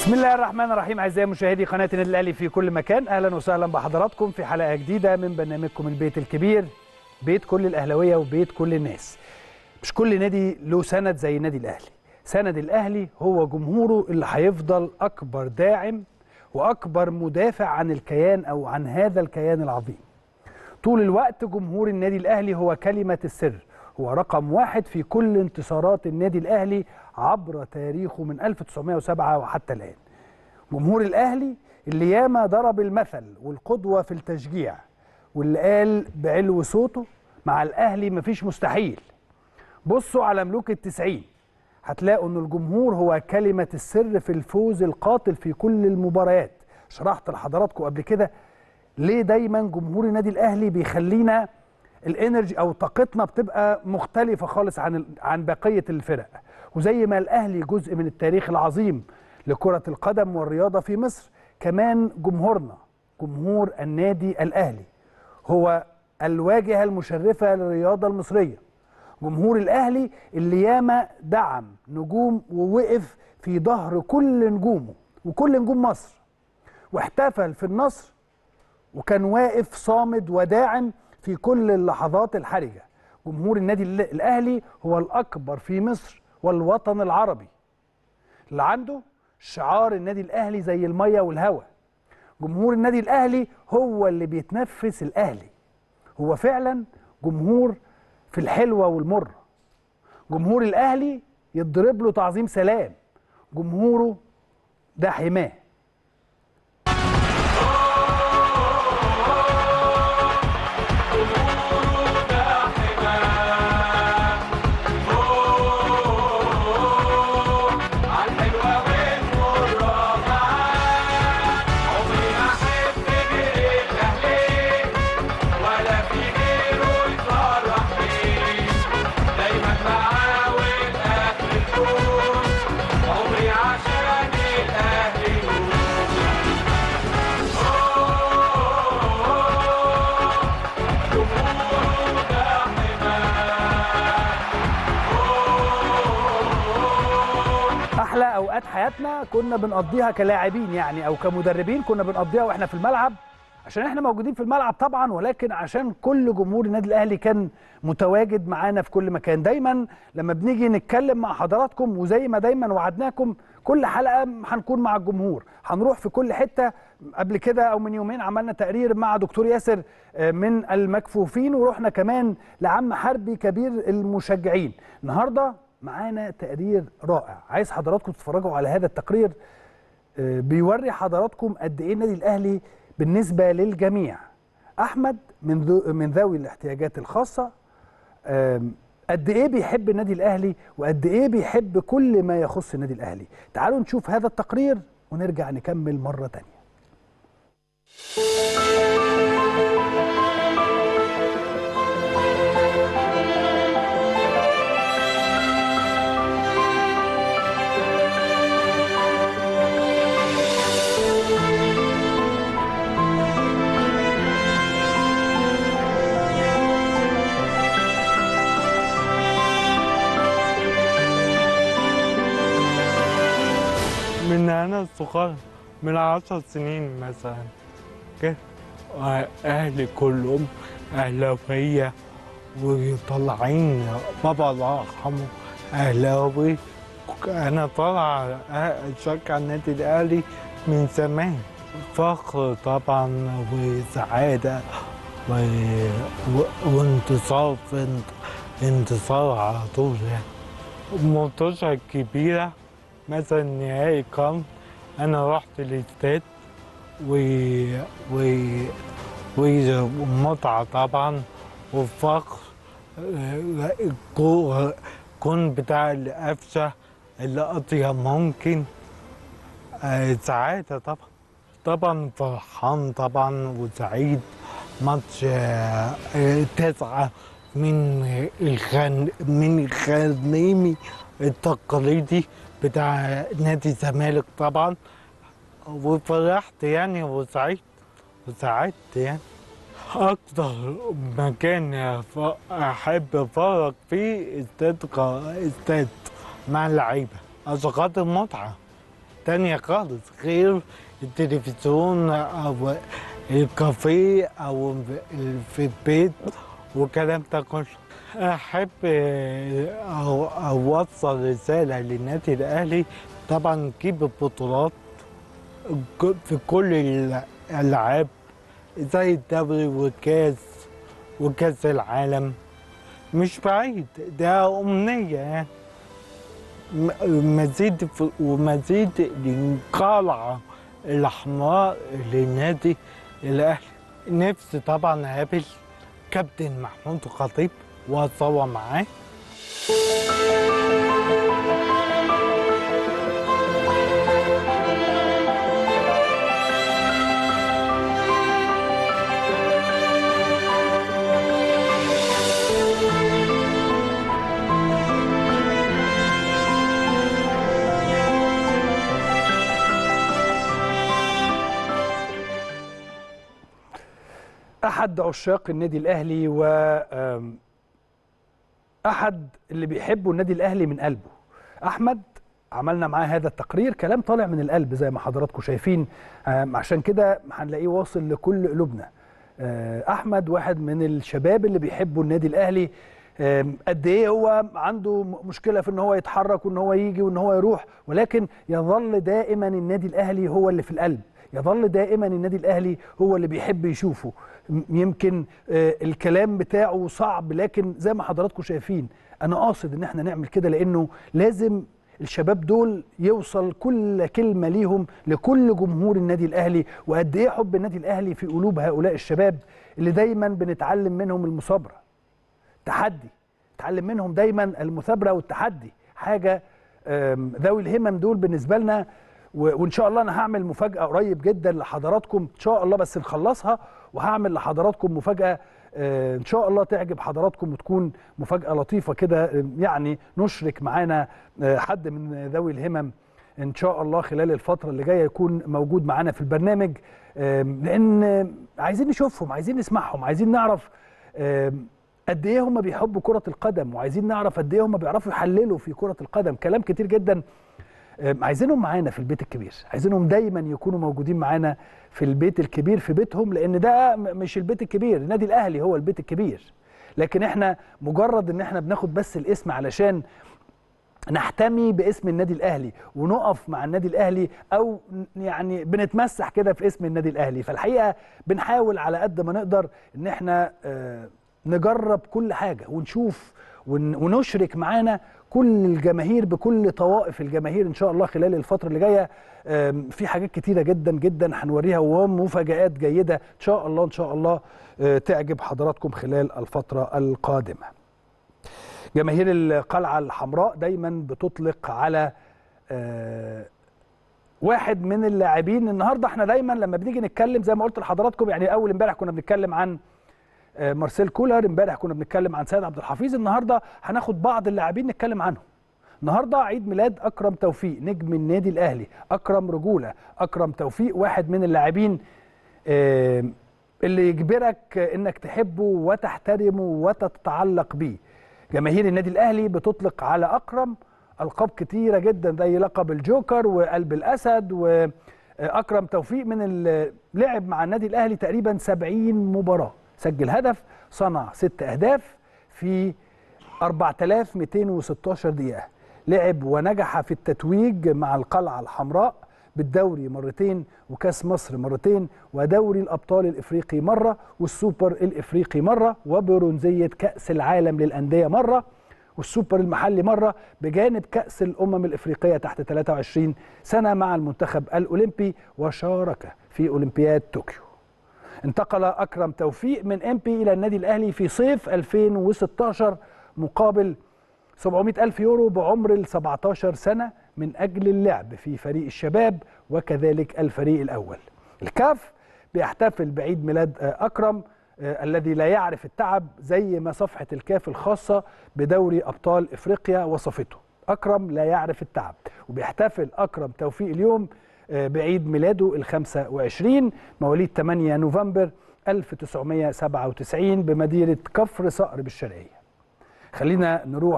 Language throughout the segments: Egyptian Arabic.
بسم الله الرحمن الرحيم اعزائي مشاهدي قناه النادي الاهلي في كل مكان اهلا وسهلا بحضراتكم في حلقه جديده من برنامجكم البيت الكبير بيت كل الاهلاويه وبيت كل الناس مش كل نادي له سند زي النادي الاهلي سند الاهلي هو جمهوره اللي هيفضل اكبر داعم واكبر مدافع عن الكيان او عن هذا الكيان العظيم طول الوقت جمهور النادي الاهلي هو كلمه السر هو رقم واحد في كل انتصارات النادي الاهلي عبر تاريخه من 1907 وحتى الان جمهور الاهلي اللي ياما ضرب المثل والقدوه في التشجيع واللي قال بعلو صوته مع الاهلي مفيش مستحيل بصوا على ملوك التسعين هتلاقوا ان الجمهور هو كلمه السر في الفوز القاتل في كل المباريات شرحت لحضراتكم قبل كده ليه دايما جمهور النادي الاهلي بيخلينا الانرجي او طاقتنا بتبقى مختلفه خالص عن عن بقيه الفرق وزي ما الاهلي جزء من التاريخ العظيم لكره القدم والرياضه في مصر كمان جمهورنا جمهور النادي الاهلي هو الواجهه المشرفه للرياضه المصريه جمهور الاهلي اللي ياما دعم نجوم ووقف في ظهر كل نجومه وكل نجوم مصر واحتفل في النصر وكان واقف صامد وداعم في كل اللحظات الحرجه جمهور النادي الاهلي هو الاكبر في مصر والوطن العربي اللي عنده شعار النادي الاهلي زي الميه والهواء جمهور النادي الاهلي هو اللي بيتنفس الاهلي هو فعلا جمهور في الحلوه والمره جمهور الاهلي يضرب له تعظيم سلام جمهوره ده حماه احلى اوقات حياتنا كنا بنقضيها كلاعبين يعني او كمدربين كنا بنقضيها واحنا في الملعب عشان احنا موجودين في الملعب طبعا ولكن عشان كل جمهور النادي الاهلي كان متواجد معانا في كل مكان دايما لما بنيجي نتكلم مع حضراتكم وزي ما دايما وعدناكم كل حلقه هنكون مع الجمهور هنروح في كل حته قبل كده او من يومين عملنا تقرير مع دكتور ياسر من المكفوفين ورحنا كمان لعم حربي كبير المشجعين النهارده معانا تقرير رائع عايز حضراتكم تتفرجوا على هذا التقرير بيوري حضراتكم قد ايه النادي الاهلي بالنسبه للجميع احمد من ذو من ذوي الاحتياجات الخاصه قد ايه بيحب النادي الاهلي وقد ايه بيحب كل ما يخص النادي الاهلي تعالوا نشوف هذا التقرير ونرجع نكمل مره تانية من أنا صغير من عشر سنين مثلا كده أهلي كلهم أهلاوية وطالعين بابا الله يرحمه أهلاوي أنا طالع أشجع النادي الأهلي من زمان فخر طبعا وسعادة و... و... وانتصار في انت... انتصار على طول يعني ماتشات كبيرة مثلا نهائي قرن انا رحت الاستاد و و ومتعة طبعا وفخر كون بتاع القفشة اللي قضيها ممكن سعادة طبعا طبعا فرحان طبعا وسعيد ماتش تسعة من الخن من الخنيمي التقليدي بتاع نادي الزمالك طبعا وفرحت يعني وسعيد وسعدت يعني أكتر مكان أحب أتفرج فيه استاد استاد مع اللعيبة عشان خاطر متعة تانية خالص غير التلفزيون أو الكافيه أو في البيت والكلام ده كله أحب أو أوصل رسالة للنادي الأهلي طبعا نجيب البطولات في كل الألعاب زي الدوري والكاس وكاس العالم مش بعيد ده أمنية يعني م- مزيد ف- ومزيد للقلعة الحمراء للنادي الأهلي نفسي طبعا أقابل كابتن محمود خطيب وأتصور معاه احد عشاق النادي الاهلي و آم، احد اللي بيحبوا النادي الاهلي من قلبه احمد عملنا معاه هذا التقرير كلام طالع من القلب زي ما حضراتكم شايفين آم، عشان كده هنلاقيه واصل لكل قلوبنا آه، احمد واحد من الشباب اللي بيحبوا النادي الاهلي آم، قد ايه هو عنده م- مشكله في ان هو يتحرك وان هو يجي وان هو يروح ولكن يظل دائما النادي الاهلي هو اللي في القلب يظل دائما النادي الاهلي هو اللي بيحب يشوفه م- يمكن آه، الكلام بتاعه صعب لكن زي ما حضراتكم شايفين انا قاصد ان احنا نعمل كده لانه لازم الشباب دول يوصل كل كلمه ليهم لكل جمهور النادي الاهلي وقد ايه حب النادي الاهلي في قلوب هؤلاء الشباب اللي دايما بنتعلم منهم المثابره تحدي تعلم منهم دايما المثابره والتحدي حاجه آم، ذوي الهمم دول بالنسبه لنا و- وان شاء الله انا هعمل مفاجاه قريب جدا لحضراتكم ان شاء الله بس نخلصها وهعمل لحضراتكم مفاجاه آه، ان شاء الله تعجب حضراتكم وتكون مفاجاه لطيفه كده آه، يعني نشرك معانا آه، حد من ذوي الهمم ان شاء الله خلال الفتره اللي جايه يكون موجود معانا في البرنامج آم، لان آه، عايزين نشوفهم عايزين نسمعهم عايزين نعرف آم، قد ايه هم بيحبوا كره القدم وعايزين نعرف قد ايه هم بيعرفوا يحللوا في كره القدم كلام كتير جدا آم، عايزينهم معانا في البيت الكبير عايزينهم دايما يكونوا موجودين معانا في البيت الكبير في بيتهم لان ده م- مش البيت الكبير النادي الاهلي هو البيت الكبير لكن احنا مجرد ان احنا بناخد بس الاسم علشان نحتمي باسم النادي الاهلي ونقف مع النادي الاهلي او ن- يعني بنتمسح كده في اسم النادي الاهلي فالحقيقه بنحاول على قد ما نقدر ان احنا آه، نجرب كل حاجه ونشوف ون- ونشرك معانا كل الجماهير بكل طوائف الجماهير ان شاء الله خلال الفتره اللي جايه آم، في حاجات كتيره جدا جدا هنوريها ومفاجات جيده ان شاء الله ان شاء الله آه، تعجب حضراتكم خلال الفتره القادمه جماهير القلعة الحمراء دايما بتطلق على آه، واحد من اللاعبين النهارده احنا دايما لما بنيجي نتكلم زي ما قلت لحضراتكم يعني اول امبارح كنا بنتكلم عن آه، مارسيل كولر امبارح كنا بنتكلم عن سيد عبد الحفيظ النهارده هناخد بعض اللاعبين نتكلم عنهم النهارده عيد ميلاد اكرم توفيق نجم النادي الاهلي اكرم رجوله اكرم توفيق واحد من اللاعبين آه، اللي يجبرك انك تحبه وتحترمه وتتعلق بيه جماهير النادي الاهلي بتطلق على اكرم القاب كتيره جدا زي لقب الجوكر وقلب الاسد واكرم توفيق من اللي لعب مع النادي الاهلي تقريبا 70 مباراه سجل هدف صنع ست اهداف في 4216 دقيقه لعب ونجح في التتويج مع القلعه الحمراء بالدوري مرتين وكاس مصر مرتين ودوري الابطال الافريقي مره والسوبر الافريقي مره وبرونزيه كاس العالم للانديه مره والسوبر المحلي مره بجانب كاس الامم الافريقيه تحت 23 سنه مع المنتخب الاولمبي وشارك في اولمبياد طوكيو انتقل اكرم توفيق من امبي الى النادي الاهلي في صيف 2016 مقابل 700 ألف يورو بعمر ال 17 سنة من أجل اللعب في فريق الشباب وكذلك الفريق الأول الكاف بيحتفل بعيد ميلاد آه، أكرم آه، الذي لا يعرف التعب زي ما صفحة الكاف الخاصة بدوري أبطال إفريقيا وصفته أكرم لا يعرف التعب وبيحتفل أكرم توفيق اليوم آه، بعيد ميلاده ال 25 مواليد 8 نوفمبر 1997 بمدينة كفر صقر بالشرقية خلينا نروح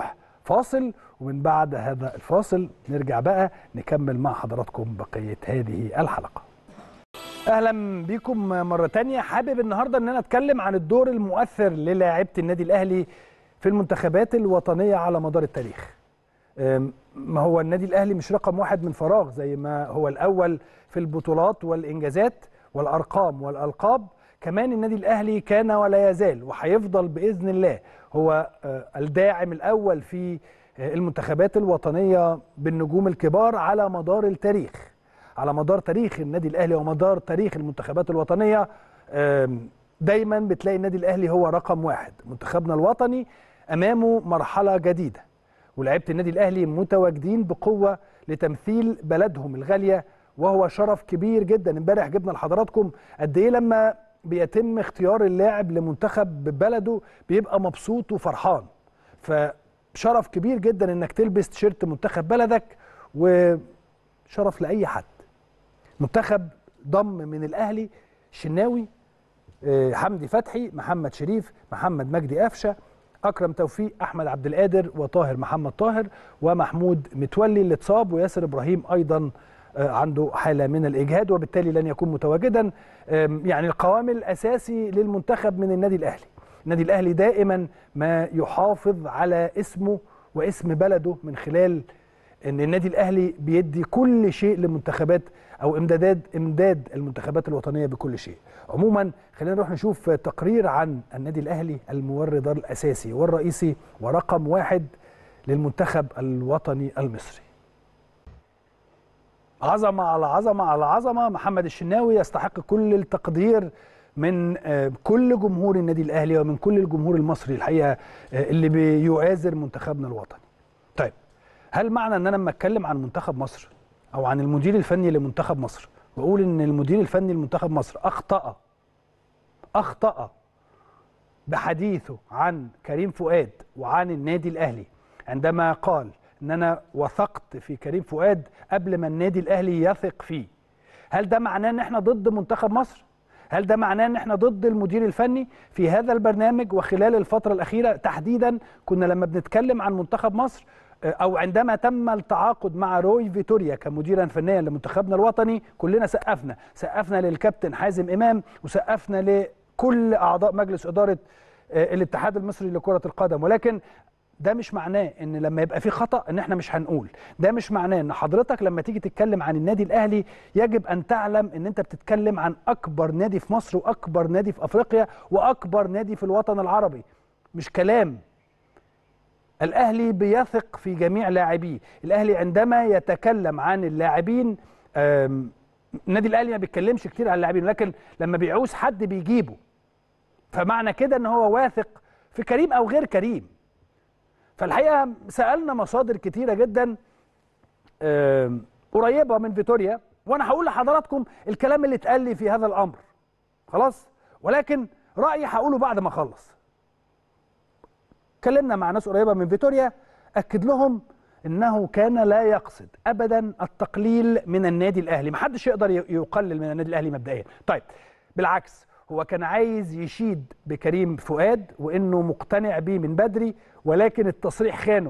فاصل ومن بعد هذا الفاصل نرجع بقى نكمل مع حضراتكم بقيه هذه الحلقه اهلا بيكم مره تانية حابب النهارده ان انا اتكلم عن الدور المؤثر للاعيبه النادي الاهلي في المنتخبات الوطنيه على مدار التاريخ أم، ما هو النادي الاهلي مش رقم واحد من فراغ زي ما هو الاول في البطولات والانجازات والارقام والالقاب كمان النادي الاهلي كان ولا يزال وهيفضل باذن الله هو آه، الداعم الاول في آه، المنتخبات الوطنيه بالنجوم الكبار على مدار التاريخ على مدار تاريخ النادي الاهلي ومدار تاريخ المنتخبات الوطنيه آم، دايما بتلاقي النادي الاهلي هو رقم واحد منتخبنا الوطني امامه مرحله جديده ولاعيبه النادي الاهلي متواجدين بقوه لتمثيل بلدهم الغاليه وهو شرف كبير جدا امبارح جبنا لحضراتكم قد ايه لما بيتم اختيار اللاعب لمنتخب بلده بيبقى مبسوط وفرحان فشرف كبير جدا انك تلبس تيشيرت منتخب بلدك وشرف لاي حد منتخب ضم من الاهلي شناوي آه، حمدي فتحي محمد شريف محمد مجدي قفشه اكرم توفيق احمد عبد القادر وطاهر محمد طاهر ومحمود متولي اللي اتصاب وياسر ابراهيم ايضا آه، عنده حاله من الاجهاد وبالتالي لن يكون متواجدا آم، يعني القوام الاساسي للمنتخب من النادي الاهلي النادي الاهلي دائما ما يحافظ على اسمه واسم بلده من خلال ان النادي الاهلي بيدي كل شيء لمنتخبات او امدادات امداد المنتخبات الوطنيه بكل شيء عموما خلينا نروح نشوف تقرير عن النادي الاهلي المورد الاساسي والرئيسي ورقم واحد للمنتخب الوطني المصري عظمه على عظمه على عظمه محمد الشناوي يستحق كل التقدير من آه، كل جمهور النادي الاهلي ومن كل الجمهور المصري الحقيقه آه، اللي بيؤازر منتخبنا الوطني طيب هل معنى ان انا لما اتكلم عن منتخب مصر او عن المدير الفني لمنتخب مصر واقول ان المدير الفني لمنتخب مصر اخطا اخطا بحديثه عن كريم فؤاد وعن النادي الاهلي عندما قال ان انا وثقت في كريم فؤاد قبل ما النادي الاهلي يثق فيه هل ده معناه ان احنا ضد منتخب مصر هل ده معناه ان احنا ضد المدير الفني في هذا البرنامج وخلال الفتره الاخيره تحديدا كنا لما بنتكلم عن منتخب مصر آه، او عندما تم التعاقد مع روي فيتوريا كمديرا فنيا لمنتخبنا الوطني كلنا سقفنا سقفنا للكابتن حازم امام وسقفنا لكل اعضاء مجلس اداره آه، الاتحاد المصري لكره القدم ولكن ده مش معناه ان لما يبقى في خطا ان احنا مش هنقول ده مش معناه ان حضرتك لما تيجي تتكلم عن النادي الاهلي يجب ان تعلم ان انت بتتكلم عن اكبر نادي في مصر واكبر نادي في افريقيا واكبر نادي في الوطن العربي مش كلام الاهلي بيثق في جميع لاعبيه الاهلي عندما يتكلم عن اللاعبين آم، النادي الاهلي ما بيتكلمش كتير عن اللاعبين لكن لما بيعوز حد بيجيبه فمعنى كده ان هو واثق في كريم او غير كريم فالحقيقه سالنا مصادر كتيره جدا آم، قريبه من فيتوريا وانا هقول لحضراتكم الكلام اللي اتقال لي في هذا الامر خلاص ولكن رايي هقوله بعد ما اخلص اتكلمنا مع ناس قريبه من فيتوريا اكد لهم انه كان لا يقصد ابدا التقليل من النادي الاهلي محدش يقدر ي- يقلل من النادي الاهلي مبدئيا طيب بالعكس هو كان عايز يشيد بكريم فؤاد وانه مقتنع بيه من بدري ولكن التصريح خانه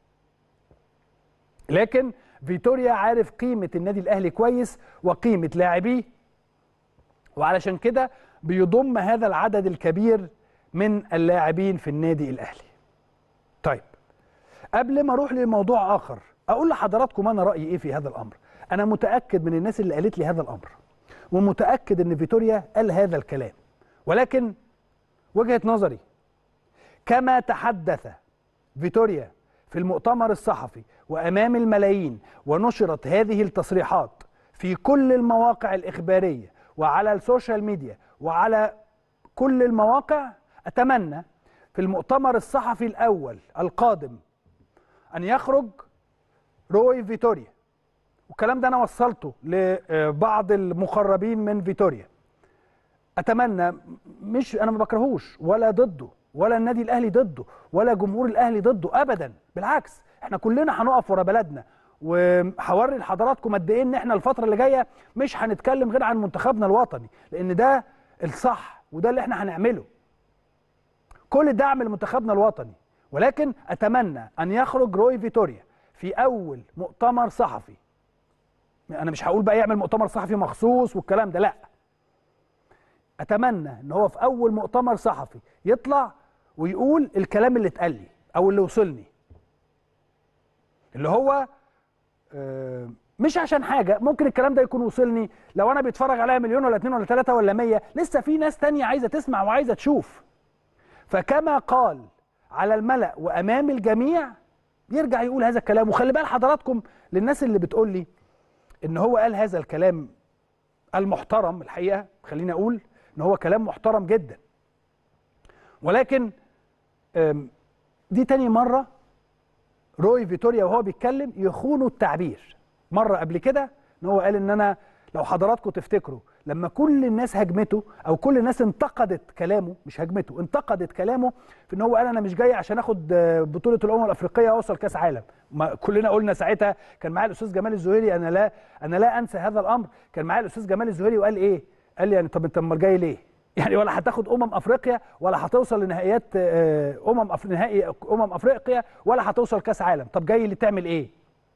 لكن فيتوريا عارف قيمه النادي الاهلي كويس وقيمه لاعبيه وعلشان كده بيضم هذا العدد الكبير من اللاعبين في النادي الاهلي طيب قبل ما اروح لموضوع اخر اقول لحضراتكم انا رايي ايه في هذا الامر انا متاكد من الناس اللي قالت لي هذا الامر ومتاكد ان فيتوريا قال هذا الكلام ولكن وجهه نظري كما تحدث فيتوريا في المؤتمر الصحفي وامام الملايين ونشرت هذه التصريحات في كل المواقع الاخباريه وعلى السوشيال ميديا وعلى كل المواقع اتمنى في المؤتمر الصحفي الاول القادم ان يخرج روي فيتوريا والكلام ده انا وصلته لبعض المقربين من فيتوريا اتمنى مش انا ما بكرهوش ولا ضده ولا النادي الاهلي ضده ولا جمهور الاهلي ضده ابدا بالعكس احنا كلنا هنقف ورا بلدنا وهوري لحضراتكم قد ايه ان احنا الفتره اللي جايه مش هنتكلم غير عن منتخبنا الوطني لان ده الصح وده اللي احنا هنعمله كل دعم لمنتخبنا الوطني ولكن اتمنى ان يخرج روي فيتوريا في اول مؤتمر صحفي انا مش هقول بقى يعمل مؤتمر صحفي مخصوص والكلام ده لا اتمنى ان هو في اول مؤتمر صحفي يطلع ويقول الكلام اللي اتقال لي او اللي وصلني اللي هو آه، مش عشان حاجه ممكن الكلام ده يكون وصلني لو انا بيتفرج عليا مليون ولا اتنين ولا تلاته ولا مية لسه في ناس تانية عايزه تسمع وعايزه تشوف فكما قال على الملأ وامام الجميع يرجع يقول هذا الكلام وخلي بال حضراتكم للناس اللي بتقول لي ان هو قال هذا الكلام المحترم الحقيقه خليني اقول ان هو كلام محترم جدا ولكن أم، دي تاني مره روي فيتوريا وهو بيتكلم يخونوا التعبير مره قبل كده ان هو قال ان انا لو حضراتكم تفتكروا لما كل الناس هجمته او كل الناس انتقدت كلامه مش هجمته انتقدت كلامه في ان هو قال انا مش جاي عشان اخد آه، بطوله الامم الافريقيه واوصل كاس عالم ما كلنا قلنا ساعتها كان معايا الاستاذ جمال الزهيري انا لا انا لا انسى هذا الامر كان معايا الاستاذ جمال الزهيري وقال ايه قال لي يعني طب انت امال جاي ليه يعني ولا هتاخد امم افريقيا ولا هتوصل لنهائيات آه، امم أف... نهائي امم افريقيا ولا هتوصل كاس عالم طب جاي اللي تعمل ايه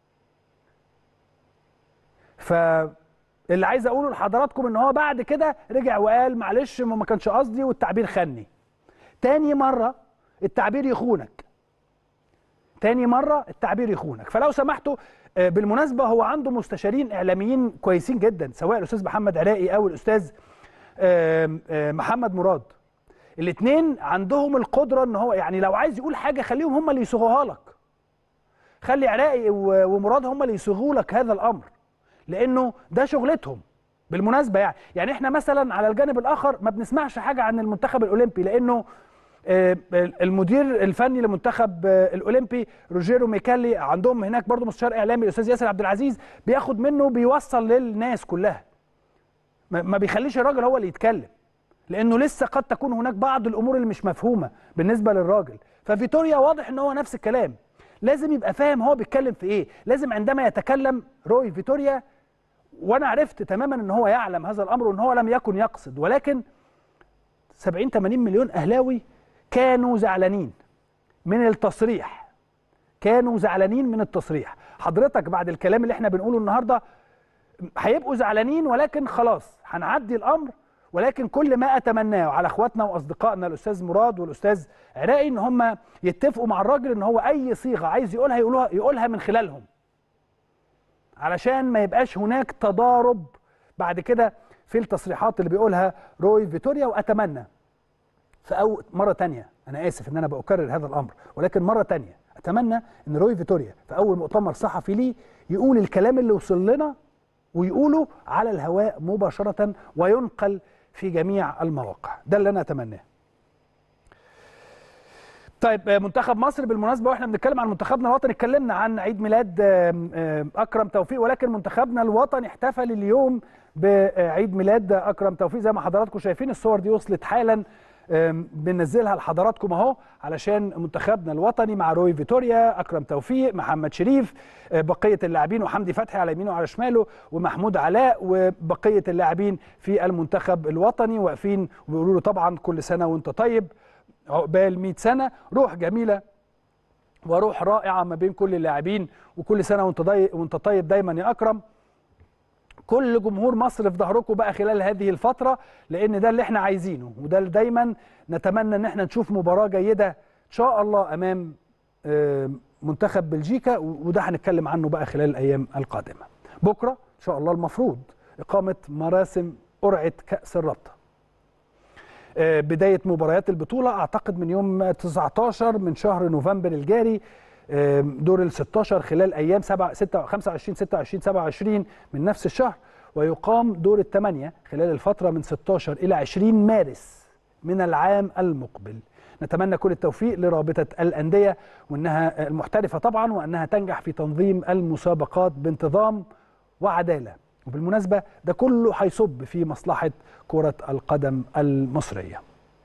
فاللي عايز اقوله لحضراتكم ان هو بعد كده رجع وقال معلش ما ما كانش قصدي والتعبير خني تاني مره التعبير يخونك تاني مره التعبير يخونك فلو سمحتوا آه، بالمناسبه هو عنده مستشارين اعلاميين كويسين جدا سواء الاستاذ محمد عراقي او الاستاذ آم، آم، محمد مراد الاثنين عندهم القدره ان هو يعني لو عايز يقول حاجه خليهم هم اللي يصوغوها لك خلي عراقي و- ومراد هم اللي يصوغوا لك هذا الامر لانه ده شغلتهم بالمناسبه يعني يعني احنا مثلا على الجانب الاخر ما بنسمعش حاجه عن المنتخب الاولمبي لانه آه، المدير الفني للمنتخب آه، الاولمبي روجيرو ميكالي عندهم هناك برضو مستشار اعلامي الاستاذ ياسر عبد العزيز بياخد منه بيوصل للناس كلها ما ما بيخليش الراجل هو اللي يتكلم لانه لسه قد تكون هناك بعض الامور اللي مش مفهومه بالنسبه للراجل ففيتوريا واضح ان هو نفس الكلام لازم يبقى فاهم هو بيتكلم في ايه لازم عندما يتكلم روي فيتوريا وانا عرفت تماما ان هو يعلم هذا الامر وان هو لم يكن يقصد ولكن 70 80 مليون اهلاوي كانوا زعلانين من التصريح كانوا زعلانين من التصريح حضرتك بعد الكلام اللي احنا بنقوله النهارده هيبقوا زعلانين ولكن خلاص هنعدي الامر ولكن كل ما اتمناه على اخواتنا واصدقائنا الاستاذ مراد والاستاذ عراقي ان هم يتفقوا مع الراجل ان هو اي صيغه عايز يقولها يقولها يقولها من خلالهم علشان ما يبقاش هناك تضارب بعد كده في التصريحات اللي بيقولها روي فيتوريا واتمنى في أو مرة تانية أنا آسف إن أنا بأكرر هذا الأمر ولكن مرة تانية أتمنى إن روي فيتوريا في أول مؤتمر صحفي ليه يقول الكلام اللي وصل لنا ويقوله على الهواء مباشرة وينقل في جميع المواقع ده اللي أنا أتمناه طيب آه، منتخب مصر بالمناسبه واحنا بنتكلم عن منتخبنا الوطني اتكلمنا عن عيد ميلاد آم، آم، اكرم توفيق ولكن منتخبنا الوطني احتفل اليوم بعيد ميلاد اكرم توفيق زي ما حضراتكم شايفين الصور دي وصلت حالا آم، بننزلها لحضراتكم اهو علشان منتخبنا الوطني مع روي فيتوريا اكرم توفيق محمد شريف آه، بقيه اللاعبين وحمدي فتحي على يمينه وعلى شماله ومحمود علاء وبقيه اللاعبين في المنتخب الوطني واقفين وبيقولوا له طبعا كل سنه وانت طيب عقبال 100 سنه روح جميله وروح رائعه ما بين كل اللاعبين وكل سنه وانت ضي... وانت طيب دايما يا اكرم كل جمهور مصر في ظهركم بقى خلال هذه الفتره لان ده اللي احنا عايزينه وده اللي دايما نتمنى ان احنا نشوف مباراه جيده ان شاء الله امام آه، منتخب بلجيكا و- وده هنتكلم عنه بقى خلال الايام القادمه بكره ان شاء الله المفروض اقامه مراسم قرعه كاس الرابطه آه، بدايه مباريات البطوله اعتقد من يوم 19 من شهر نوفمبر الجاري آه، دور ال 16 خلال ايام 7 6 25 26 27 من نفس الشهر ويقام دور الثمانيه خلال الفتره من 16 الى 20 مارس من العام المقبل نتمنى كل التوفيق لرابطه الانديه وانها المحترفه طبعا وانها تنجح في تنظيم المسابقات بانتظام وعداله وبالمناسبه ده كله هيصب في مصلحه كره القدم المصريه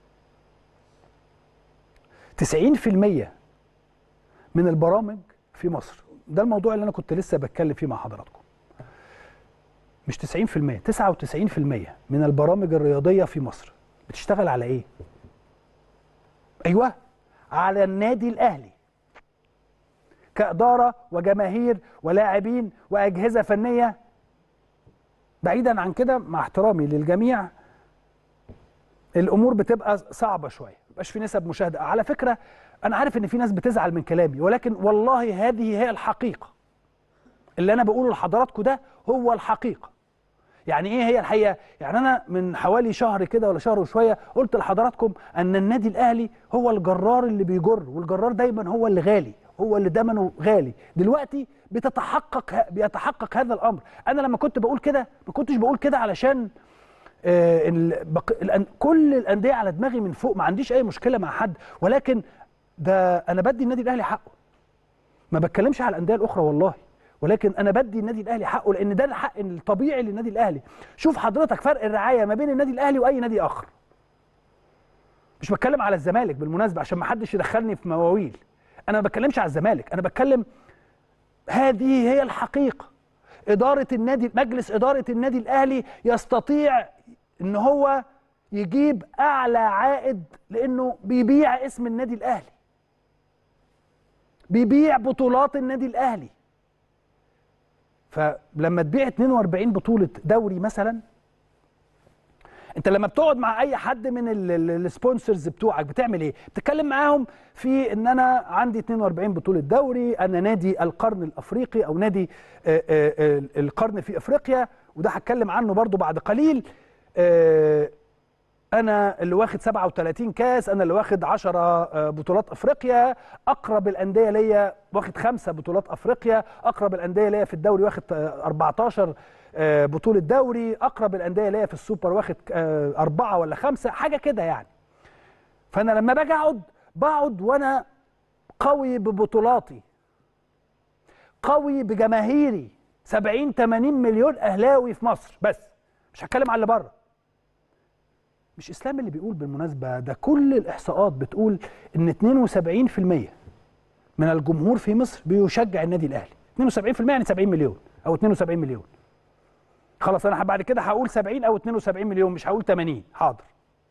90% من البرامج في مصر ده الموضوع اللي انا كنت لسه بتكلم فيه مع حضراتكم مش 90% 99% من البرامج الرياضيه في مصر بتشتغل على ايه ايوه على النادي الاهلي كاداره وجماهير ولاعبين واجهزه فنيه بعيدا عن كده مع احترامي للجميع الامور بتبقى صعبه شويه مبقاش في نسب مشاهده على فكره انا عارف ان في ناس بتزعل من كلامي ولكن والله هذه هي الحقيقه اللي انا بقوله لحضراتكم ده هو الحقيقه يعني ايه هي الحقيقه يعني انا من حوالي شهر كده ولا شهر وشويه قلت لحضراتكم ان النادي الاهلي هو الجرار اللي بيجر والجرار دايما هو اللي غالي هو اللي ثمنه غالي دلوقتي بتتحقق بيتحقق هذا الامر انا لما كنت بقول كده ما كنتش بقول كده علشان آه البق... الأن... كل الانديه على دماغي من فوق ما عنديش اي مشكله مع حد ولكن ده انا بدي النادي الاهلي حقه ما بتكلمش على الانديه الاخرى والله ولكن انا بدي النادي الاهلي حقه لان ده الحق الطبيعي للنادي الاهلي شوف حضرتك فرق الرعايه ما بين النادي الاهلي واي نادي اخر مش بتكلم على الزمالك بالمناسبه عشان ما حدش يدخلني في مواويل انا ما بتكلمش على الزمالك انا بتكلم هذه هي الحقيقه اداره النادي مجلس اداره النادي الاهلي يستطيع ان هو يجيب اعلى عائد لانه بيبيع اسم النادي الاهلي بيبيع بطولات النادي الاهلي فلما تبيع 42 بطوله دوري مثلا انت لما بتقعد مع اي حد من السبونسرز بتوعك بتعمل ايه بتتكلم معاهم في ان انا عندي 42 بطوله دوري انا نادي القرن الافريقي او نادي آآ آآ القرن في افريقيا وده هتكلم عنه برضو بعد قليل انا اللي واخد 37 كاس انا اللي واخد 10 بطولات افريقيا اقرب الانديه ليا واخد خمسة بطولات افريقيا اقرب الانديه ليا في الدوري واخد 14 بطوله دوري اقرب الانديه ليا في السوبر واخد أربعة ولا خمسة حاجه كده يعني فانا لما باجي اقعد بقعد وانا قوي ببطولاتي قوي بجماهيري 70 80 مليون اهلاوي في مصر بس مش هتكلم على اللي بره مش اسلام اللي بيقول بالمناسبه ده كل الاحصاءات بتقول ان 72% من الجمهور في مصر بيشجع النادي الاهلي 72% يعني 70 مليون او 72 مليون خلاص انا بعد كده هقول 70 او 72 مليون مش هقول 80 حاضر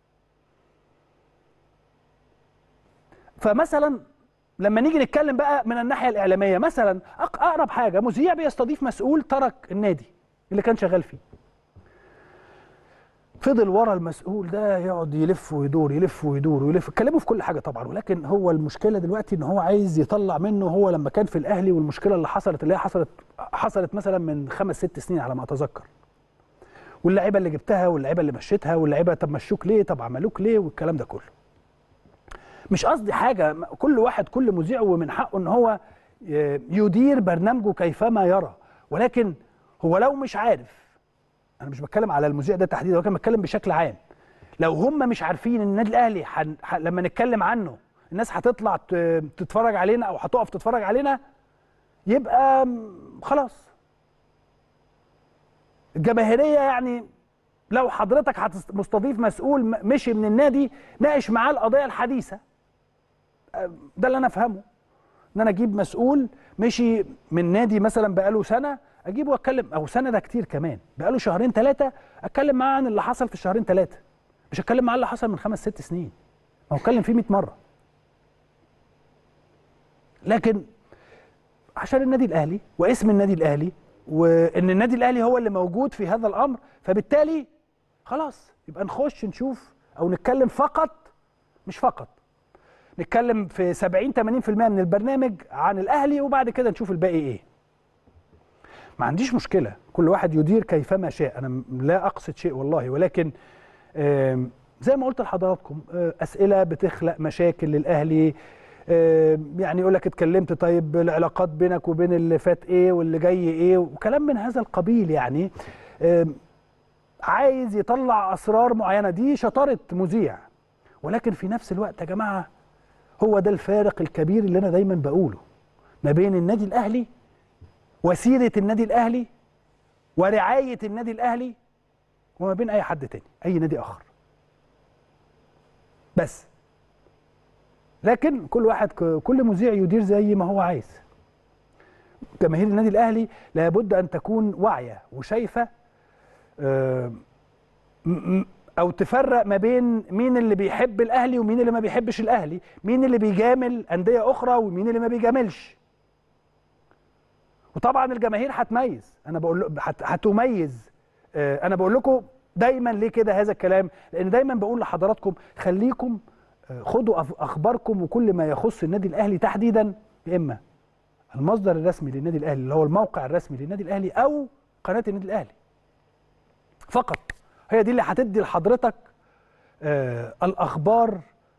فمثلا لما نيجي نتكلم بقى من الناحيه الاعلاميه مثلا اقرب حاجه مذيع بيستضيف مسؤول ترك النادي اللي كان شغال فيه فضل ورا المسؤول ده يقعد يلف ويدور يلف ويدور ويلف اتكلموا في كل حاجه طبعا ولكن هو المشكله دلوقتي ان هو عايز يطلع منه هو لما كان في الاهلي والمشكله اللي حصلت اللي هي حصلت حصلت مثلا من خمس ست سنين على ما اتذكر واللعيبه اللي جبتها واللعيبه اللي مشيتها واللعيبه طب مشوك ليه طب عملوك ليه والكلام ده كله مش قصدي حاجه كل واحد كل مذيع ومن حقه ان هو يدير برنامجه كيفما يرى ولكن هو لو مش عارف انا مش بتكلم على المذيع ده تحديدا ولكن بتكلم بشكل عام لو هم مش عارفين ان النادي الاهلي حن... ح... لما نتكلم عنه الناس هتطلع ت... تتفرج علينا او هتقف تتفرج علينا يبقى خلاص الجماهيريه يعني لو حضرتك مستضيف مسؤول مشي من النادي ناقش معاه القضيه الحديثه ده اللي انا افهمه ان انا اجيب مسؤول مشي من نادي مثلا بقاله سنه اجيبه واتكلم او سنه ده كتير كمان بقاله شهرين ثلاثه اتكلم معاه عن اللي حصل في الشهرين ثلاثه مش هتكلم معاه اللي حصل من خمس ست سنين ما هو اتكلم فيه 100 مره لكن عشان النادي الاهلي واسم النادي الاهلي وان النادي الاهلي هو اللي موجود في هذا الامر فبالتالي خلاص يبقى نخش نشوف او نتكلم فقط مش فقط نتكلم في 70 80% من البرنامج عن الاهلي وبعد كده نشوف الباقي ايه ما عنديش مشكله كل واحد يدير كيفما شاء انا لا اقصد شيء والله ولكن زي ما قلت لحضراتكم اسئله بتخلق مشاكل للاهلي يعني يقول لك اتكلمت طيب العلاقات بينك وبين اللي فات ايه واللي جاي ايه وكلام من هذا القبيل يعني عايز يطلع اسرار معينه دي شطاره مذيع ولكن في نفس الوقت يا جماعه هو ده الفارق الكبير اللي انا دايما بقوله ما بين النادي الاهلي وسيره النادي الاهلي ورعايه النادي الاهلي وما بين اي حد تاني اي نادي اخر بس لكن كل واحد كل مذيع يدير زي ما هو عايز جماهير النادي الاهلي لابد ان تكون واعيه وشايفه او تفرق ما بين مين اللي بيحب الاهلي ومين اللي ما بيحبش الاهلي مين اللي بيجامل انديه اخرى ومين اللي ما بيجاملش وطبعا الجماهير هتميز انا بقول له- هت- هتميز آه، انا بقول لكم دايما ليه كده هذا الكلام لان دايما بقول لحضراتكم خليكم آه، خدوا أف- اخباركم وكل ما يخص النادي الاهلي تحديدا يا اما المصدر الرسمي للنادي الاهلي اللي هو الموقع الرسمي للنادي الاهلي او قناه النادي الاهلي فقط هي دي اللي هتدي لحضرتك آه الاخبار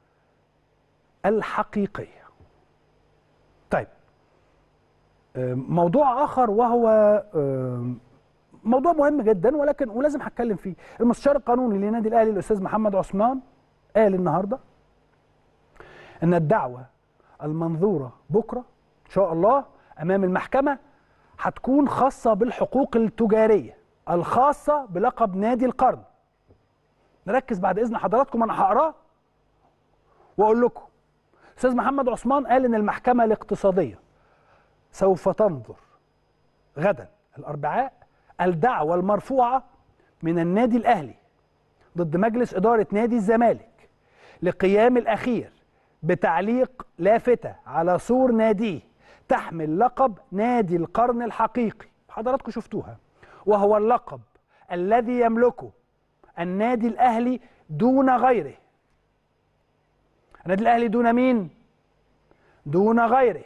الحقيقيه طيب آه موضوع اخر وهو آه موضوع مهم جدا ولكن ولازم هتكلم فيه المستشار القانوني للنادي الاهلي الاستاذ محمد عثمان قال النهارده ان الدعوه المنظوره بكره ان شاء الله امام المحكمه هتكون خاصه بالحقوق التجاريه الخاصه بلقب نادي القرن نركز بعد اذن حضراتكم انا هقراه واقول لكم استاذ محمد عثمان قال ان المحكمه الاقتصاديه سوف تنظر غدا الاربعاء الدعوه المرفوعه من النادي الاهلي ضد مجلس اداره نادي الزمالك لقيام الاخير بتعليق لافته على سور ناديه تحمل لقب نادي القرن الحقيقي حضراتكم شفتوها وهو اللقب الذي يملكه النادي الاهلي دون غيره النادي الاهلي دون مين دون غيره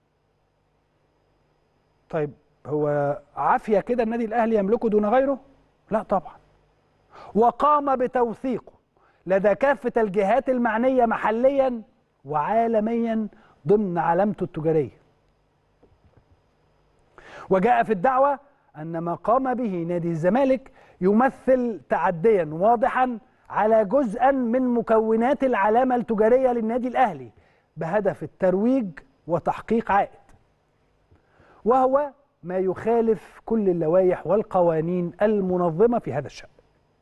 طيب هو عافيه كده النادي الاهلي يملكه دون غيره لا طبعا وقام بتوثيقه لدى كافه الجهات المعنيه محليا وعالميا ضمن علامته التجاريه وجاء في الدعوه ان ما قام به نادي الزمالك يمثل تعديا واضحا على جزءا من مكونات العلامه التجاريه للنادي الاهلي بهدف الترويج وتحقيق عائد وهو ما يخالف كل اللوائح والقوانين المنظمه في هذا الشان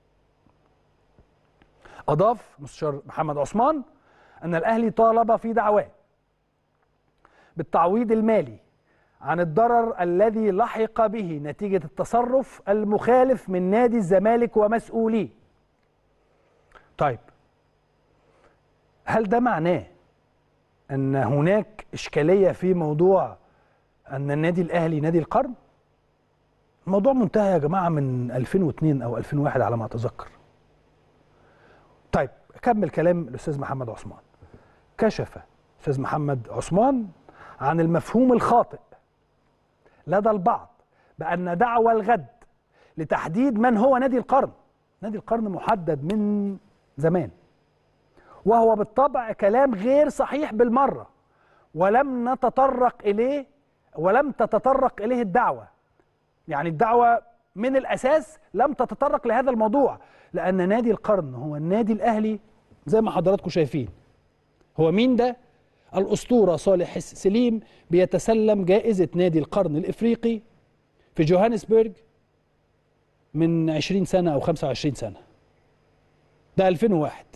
اضاف مستشار محمد عثمان ان الاهلي طالب في دعواه بالتعويض المالي عن الضرر الذي لحق به نتيجه التصرف المخالف من نادي الزمالك ومسؤوليه طيب هل ده معناه ان هناك اشكاليه في موضوع ان النادي الاهلي نادي القرن الموضوع منتهى يا جماعه من 2002 او 2001 على ما اتذكر طيب كمل كلام الاستاذ محمد عثمان كشف الاستاذ محمد عثمان عن المفهوم الخاطئ لدى البعض بان دعوى الغد لتحديد من هو نادي القرن نادي القرن محدد من زمان وهو بالطبع كلام غير صحيح بالمره ولم نتطرق اليه ولم تتطرق اليه الدعوه يعني الدعوه من الاساس لم تتطرق لهذا الموضوع لان نادي القرن هو النادي الاهلي زي ما حضراتكم شايفين هو مين ده الاسطوره صالح سليم بيتسلم جائزه نادي القرن الافريقي في جوهانسبرج من 20 سنه او 25 سنه ده 2001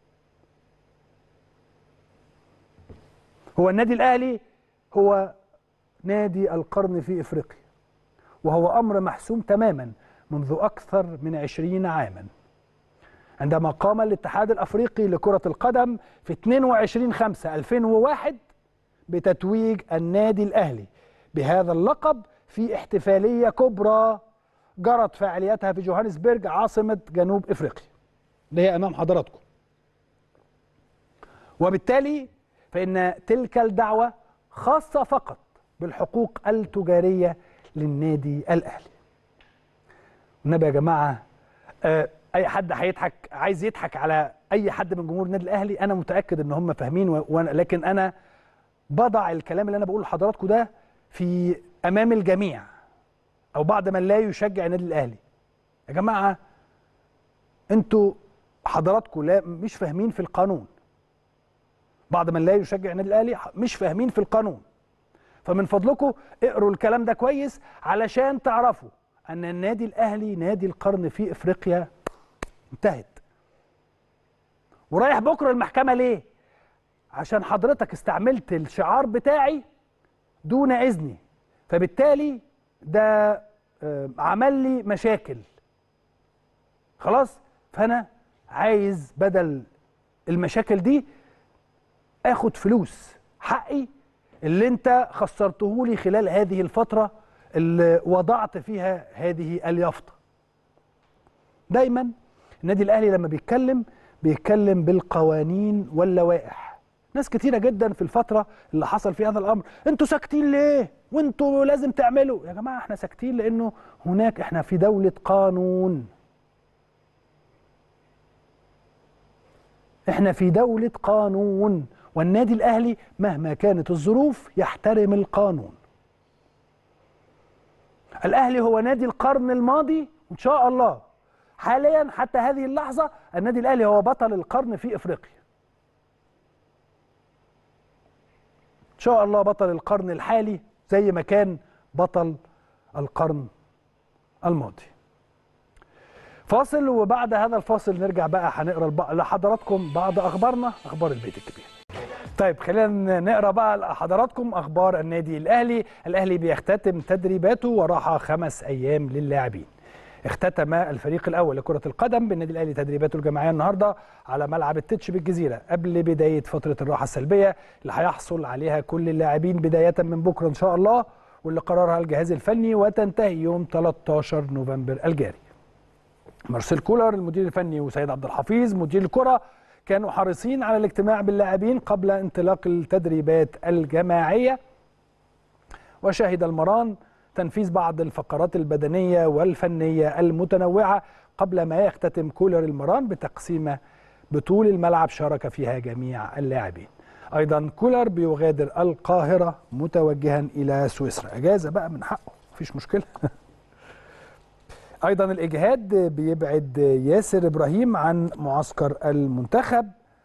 هو النادي الاهلي هو نادي القرن في افريقيا وهو امر محسوم تماما منذ اكثر من عشرين عاما عندما قام الاتحاد الافريقي لكره القدم في 22 5 2001 بتتويج النادي الاهلي بهذا اللقب في احتفاليه كبرى جرت فعاليتها في جوهانسبرج عاصمه جنوب افريقيا اللي هي امام حضراتكم وبالتالي فان تلك الدعوه خاصه فقط بالحقوق التجاريه للنادي الاهلي والنبي يا جماعه آه اي حد هيضحك عايز يضحك على اي حد من جمهور النادي الاهلي انا متاكد ان هم فاهمين و... و... لكن انا بضع الكلام اللي انا بقوله لحضراتكم ده في امام الجميع او بعض من لا يشجع النادي الاهلي يا جماعه انتوا حضراتكم لا مش فاهمين في القانون بعض من لا يشجع النادي الاهلي مش فاهمين في القانون فمن فضلكم اقروا الكلام ده كويس علشان تعرفوا ان النادي الاهلي نادي القرن في افريقيا انتهت ورايح بكره المحكمه ليه عشان حضرتك استعملت الشعار بتاعي دون اذني فبالتالي ده عمل لي مشاكل خلاص فانا عايز بدل المشاكل دي اخد فلوس حقي اللي انت خسرته لي خلال هذه الفتره اللي وضعت فيها هذه اليافطه دايما النادي الاهلي لما بيتكلم بيتكلم بالقوانين واللوائح ناس كتيره جدا في الفتره اللي حصل فيها هذا الامر انتوا ساكتين ليه وانتوا لازم تعملوا يا جماعه احنا ساكتين لانه هناك احنا في دوله قانون احنا في دوله قانون والنادي الاهلي مهما كانت الظروف يحترم القانون الاهلي هو نادي القرن الماضي ان شاء الله حاليا حتى هذه اللحظه النادي الاهلي هو بطل القرن في افريقيا ان شاء الله بطل القرن الحالي زي ما كان بطل القرن الماضي فاصل وبعد هذا الفاصل نرجع بقى هنقرا الب- لحضراتكم بعض اخبارنا اخبار البيت الكبير طيب خلينا نقرا بقى لحضراتكم اخبار النادي الاهلي الاهلي بيختتم تدريباته وراحه خمس ايام للاعبين اختتم الفريق الاول لكره القدم بالنادي الاهلي تدريباته الجماعيه النهارده على ملعب التتش بالجزيره قبل بدايه فتره الراحه السلبيه اللي هيحصل عليها كل اللاعبين بدايه من بكره ان شاء الله واللي قررها الجهاز الفني وتنتهي يوم 13 نوفمبر الجاري مارسيل كولر المدير الفني وسيد عبد الحفيظ مدير الكره كانوا حريصين على الاجتماع باللاعبين قبل انطلاق التدريبات الجماعيه وشهد المران تنفيذ بعض الفقرات البدنيه والفنيه المتنوعه قبل ما يختتم كولر المران بتقسيمه بطول الملعب شارك فيها جميع اللاعبين ايضا كولر بيغادر القاهره متوجها الى سويسرا اجازه بقى من حقه مفيش مشكله ايضا الاجهاد بيبعد ياسر ابراهيم عن معسكر المنتخب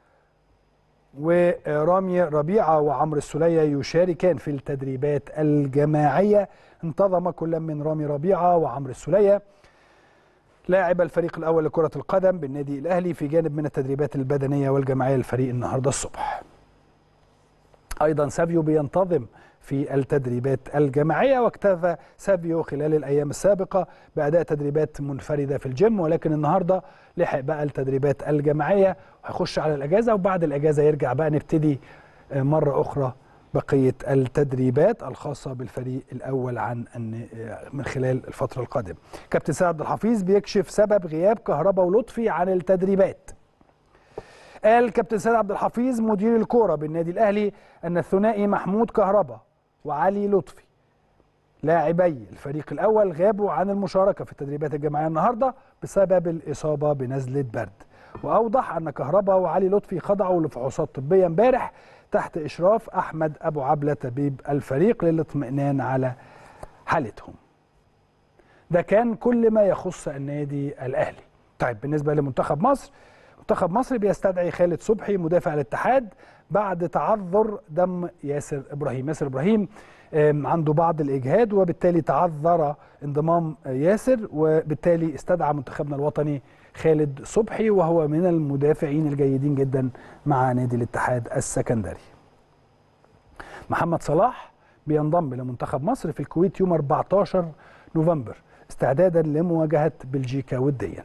ورامي ربيعه وعمرو السوليه يشاركان في التدريبات الجماعيه انتظم كل من رامي ربيعه وعمرو السوليه لاعب الفريق الاول لكره القدم بالنادي الاهلي في جانب من التدريبات البدنيه والجماعيه للفريق النهارده الصبح ايضا سافيو بينتظم في التدريبات الجماعيه واكتفى سافيو خلال الايام السابقه باداء تدريبات منفرده في الجيم ولكن النهارده لحق بقى التدريبات الجماعيه وهيخش على الاجازه وبعد الاجازه يرجع بقى نبتدي آه، مره اخرى بقيه التدريبات الخاصه بالفريق الاول عن أن آه، من خلال الفتره القادمه. كابتن سعد عبد الحفيظ بيكشف سبب غياب كهربا ولطفي عن التدريبات. قال كابتن سيد عبد الحفيظ مدير الكوره بالنادي الاهلي ان الثنائي محمود كهربا وعلي لطفي لاعبي الفريق الاول غابوا عن المشاركه في التدريبات الجماعيه النهارده بسبب الاصابه بنزله برد واوضح ان كهربا وعلي لطفي خضعوا لفحوصات طبيه امبارح تحت اشراف احمد ابو عبله طبيب الفريق للاطمئنان على حالتهم ده كان كل ما يخص النادي الاهلي طيب بالنسبه لمنتخب مصر منتخب مصر بيستدعي خالد صبحي مدافع الاتحاد بعد تعذر دم ياسر ابراهيم ياسر ابراهيم آم، عنده بعض الاجهاد وبالتالي تعذر انضمام ياسر وبالتالي استدعى منتخبنا الوطني خالد صبحي وهو من المدافعين الجيدين جدا مع نادي الاتحاد السكندري محمد صلاح بينضم لمنتخب مصر في الكويت يوم 14 نوفمبر استعدادا لمواجهه بلجيكا وديا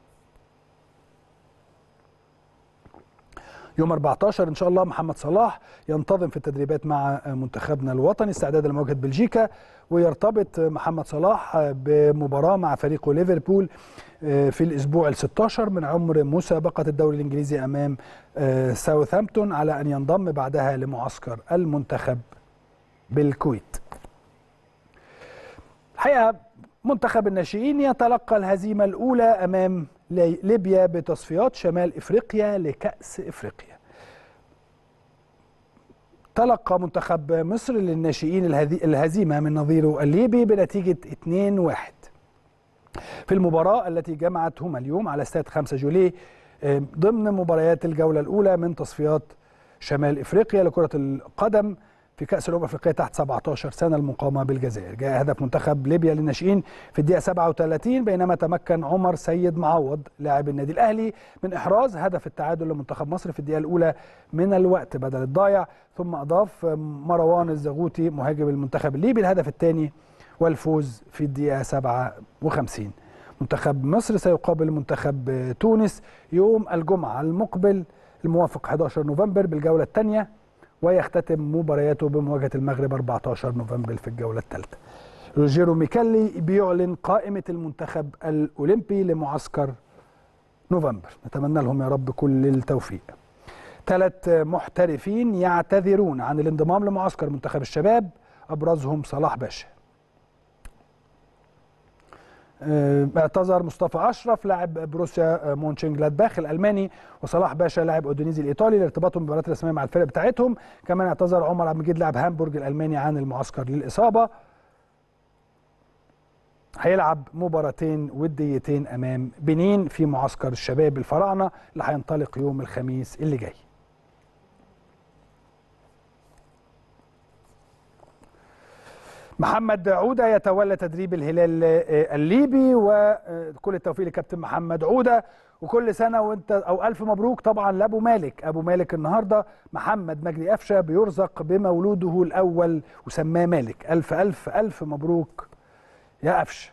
يوم 14 ان شاء الله محمد صلاح ينتظم في التدريبات مع منتخبنا الوطني استعدادا لمواجهه بلجيكا ويرتبط محمد صلاح بمباراه مع فريقه ليفربول في الاسبوع ال 16 من عمر مسابقه الدوري الانجليزي امام ساوثهامبتون على ان ينضم بعدها لمعسكر المنتخب بالكويت. الحقيقه منتخب الناشئين يتلقى الهزيمه الاولى امام لي- ليبيا بتصفيات شمال افريقيا لكاس افريقيا. تلقى منتخب مصر للناشئين الهذي- الهزيمه من نظيره الليبي بنتيجه 2-1 في المباراه التي جمعتهما اليوم على استاد 5 جوليه آه، ضمن مباريات الجوله الاولى من تصفيات شمال افريقيا لكره القدم في كاس الامم الافريقيه تحت 17 سنه المقامه بالجزائر جاء هدف منتخب ليبيا للناشئين في الدقيقه 37 بينما تمكن عمر سيد معوض لاعب النادي الاهلي من احراز هدف التعادل لمنتخب مصر في الدقيقه الاولى من الوقت بدل الضايع ثم اضاف مروان الزغوتي مهاجم المنتخب الليبي الهدف الثاني والفوز في الدقيقه 57 منتخب مصر سيقابل منتخب تونس يوم الجمعة المقبل الموافق 11 نوفمبر بالجولة الثانية ويختتم مبارياته بمواجهة المغرب 14 نوفمبر في الجولة الثالثة روجيرو ميكالي بيعلن قائمة المنتخب الأولمبي لمعسكر نوفمبر نتمنى لهم يا رب كل التوفيق ثلاث محترفين يعتذرون عن الانضمام لمعسكر منتخب الشباب أبرزهم صلاح باشا اعتذر مصطفى اشرف لاعب بروسيا مونشنجلادباخ الالماني وصلاح باشا لاعب اودونيزي الايطالي لارتباطهم بمباريات رسميه مع الفرق بتاعتهم كمان اعتذر عمر عبد المجيد لاعب هامبورج الالماني عن المعسكر للاصابه هيلعب مباراتين وديتين امام بنين في معسكر الشباب الفراعنه اللي هينطلق يوم الخميس اللي جاي محمد عوده يتولى تدريب الهلال الليبي وكل التوفيق لكابتن محمد عوده وكل سنه وانت او الف مبروك طبعا لابو مالك ابو مالك النهارده محمد مجدي قفشه بيرزق بمولوده الاول وسماه مالك الف الف الف مبروك يا قفشه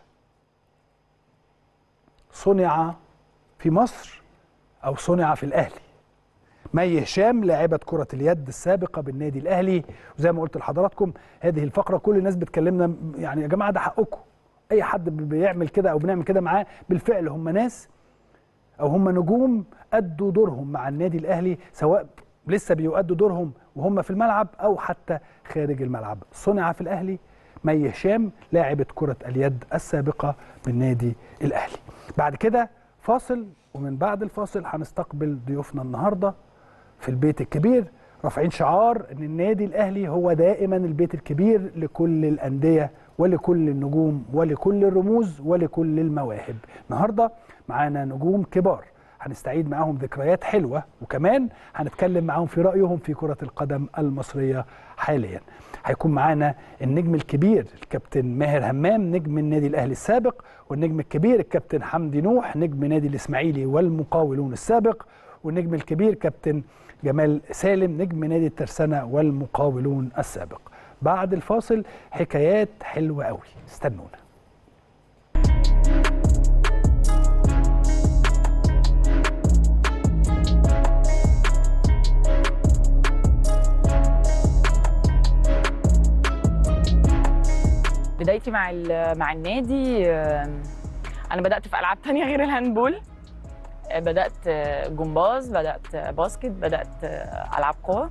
صنع في مصر او صنع في الاهلي مي هشام لاعبة كرة اليد السابقة بالنادي الأهلي وزي ما قلت لحضراتكم هذه الفقرة كل الناس بتكلمنا يعني يا جماعة ده حقكم أي حد بيعمل كده أو بنعمل كده معاه بالفعل هم ناس أو هم نجوم أدوا دورهم مع النادي الأهلي سواء لسه بيؤدوا دورهم وهم في الملعب أو حتى خارج الملعب صنع في الأهلي مي هشام لاعبة كرة اليد السابقة بالنادي الأهلي بعد كده فاصل ومن بعد الفاصل هنستقبل ضيوفنا النهارده في البيت الكبير رافعين شعار ان النادي الاهلي هو دائما البيت الكبير لكل الانديه ولكل النجوم ولكل الرموز ولكل المواهب النهارده معانا نجوم كبار هنستعيد معاهم ذكريات حلوه وكمان هنتكلم معاهم في رايهم في كره القدم المصريه حاليا هيكون معانا النجم الكبير الكابتن ماهر همام نجم النادي الاهلي السابق والنجم الكبير الكابتن حمدي نوح نجم نادي الاسماعيلي والمقاولون السابق والنجم الكبير كابتن جمال سالم نجم نادي الترسانة والمقاولون السابق بعد الفاصل حكايات حلوة قوي استنونا بدايتي مع مع النادي انا بدات في العاب تانية غير الهاندبول بدات جمباز بدات باسكت بدات العاب قوه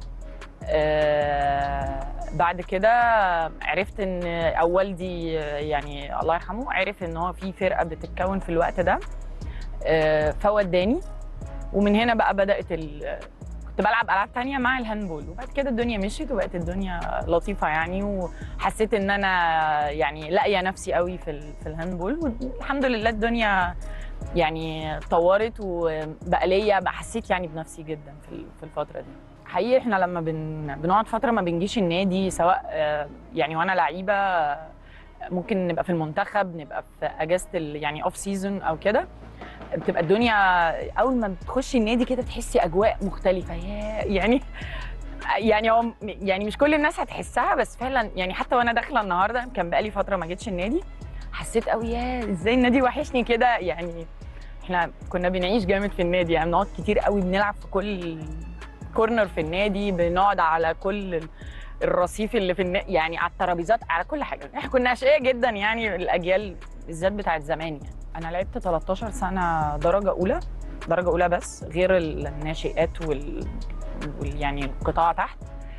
بعد كده عرفت ان او والدي يعني الله يرحمه عرف ان هو في فرقه بتتكون في الوقت ده فوداني ومن هنا بقى بدات ال... كنت بلعب العاب تانية مع الهاندبول وبعد كده الدنيا مشيت وبقت الدنيا لطيفه يعني وحسيت ان انا يعني لاقيه نفسي قوي في ال... في الهاندبول والحمد لله الدنيا يعني طورت وبقى ليا بقى حسيت يعني بنفسي جدا في في الفتره دي حقيقي احنا لما بن بنقعد فتره ما بنجيش النادي سواء يعني وانا لعيبه ممكن نبقى في المنتخب نبقى في اجازه يعني اوف سيزون او كده بتبقى الدنيا اول ما بتخشي النادي كده تحسي اجواء مختلفه يعني يعني هو يعني مش كل الناس هتحسها بس فعلا يعني حتى وانا داخله النهارده كان بقالي فتره ما جيتش النادي حسيت قوي يا ازاي النادي وحشني كده يعني احنا كنا بنعيش جامد في النادي يعني بنقعد كتير قوي بنلعب في كل كورنر في النادي بنقعد على كل الرصيف اللي في النادي يعني على الترابيزات على كل حاجه احنا كنا اشقياء جدا يعني الاجيال بالذات بتاعت زمان يعني انا لعبت 13 سنه درجه اولى درجه اولى بس غير الناشئات وال, وال... يعني القطاع تحت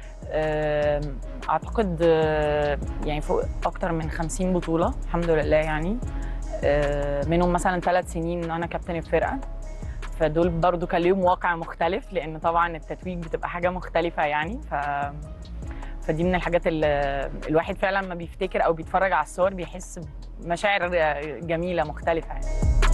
اعتقد يعني فوق اكتر من 50 بطوله الحمد لله يعني منهم مثلا ثلاث سنين انا كابتن الفرقه فدول برضو كان ليهم واقع مختلف لان طبعا التتويج بتبقى حاجه مختلفه يعني ف فدي من الحاجات اللي الواحد فعلا لما بيفتكر او بيتفرج على الصور بيحس بمشاعر جميله مختلفه يعني.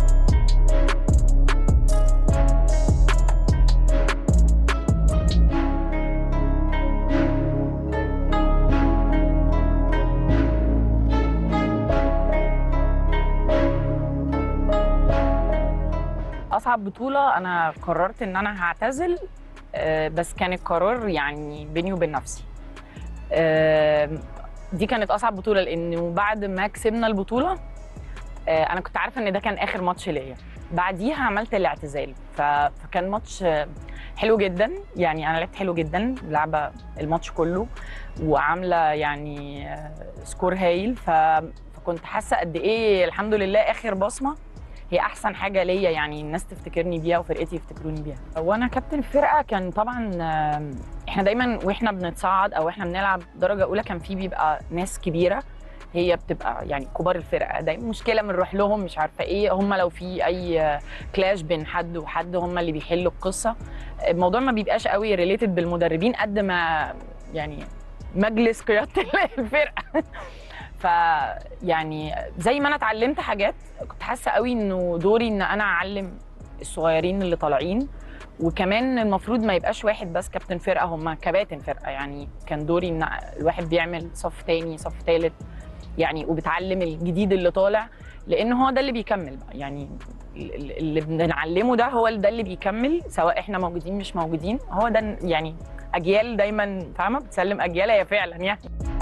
اصعب بطوله انا قررت ان انا هعتزل بس كان القرار يعني بيني وبين نفسي دي كانت اصعب بطوله لانه بعد ما كسبنا البطوله آه، انا كنت عارفه ان ده كان اخر ماتش ليا بعديها عملت الاعتزال ف- فكان ماتش آه، حلو جدا يعني انا لعبت حلو جدا لعبه الماتش كله وعامله يعني آه، سكور هايل ف... فكنت حاسه قد ايه الحمد لله اخر بصمه هي احسن حاجه ليا يعني الناس تفتكرني بيها وفرقتي يفتكروني بيها وانا كابتن الفرقه كان طبعا آه، احنا دايما واحنا بنتصعد او احنا بنلعب درجه اولى كان في بيبقى ناس كبيره هي بتبقى يعني كبار الفرقه دايما مشكله بنروح لهم مش عارفه ايه هم لو في اي كلاش بين حد وحد هم اللي بيحلوا القصه الموضوع ما بيبقاش قوي ريليتد بالمدربين قد ما يعني مجلس قياده الفرقه ف يعني زي ما انا اتعلمت حاجات كنت حاسه قوي انه دوري ان انا اعلم الصغيرين اللي طالعين وكمان المفروض ما يبقاش واحد بس كابتن فرقه هم كباتن فرقه يعني كان دوري ان الواحد بيعمل صف تاني صف تالت يعني وبتعلم الجديد اللي طالع لان هو ده اللي بيكمل بقى يعني ال- ال- اللي بنعلمه ده هو ده اللي بيكمل سواء احنا موجودين مش موجودين هو ده يعني اجيال دايما فاهمه بتسلم اجيال هي فعلا يعني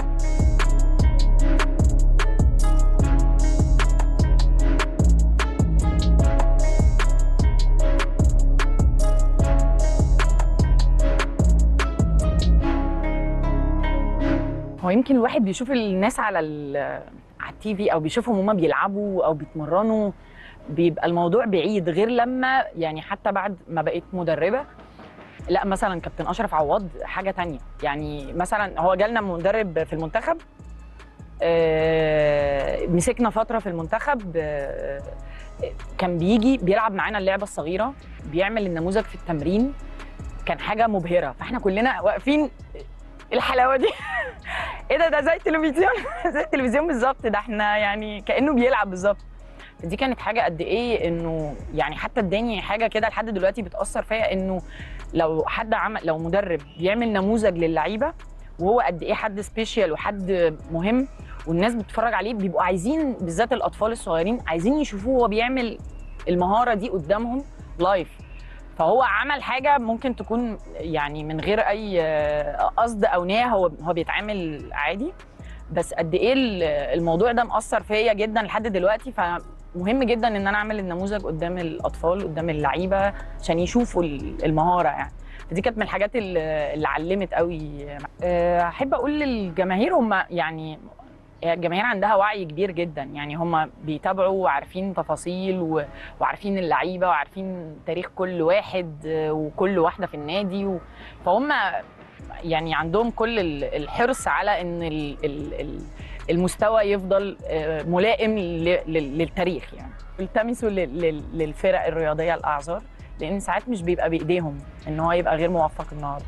هو يمكن الواحد بيشوف الناس على ال- على التي في او بيشوفهم هما بيلعبوا او بيتمرنوا بيبقى الموضوع بعيد غير لما يعني حتى بعد ما بقيت مدربه لا مثلا كابتن اشرف عواد حاجه تانية يعني مثلا هو جالنا مدرب في المنتخب آه، مسكنا فتره في المنتخب آه، كان بيجي بيلعب معانا اللعبه الصغيره بيعمل النموذج في التمرين كان حاجه مبهره فاحنا كلنا واقفين إيه الحلاوه دي ايه ده ده زي التلفزيون زي التلفزيون بالظبط ده احنا يعني كانه بيلعب بالظبط دي كانت حاجه قد ايه انه يعني حتى اداني حاجه كده لحد دلوقتي بتاثر فيا انه لو حد عمل لو مدرب بيعمل نموذج للعيبه وهو قد ايه حد سبيشال وحد مهم والناس بتتفرج عليه بيبقوا عايزين بالذات الاطفال الصغيرين عايزين يشوفوه وهو بيعمل المهاره دي قدامهم لايف فهو عمل حاجه ممكن تكون يعني من غير اي آه، قصد او نيه هو هو بيتعامل عادي بس قد ايه ال- الموضوع ده مأثر فيا جدا لحد دلوقتي فمهم جدا ان انا اعمل النموذج قدام الاطفال قدام اللعيبه عشان يشوفوا ال- المهاره يعني فدي كانت من الحاجات اللي اللي علمت قوي آه، احب اقول للجماهير هم يعني الجماهير عندها وعي كبير جدا يعني هم بيتابعوا وعارفين تفاصيل و... وعارفين اللعيبه وعارفين تاريخ كل واحد آه، وكل واحده في النادي و... فهم يعني عندهم كل ال- الحرص على ان ال... ال... ال- المستوى يفضل آه، ملائم ل... لل- للتاريخ يعني التمسوا لل... لل- للفرق الرياضيه الاعذار لان ساعات مش بيبقى بايديهم ان هو يبقى غير موفق النهارده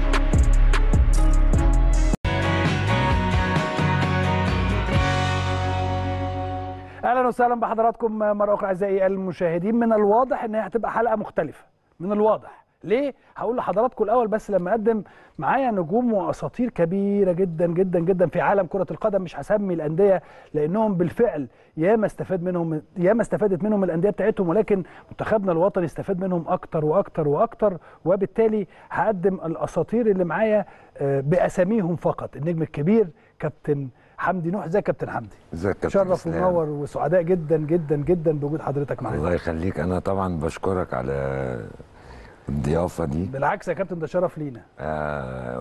اهلا وسهلا بحضراتكم مره اخرى اعزائي المشاهدين من الواضح ان هي هتبقى حلقه مختلفه من الواضح ليه هقول لحضراتكم الاول بس لما اقدم معايا نجوم واساطير كبيره جدا جدا جدا في عالم كره القدم مش هسمي الانديه لانهم بالفعل ياما استفاد منهم ياما استفادت منهم الانديه بتاعتهم ولكن منتخبنا الوطني استفاد منهم اكتر واكتر واكتر وبالتالي هقدم الاساطير اللي معايا آه، باساميهم فقط النجم الكبير كابتن حمدي نوح ازيك يا كابتن حمدي ازيك يا كابتن شرف اسلام؟ ومنور وسعداء جدا جدا جدا بوجود حضرتك معانا الله يخليك انا طبعا بشكرك على الضيافه دي بالعكس يا كابتن ده شرف لينا آه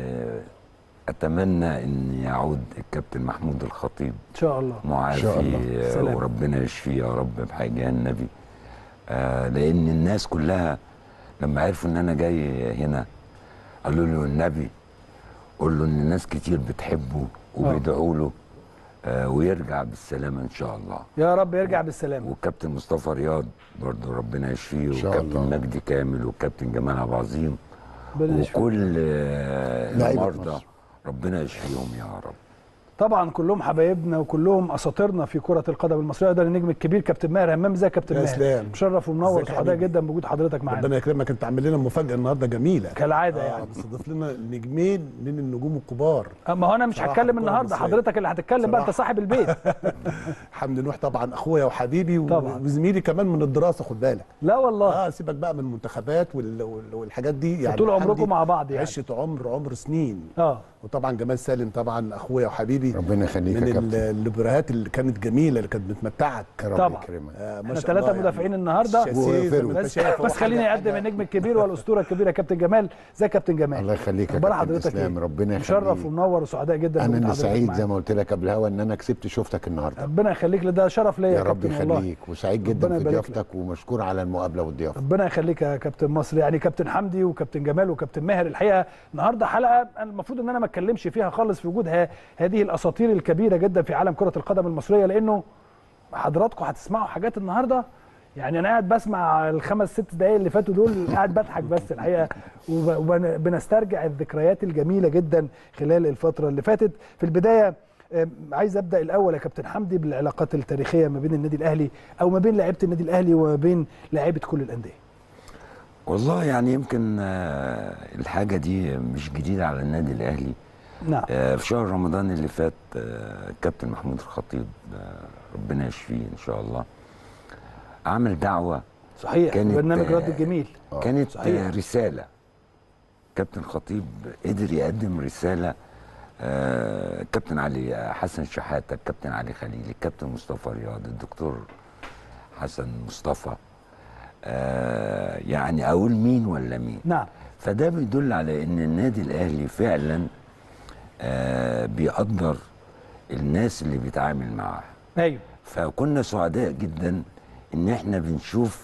واتمنى ان يعود الكابتن محمود الخطيب ان شاء الله معافي شاء الله. آه، سلام. وربنا يشفيه يا رب بحاجه النبي آه لان الناس كلها لما عرفوا ان انا جاي هنا قالوا له النبي قول له ان ناس كتير بتحبه وبيدعوا له آه ويرجع بالسلامه ان شاء الله يا رب يرجع بالسلامه والكابتن مصطفى رياض برضه ربنا يشفيه شاء والكابتن الله. مجدي كامل والكابتن جمال عبد العظيم ربنا يشفيه. وكل آه، لعيبة المرضى مصر. ربنا يشفيهم يا رب طبعا كلهم حبايبنا وكلهم اساطيرنا في كره القدم المصريه ده النجم الكبير كابتن ماهر همام ازيك يا كابتن يا ماهر اسلام. مشرف ومنور ازيك يا سعداء حبيبي. جدا بوجود حضرتك معانا ربنا يكرمك انت عامل لنا مفاجاه النهارده جميله كالعاده آه يعني بتستضيف لنا نجمين من النجوم الكبار اما هو انا مش صراحة هتكلم الكرة النهارده المصرية. حضرتك اللي هتتكلم بقى انت صراحة. صاحب البيت حمدي نوح طبعا اخويا وحبيبي و- طبعا. وزميلي كمان من الدراسه خد بالك لا والله اه سيبك بقى من المنتخبات وال- وال- والحاجات دي يعني طول عمركم حمدي مع بعض يعني عشره عمر عمر سنين اه وطبعا جمال سالم طبعا اخويا وحبيبي حبيبي ربنا يخليك من يا ال- كابتن الليبريهات اللي كانت جميله اللي كانت بتمتعك يا رب طبعا. يكرمك آه، ما احنا شاء الله ثلاثة مدافعين النهارده شاسيه زي ما انت بس, شايف، هو بس خليني حاجة- اقدم حاجة- النجم الكبير والاسطوره الكبيره يا كابتن جمال ازيك يا كابتن جمال الله يخليك يا اخبار كابتن حضرتك اسلام ايه؟ ربنا مشرف يخليك ومنور وسعداء جدا انا بوجود اللي حضرتك سعيد معانا. زي ما قلت لك قبل الهوا ان انا كسبت شفتك النهارده ربنا يخليك ده شرف ليا يا يا رب كابتن والله يخليك وسعيد ربنا جدا في يبارك لك. ضيافتك ومشكور على المقابله والضيافه ربنا يخليك يا كابتن مصر يعني كابتن حمدي وكابتن جمال وكابتن ماهر الحقيقه النهارده حلقه أنا المفروض ان انا ما اتكلمش فيها خالص في وجود ه- هذه الاساطير الكبيره جدا في عالم كره القدم المصريه لانه حضراتكم هتسمعوا حاجات النهارده يعني انا قاعد بسمع الخمس ست دقايق اللي فاتوا دول قاعد بضحك بس الحقيقه وبنسترجع الذكريات الجميله جدا خلال الفتره اللي فاتت في البدايه آم، عايز ابدا الاول يا كابتن حمدي بالعلاقات التاريخيه ما بين النادي الاهلي او ما بين لعيبه النادي الاهلي وما بين لعيبه كل الانديه والله يعني يمكن آه، الحاجه دي مش جديده على النادي الاهلي نعم آه، في شهر رمضان اللي فات آه، الكابتن محمود الخطيب آه، ربنا يشفيه ان شاء الله عمل دعوه صحيح كانت، برنامج آه، رد الجميل كانت صحيح. آه، رساله كابتن خطيب قدر يقدم رساله آه، الكابتن علي آه، حسن شحاته الكابتن علي خليل الكابتن مصطفى رياض الدكتور حسن مصطفى آه، يعني اقول مين ولا مين نعم فده بيدل على ان النادي الاهلي فعلا آه، بيقدر الناس اللي بيتعامل معاها ايوه فكنا سعداء جدا ان احنا بنشوف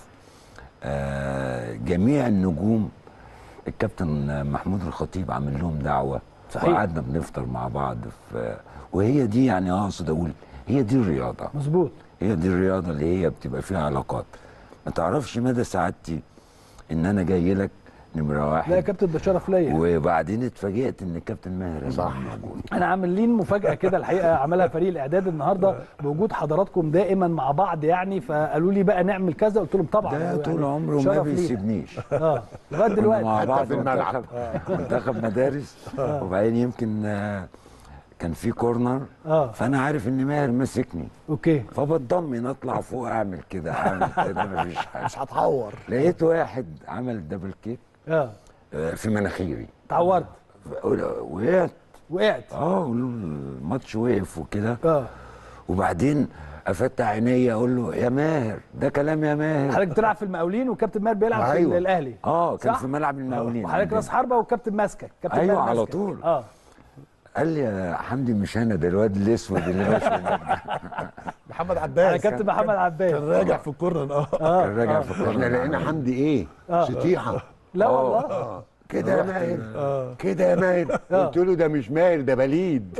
آه، جميع النجوم الكابتن محمود الخطيب عامل لهم دعوه صحيح. وقعدنا بنفطر مع بعض في وهي دي يعني اقصد اقول هي دي الرياضه مظبوط هي دي الرياضه اللي هي بتبقى فيها علاقات ما تعرفش مدى سعادتي ان انا جاي لك نمره واحد لا يا كابتن ده شرف ليا وبعدين اتفاجئت ان الكابتن ماهر صح. موجود انا عاملين مفاجاه كده الحقيقه عملها فريق الاعداد النهارده بوجود حضراتكم دائما مع بعض يعني فقالوا لي بقى نعمل كذا قلت لهم طبعا ده يعني طول عمره ما شرف لينا. بيسيبنيش اه لغايه كنا دلوقتي مع حتى بعض في الملعب. منتخب- منتخب مدارس وبعدين يمكن آه، كان في كورنر اه فانا عارف ان ماهر ماسكني اوكي فبتضمن اطلع فوق اعمل كده اعمل كده مفيش حاجه مش هتحور لقيت واحد عمل دبل كيك اه آه، في مناخيري اتعورت وقعت وقعت اه الماتش وقف وكده اه وبعدين افتح عيني اقول له يا ماهر ده كلام يا ماهر حضرتك بتلعب في المقاولين والكابتن ماهر بيلعب في أيوة. الاهلي اه كان صح؟ في ملعب المقاولين وحضرتك راس حربه والكابتن ماسكك كابتن أيوة، ماهر على ماسكك. طول. اه قال لي يا حمدي مش انا ده الواد الاسود اللي ماشي هناك ده. محمد عباس على كابتن محمد عباس كان راجع في الكورنر اه اه كان راجع آه. في احنا الكورنر لقينا معانا. حمدي ايه آه. شطيحه لا آه. والله كده يا ماهر كده يا ماهر قلت له ده مش ماهر ده بليد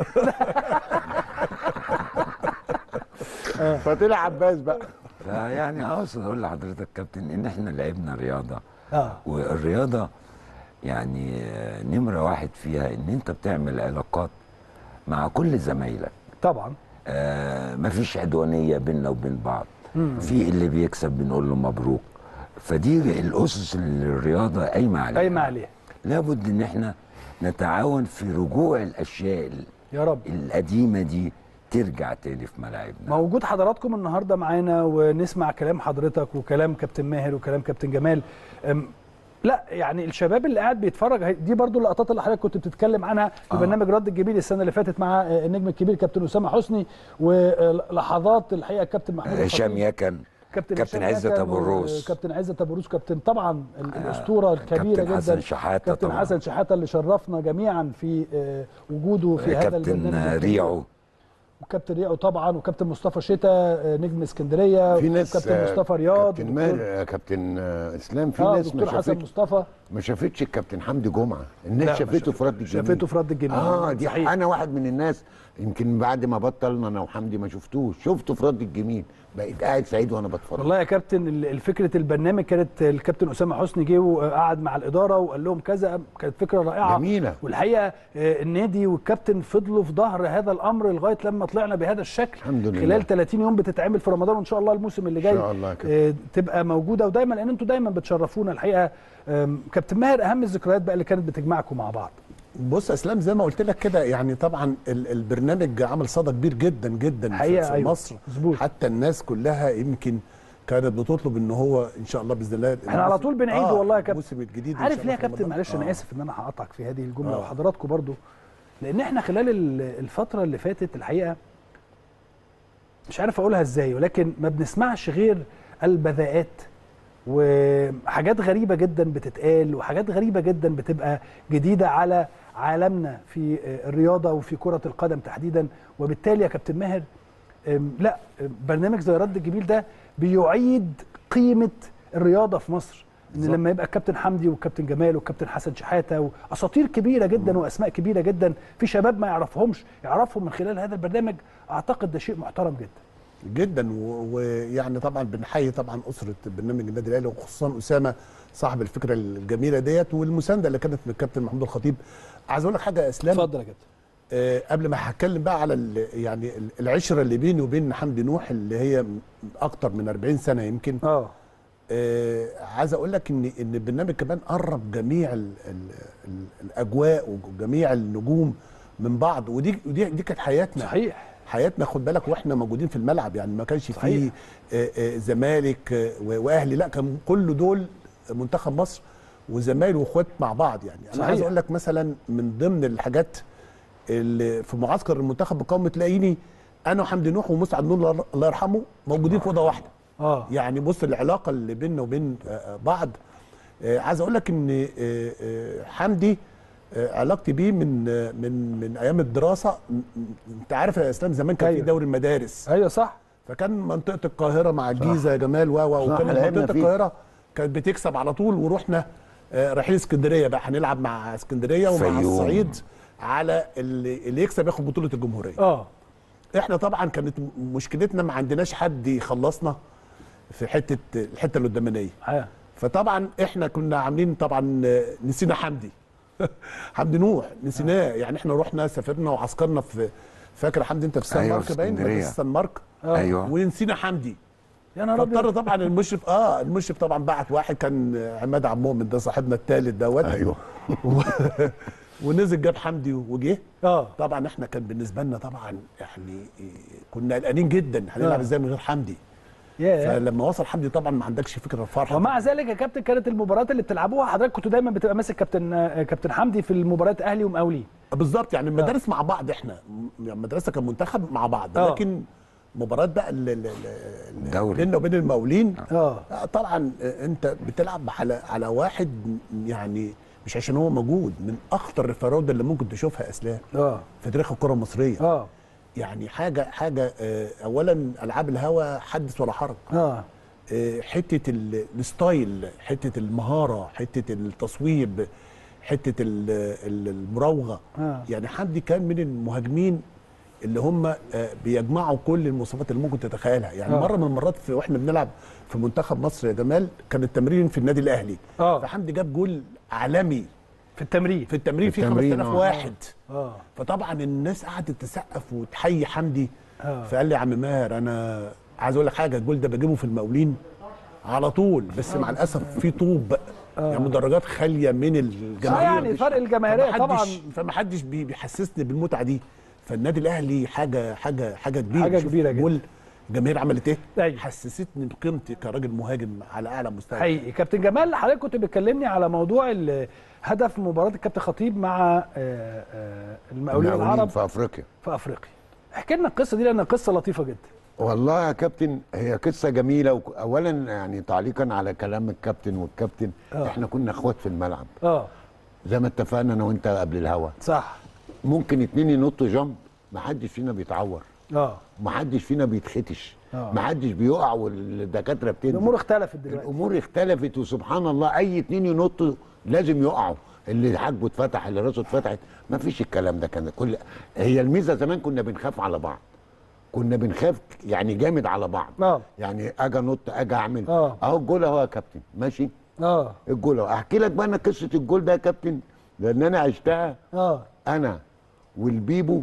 فطلع عباس بقى فيعني اقصد اقول لحضرتك كابتن ان احنا لعبنا رياضه اه والرياضه يعني آه، نمره واحد فيها ان انت بتعمل علاقات مع كل زمايلك طبعا آه مفيش عدوانيه بيننا وبين بعض في اللي بيكسب بنقول له مبروك فدي الاسس اللي الرياضه قايمه عليها قايمه عليها لابد ان احنا نتعاون في رجوع الاشياء ال- يا رب القديمه دي ترجع تاني في ملاعبنا موجود حضراتكم النهارده معانا ونسمع كلام حضرتك وكلام كابتن ماهر وكلام كابتن جمال أم، لا يعني الشباب اللي قاعد بيتفرج هي- دي برضو اللقطات اللي حضرتك كنت بتتكلم عنها في آه. برنامج رد الجميل السنه اللي فاتت مع آه، النجم الكبير كابتن اسامه حسني ولحظات الحقيقه كابتن محمود هشام الخطيب. يكن كابتن كابتن هشام عزت يكن أبو الروس. وكابتن عزت ابو الروس كابتن طبعا ال- الاسطوره الكبيره كابتن جدا حسن شحاته كابتن طبعا حسن شحاته اللي شرفنا جميعا في آه، وجوده في هذا كابتن البرنامج الكبير. ريعو وكابتن ريعو طبعا وكابتن مصطفى شتا آه، نجم اسكندريه في ناس وكابتن آه، مصطفى رياض كابتن ودكتور- ماهر آه، كابتن آه، اسلام في اه ناس دكتور ما حسن شافتش مصطفى ما شافتش الكابتن حمدي جمعه لا، الناس ما شافته في رد الجميل شافته في رد الجميل اه دي صحيح. انا واحد من الناس يمكن بعد ما بطلنا انا وحمدي ما شفتوش شفته في رد الجميل بقيت قاعد سعيد وانا بتفرج والله يا كابتن ال- الفكره البرنامج كانت الكابتن اسامه حسني جه وقعد مع الاداره وقال لهم كذا كانت فكره رائعه جميلة. والحقيقه آه، النادي والكابتن فضلوا في ظهر هذا الامر لغايه لما طلعنا بهذا الشكل الحمد لله. خلال 30 يوم بتتعمل في رمضان وان شاء الله الموسم اللي جاي إن شاء الله يا كابتن. آه، تبقى موجوده ودايما لان انتوا دايما بتشرفونا الحقيقه آم، كابتن ماهر اهم الذكريات بقى اللي كانت بتجمعكم مع بعض بص يا اسلام زي ما قلت لك كده يعني طبعا ال- البرنامج عمل صدى كبير جدا جدا في- حقيقة في أيوة. مصر مظبوط. حتى الناس كلها يمكن كانت بتطلب ان هو ان شاء الله باذن الله احنا على طول بنعيده والله يا كابتن الموسم الجديد إن عارف شاء ليه يا الله في كابتن رمضان. معلش انا آه. اسف ان انا هقطعك في هذه الجمله آه. وحضراتكم برضو لان احنا خلال ال- الفتره اللي فاتت الحقيقه مش عارف اقولها ازاي ولكن ما بنسمعش غير البذاءات وحاجات غريبه جدا بتتقال وحاجات غريبه جدا بتبقى جديده على عالمنا في الرياضه وفي كره القدم تحديدا وبالتالي يا كابتن ماهر أم، لا أم، برنامج زي رد الجميل ده بيعيد قيمه الرياضه في مصر ان بالظبط. لما يبقى الكابتن حمدي والكابتن جمال والكابتن حسن شحاته واساطير كبيره جدا واسماء كبيره جدا في شباب ما يعرفهمش يعرفهم من خلال هذا البرنامج اعتقد ده شيء محترم جدا جدا و- ويعني طبعا بنحيي طبعا اسره برنامج النادي الاهلي وخصوصا اسامه صاحب الفكره الجميله ديت والمسانده اللي كانت من الكابتن محمود الخطيب عايز اقول لك حاجه يا اسلام اتفضل يا كابتن آه قبل ما هتكلم بقى على ال- يعني ال- العشره اللي بيني وبين حمدي نوح اللي هي م- اكتر من 40 سنه يمكن اه آه عايز اقول لك ان ان البرنامج كمان قرب جميع ال ال ال الاجواء وجميع النجوم من بعض ودي ودي دي كانت حياتنا صحيح حياتنا خد بالك واحنا موجودين في الملعب يعني ما كانش صحيح. فيه آه، آه، زمالك آه، و- واهلي لا كان كل دول منتخب مصر وزمايل واخوات مع بعض يعني انا صحيح. عايز اقول لك مثلا من ضمن الحاجات اللي في معسكر المنتخب القومي تلاقيني انا وحمدي نوح ومسعد نور الله- الله يرحمه موجودين في اوضه واحده اه يعني بص العلاقه اللي بيننا وبين آه، آه، بعض آه، عايز اقول لك ان آه، آه، حمدي آه، علاقتي بيه من آه، من من ايام الدراسه م- م- انت عارف يا اسلام زمان كان في أيوة. دوري المدارس ايوه صح فكان منطقه القاهره مع الجيزه يا جمال و و صح، وكانت لعبنا منطقه فيه. القاهره كانت بتكسب على طول ورحنا آه، رايحين اسكندريه بقى هنلعب مع اسكندريه ومع فيوم. الصعيد على اللي, اللي يكسب ياخد بطوله الجمهوريه اه احنا طبعا كانت م- مشكلتنا ما عندناش حد يخلصنا في حته الحته القدامانيه آه. فطبعا احنا كنا عاملين طبعا آه، نسينا حمدي حمدي نوح نسيناه يعني احنا رحنا سافرنا وعسكرنا في فاكر يا حمدي انت في سان أيوة، مارك في باين اسكندرية. مدرسة سان مارك آه. ايوه ونسينا حمدي يا نهار فاضطر ابيض طبعا المشرف اه المشرف طبعا بعت واحد كان عماد عبد المؤمن ده صاحبنا الثالث دوت ايوه و... ونزل جاب حمدي وجه اه طبعا احنا كان بالنسبه لنا طبعا يعني إيه، كنا قلقانين جدا هنلعب آه. ازاي من غير حمدي يا فلما وصل حمدي طبعا ما عندكش فكره الفرحه ومع ذلك يا كابتن كانت المباريات اللي بتلعبوها حضرتك كنتوا دايما بتبقى ماسك كابتن آه، كابتن حمدي في المباريات اهلي ومقاولين بالظبط يعني المدارس مع بعض احنا م- يعني المدرسه كان منتخب مع بعض آه. لكن مباراه بقى ال- ال- ال- ال- الدوري. بيننا وبين المقاولين اه آه، طبعا آه، انت بتلعب على على واحد يعني مش عشان هو موجود من اخطر الفراوده اللي ممكن تشوفها يا اسلام اه في تاريخ الكره المصريه اه يعني حاجه حاجه آه، اولا العاب الهوا حدث ولا حرج اه آه، حته ال- الستايل حته المهاره حته التصويب حته ال- ال- المراوغه آه. يعني حمدي كان من المهاجمين اللي هم آه، بيجمعوا كل المواصفات اللي ممكن تتخيلها يعني آه. مره من المرات في واحنا بنلعب في منتخب مصر يا جمال كان التمرين في النادي الاهلي آه. فحمدي جاب جول عالمي في التمرين في التمرين في فيه التمرين، 5000 آه. واحد اه فطبعا الناس قعدت تسقف وتحيي حمدي آه. فقال لي يا عم ماهر انا عايز اقول لك حاجه الجول ده بجيبه في المقاولين على طول بس مع الاسف في طوب يعني مدرجات خاليه من آه الجماهير يعني فرق الجماهيريه فمحدش- طبعا فمحدش بي- بيحسسني بالمتعه دي فالنادي الاهلي حاجه حاجه حاجه كبيره حاجة شوف كبيرة جدا. الجول الجماهير عملت ايه؟ أيوة. حسستني بقيمتي كراجل مهاجم على اعلى مستوى حقيقي كابتن جمال حضرتك كنت بتكلمني على موضوع ال- هدف مباراه الكابتن خطيب مع آه، آه، المقاولين المقاولين العرب في افريقيا في افريقيا احكي لنا القصه دي لان قصه لطيفه جدا والله يا كابتن هي قصه جميله وك- اولا يعني تعليقا على كلام الكابتن والكابتن آه. احنا كنا اخوات في الملعب اه زي ما اتفقنا انا وانت قبل الهوا صح ممكن اتنين ينطوا جنب ما حدش فينا بيتعور اه ما حدش فينا بيتختش آه. ما حدش بيقع والدكاتره بتنزل الامور اختلفت دلوقتي الامور اختلفت وسبحان الله اي اتنين ينطوا لازم يقعوا اللي حاجبه اتفتح اللي راسه اتفتحت ما فيش الكلام ده كان كل هي الميزه زمان كنا بنخاف على بعض كنا بنخاف يعني جامد على بعض اه يعني اجي انط اجي اعمل آه. اهو الجول اهو يا كابتن ماشي اه الجول اهو احكي لك بقى انا قصه الجول ده يا كابتن لان انا عشتها اه انا والبيبو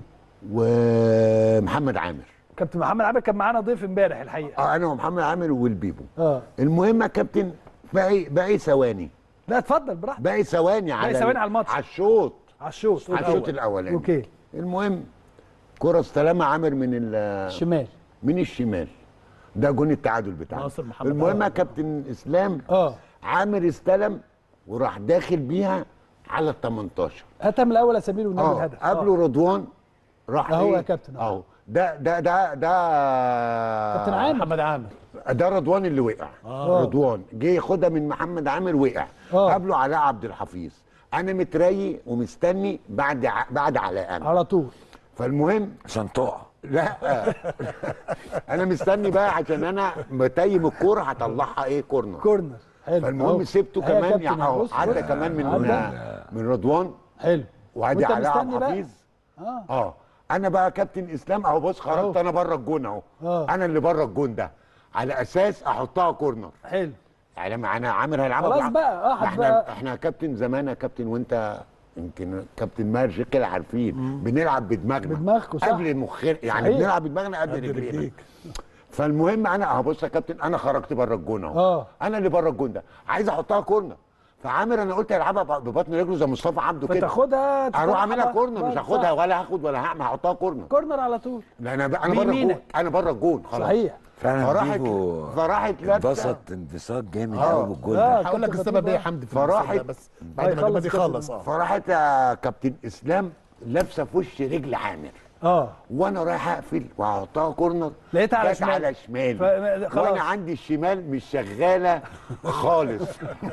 ومحمد عامر كابتن محمد عامر كان معانا ضيف امبارح الحقيقه اه انا ومحمد عامر والبيبو اه المهم يا كابتن باقي باقي ثواني لا اتفضل براحتك باقي ثواني على ثواني على الماتش. على الشوط على الشوط على الشوط الاولاني اوكي المهم كرة استلمها عامر من ال- الشمال من الشمال ده جون التعادل بتاعنا ناصر محمد المهم آه. يا كابتن اسلام اه عامر استلم وراح داخل بيها على ال 18 هاتها من الاول يا سمير والنبي اه الهدف قبله رضوان راح أهو إيه؟ يا كابتن، أهو. اهو ده ده ده ده كابتن عامر محمد عامر ده رضوان اللي وقع آه. رضوان جه ياخدها من محمد عامر وقع آه. قبله علاء عبد الحفيظ انا متريي ومستني بعد ع- بعد علاء انا على طول فالمهم عشان تقع لا انا مستني بقى عشان انا متيم الكوره هطلعها ايه كورنر كورنر حلو فالمهم أهو. سبته أهي يا كمان كابتن يعني أهو. أهو، بص، عدى بص. كمان من عدى. من رضوان حلو وادي وأنت علاء عبد مستني بقى؟ الحفيظ اه اه انا بقى كابتن اسلام اهو بص خرجت أهو. انا بره الجون اهو آه. انا اللي بره الجون ده على اساس احطها كورنر حلو يعني لما انا عامر هيلعبها خلاص بالع- بقى، آه، ما احنا هتبقى- احنا يا كابتن زمان يا كابتن وانت يمكن كابتن ماهر كده عارفين بنلعب بدماغنا بدماغكوا، صح. قبل مخنا يعني صحيح. بنلعب بدماغنا قبل قبل رجلينا رجليك. فالمهم انا اهو بص يا كابتن انا خرجت بره الجون اهو آه. انا اللي بره الجون ده عايز احطها كورنر فعامر انا قلت هيلعبها ببطن رجله زي مصطفى عبده كده فتاخدها اروح تطلعها اعملها بقى. كورنر مش صح. هاخدها ولا هاخد ولا هعمل هحطها كورنر كورنر على طول لا انا بقى انا بره الجون بيمينك. انا بره الجون خلاص صحيح فعلا فراحت بيبو فراحت لابسه انبسط انبساط جامد آه. قوي بالجول آه. ده هقول لك كابتن السبب ايه يا خطيب حمدي في فراحت- المثال ده بس بعد ما هيخلص الجمال يخلص كابتن. اه فراحت يا كابتن اسلام لابسه في وش رجل عامر اه وانا رايح اقفل وهحطها كورنر لقيتها على جت شمال. على شمالي ف- خلاص. وانا عندي الشمال مش شغاله خالص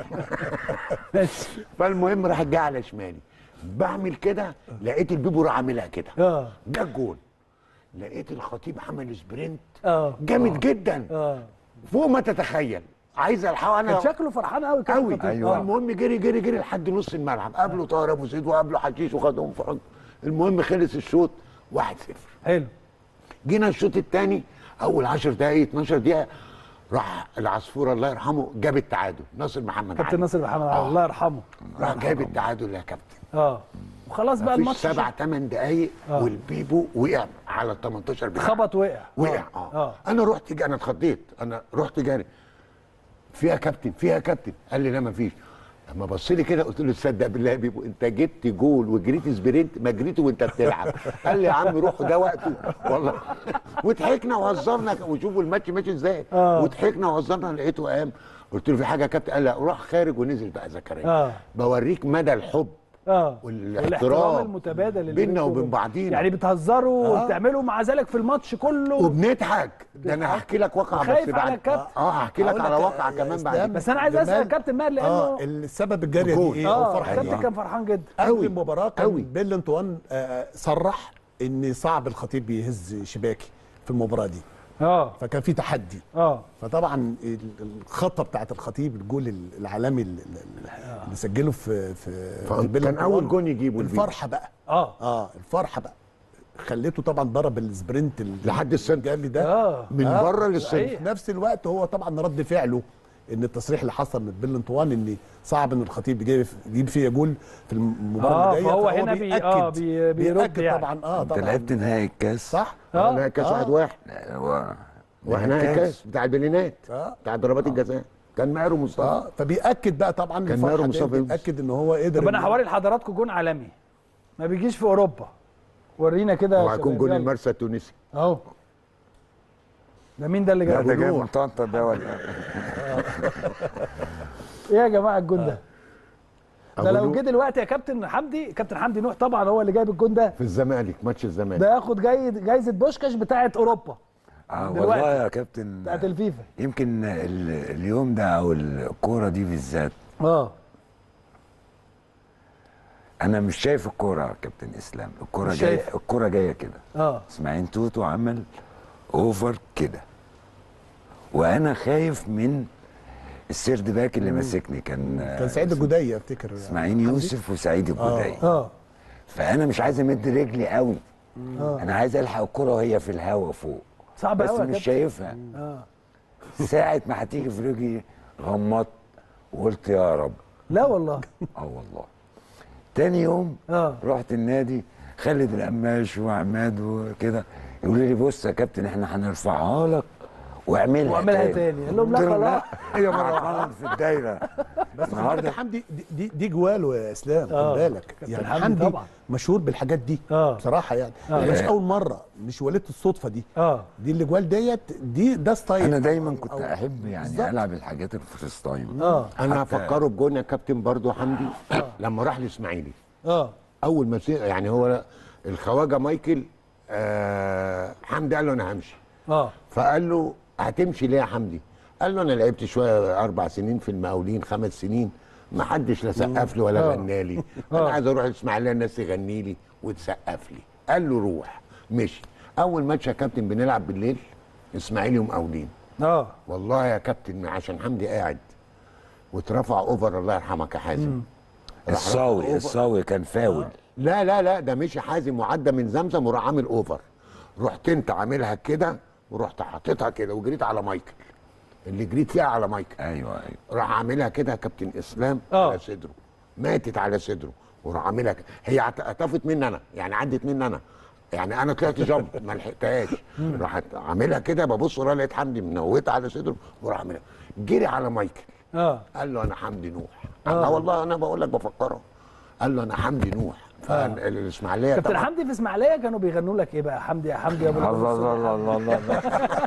ماشي فالمهم راح جه على شمالي بعمل كده لقيت البيبو راح عاملها كده اه جه الجول لقيت الخطيب عمل سبرنت اه جامد جدا اه فوق ما تتخيل عايز الحقه انا كان شكله فرحان قوي كده قوي الخطيب. أيوة. آه. المهم جري جري جري لحد نص الملعب قابله طاهر ابو زيد وقابله حشيش وخدهم في حضن المهم خلص الشوط 1-0 حلو جينا الشوط الثاني اول 10 دقائق 12 دقيقه راح العصفوره الله يرحمه جاب التعادل ناصر محمد كابتن علي ناصر محمد علي آه. الله يرحمه راح جاب التعادل يا كابتن اه وخلاص بقى مفيش الماتش سبع ثمان دقائق آه. والبيبو وقع على ال 18 بتاعه خبط وقع وقع اه, اه, آه. انا رحت جا- انا اتخضيت انا رحت جاري فيها كابتن فيها كابتن قال لي لا ما فيش لما بص لي كده قلت له تصدق بالله يا بيبو انت جبت جول وجريت سبرنت ما جريته وانت بتلعب قال لي يا عم روح ده وقته والله وضحكنا وهزرنا وشوفوا الماتش ماشي ازاي آه. وضحكنا وهزرنا لقيته قام قلت له في حاجه يا كابتن قال لا روح خارج ونزل بقى زكريا آه. بوريك مدى الحب اه والاحترام والاحترام المتبادل اللي بيننا بينكم وبين بعضينا. يعني بتهزروا وبتعملوا مع ذلك في الماتش كله وبنضحك ده انا هحكي لك واقعه وخايف بس على بعد الكابتن. اه هحكي لك هقول على لك واقعه يا كمان إسلام، بعد بس انا عايز اسال جمال- كابتن ماهر لانه اه السبب الجاريه الجول. دي ايه اه او فرحه الكابتن ايه كان فرحان جدا قبل أوي. المباراه كان أوي. بيل انطوان آه، صرح ان صعب الخطيب يهز شباكي في المباراه دي اه فكان في تحدي اه فطبعا ال- الخطه بتاعت الخطيب الجول العالمي اللي, اللي سجله في في في بيل كان انطوان، اول جون يجيبه الفيديو. الفرحه بقى اه اه الفرحه بقى خليته طبعا ضرب السبرنت ال- لحد السنتر. الجامي ده اه من آه، بره للسنتر صحيح. في نفس الوقت هو طبعا رد فعله ان التصريح اللي حصل من بيل انطوان ان صعب ان الخطيب يجيب يجيب فيها جول في المباراه آه، اللي جايه فهو هنا بي- آه، بي- بيرد بيأكد يعني. طبعا اه انت طبعا لعبت نهائي الكاس صح اه اه لا كاس آه. واحد واحد لا، هو واحنا الكاس بتاع البلينات آه. بتاع ضربات الجزاء كان ماهر ومصطفى اه فبيأكد بقى طبعا كان الفرحة ماهر دي مصطفى يونس. بيأكد ان هو قدر طب انا إن- هوري لحضراتكم جون عالمي ما بيجيش في اوروبا ورينا كده يا وهيكون شباب، جول يلا. المرسى التونسي اهو ده مين ده اللي لا، جاي ده جاي نوح. من طنطا ده ولا ايه يا جماعه الجون ده ده أبو لو نوح جه دلوقتي يا كابتن حمدي كابتن حمدي نوح طبعا هو اللي جايب الجون ده في الزمالك ماتش الزمالك ده ياخد جاي جايزه بوشكاش بتاعه اوروبا اه دلوقتي. والله يا كابتن بتاعه الفيفا يمكن ال- اليوم ده او الكوره دي بالذات اه انا مش شايف الكوره يا كابتن اسلام الكوره مش جايه شايف. الكوره جايه كده اه اسماعيل توتو عمل اوفر كده وانا خايف من السيرد باك اللي ماسكني كان كان سعيد الجدية افتكر اسماعيل يوسف وسعيد الجدعي اه فانا مش عايز امد رجلي قوي اه انا عايز الحق الكوره وهي في الهواء فوق صعب بس قوي يا مش كابتن شايفها اه ساعه ما هتيجي في رجلي غمضت وقلت يا رب لا والله اه والله تاني يوم اه رحت النادي خالد القماش وعماد وكده يقولوا لي بص يا كابتن احنا هنرفعها لك واعملها واعملها تاني قال لهم لا قلت له خلاص هي مرة في الدايره بس النهارده النهارده حمدي دي, دي, دي جواله يا اسلام خد آه. بالك كابتن يعني حمدي حمدي طبعا. مشهور بالحاجات دي آه. بصراحه يعني آه. يعني مش اول مره مش ولدت الصدفه دي اه دي الاجوال ديت دي ده ستايل انا دايما أو- كنت أو- احب يعني بالظبط. العب الحاجات الفريست تايم اه انا حتى- هفكره بجون يا كابتن برضو حمدي لما راح الاسماعيلي اه اول ما سي- يعني هو الخواجه مايكل آه حمدي قال له انا همشي اه فقال له هتمشي ليه يا حمدي؟ قال له انا لعبت شويه اربع سنين في المقاولين خمس سنين ما حدش لا سقف لي ولا آه. غنى لي آه. انا عايز اروح الاسماعيليه الناس تغني لي وتسقف لي قال له روح مشي اول ماتش يا كابتن بنلعب بالليل اسماعيلي ومقاولين اه والله يا كابتن عشان حمدي قاعد واترفع اوفر الله يرحمك يا حازم راح رفع الصاوي أوفر. الصاوي كان فاول لا لا لا ده مشي حازم وعدى من زمزم وراح عامل اوفر رحت انت عاملها كده ورحت حاططها كده وجريت على مايكل اللي جريت فيها على مايكل ايوه ايوه راح عاملها كده يا كابتن اسلام آه. على صدره ماتت على صدره وراح عاملها كده هي عت- اتقفت مني انا يعني عدت مني انا يعني انا طلعت جامب ما لحقتهاش راحت عاملها كده ببص ورا لقيت حمدي منوتها على صدره وراح عاملها جري على مايكل اه قال له انا حمدي نوح انا والله انا بقول لك بفكره قال له انا حمدي نوح فالاسماعيليه كابتن طبعا حمدي في اسماعيليه كانوا بيغنوا لك ايه بقى حمدي يا حمدي يا ابو الله الله الله الله الله الله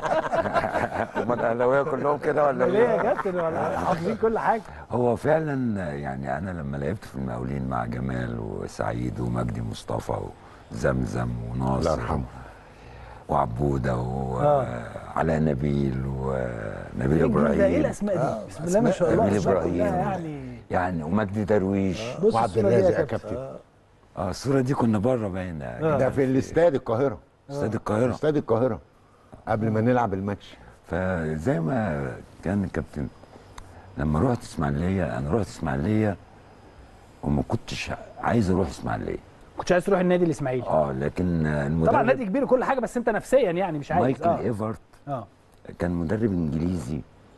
هم الاهلاويه كلهم كده ولا ليه ايه؟ يا كابتن ولا حافظين كل حاجه هو فعلا يعني انا لما لعبت في المقاولين مع جمال وسعيد ومجدي مصطفى وزمزم وناصر الله يرحمه. وعبوده وعلاء نبيل ونبيل ده ايه ابراهيم الاسماء دي بسم الله ما شاء الله نبيل أسماء ابراهيم كلها يعني يعني ومجدي درويش بص وعبد الصورة دي الرازق يا كابتن. كابتن اه الصوره دي كنا بره باين ده في الاستاد القاهره استاد القاهره استاد القاهره قبل ما نلعب الماتش فزي ما كان الكابتن لما رحت اسماعيليه انا رحت اسماعيليه وما كنتش عايز اروح اسماعيليه كنتش عايز تروح النادي الاسماعيلي اه لكن المدرب طبعا نادي كبير وكل حاجه بس انت نفسيا يعني مش عايز مايكل اه ايفرت اه كان مدرب انجليزي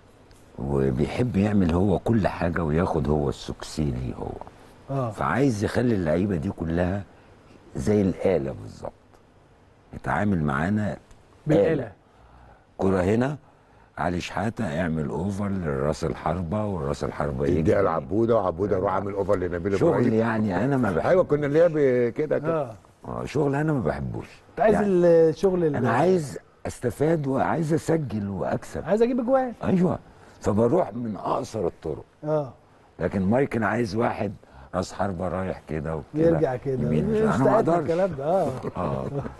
وبيحب يعمل هو كل حاجه وياخد هو السكسيلي هو اه فعايز يخلي اللعيبه دي كلها زي الاله بالظبط يتعامل معانا بالاله كرة هنا علي شحاته اعمل اوفر لراس الحربه والراس الحربه يجي يديها لعبوده وعبوده يروح عامل اوفر لنبيل شغل ابراهيم يعني انا ما بحبش ايوه كنا اللعب كده كده اه آه، شغل انا ما بحبوش انت عايز يعني الشغل ال- انا عايز استفاد وعايز اسجل واكسب عايز اجيب اجوان ايوه فبروح من اقصر الطرق اه لكن مايكل عايز واحد راس حربه رايح كده وكده يرجع كده يمين. مش انا ما بتاعتنا اقدرش الكلام ده اه اه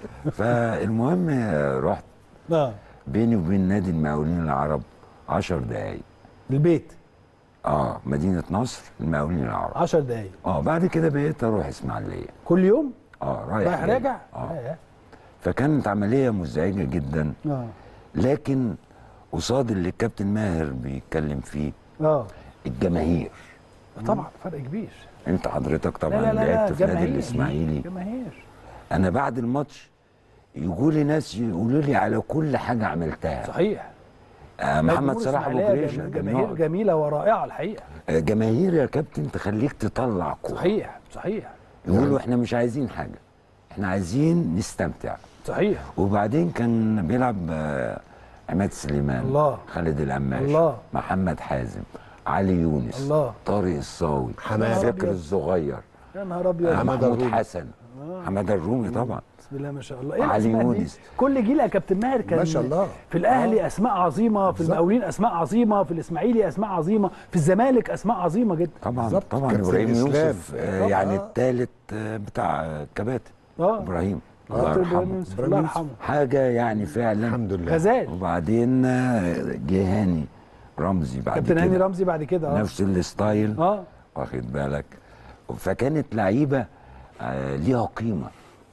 فالمهم رحت اه بيني وبين نادي المقاولين العرب 10 دقايق البيت اه مدينه نصر المقاولين العرب 10 دقايق اه بعد كده بقيت اروح اسماعيليه كل يوم اه رايح رايح جاي. راجع اه آه. فكانت عمليه مزعجه جدا اه لكن قصاد اللي الكابتن ماهر بيتكلم فيه اه الجماهير طبعا فرق كبير انت حضرتك لا طبعا لا لا, لا لعبت في نادي جماهير الاسماعيلي جماهير انا بعد الماتش يجوا لي ناس يقولوا لي على كل حاجه عملتها صحيح آه محمد جمهور صلاح ابو إسماعيلية جريشه جم- كان جماهير يقعد. جميله ورائعه الحقيقه آه، جماهير يا كابتن تخليك تطلع كوره صحيح صحيح يقولوا احنا مش عايزين حاجه احنا عايزين نستمتع صحيح وبعدين كان بيلعب آه، عماد سليمان الله. خالد القماش الله. محمد حازم علي يونس الله. طارق الصاوي حماد. فكر أبيض. الصغير يا نهار ابيض آه، حماد محمود الرومي. حسن حماد الرومي طبعا بسم الله ما شاء الله ايه علي الأسماء دي؟ يونس. كل جيل يا كابتن ماهر كان ما شاء الله. في الاهلي اسماء عظيمه في المقاولين اسماء عظيمه في الاسماعيلي اسماء عظيمه في الزمالك اسماء عظيمه جدا طبعا بالظبط. طبعا كابتن ابراهيم إسلام. يوسف آه، طبعا. يعني الثالث بتاع آه، كباتن اه ابراهيم الله دكتور إبراهيم يرحمه يوسف، الله يرحمه حاجه يعني فعلا الحمد لله غزال وبعدين آه، جه هاني رمزي بعد كابتن كده هاني رمزي بعد كده اه نفس الستايل اه واخد بالك فكانت لعيبه آه، ليها قيمه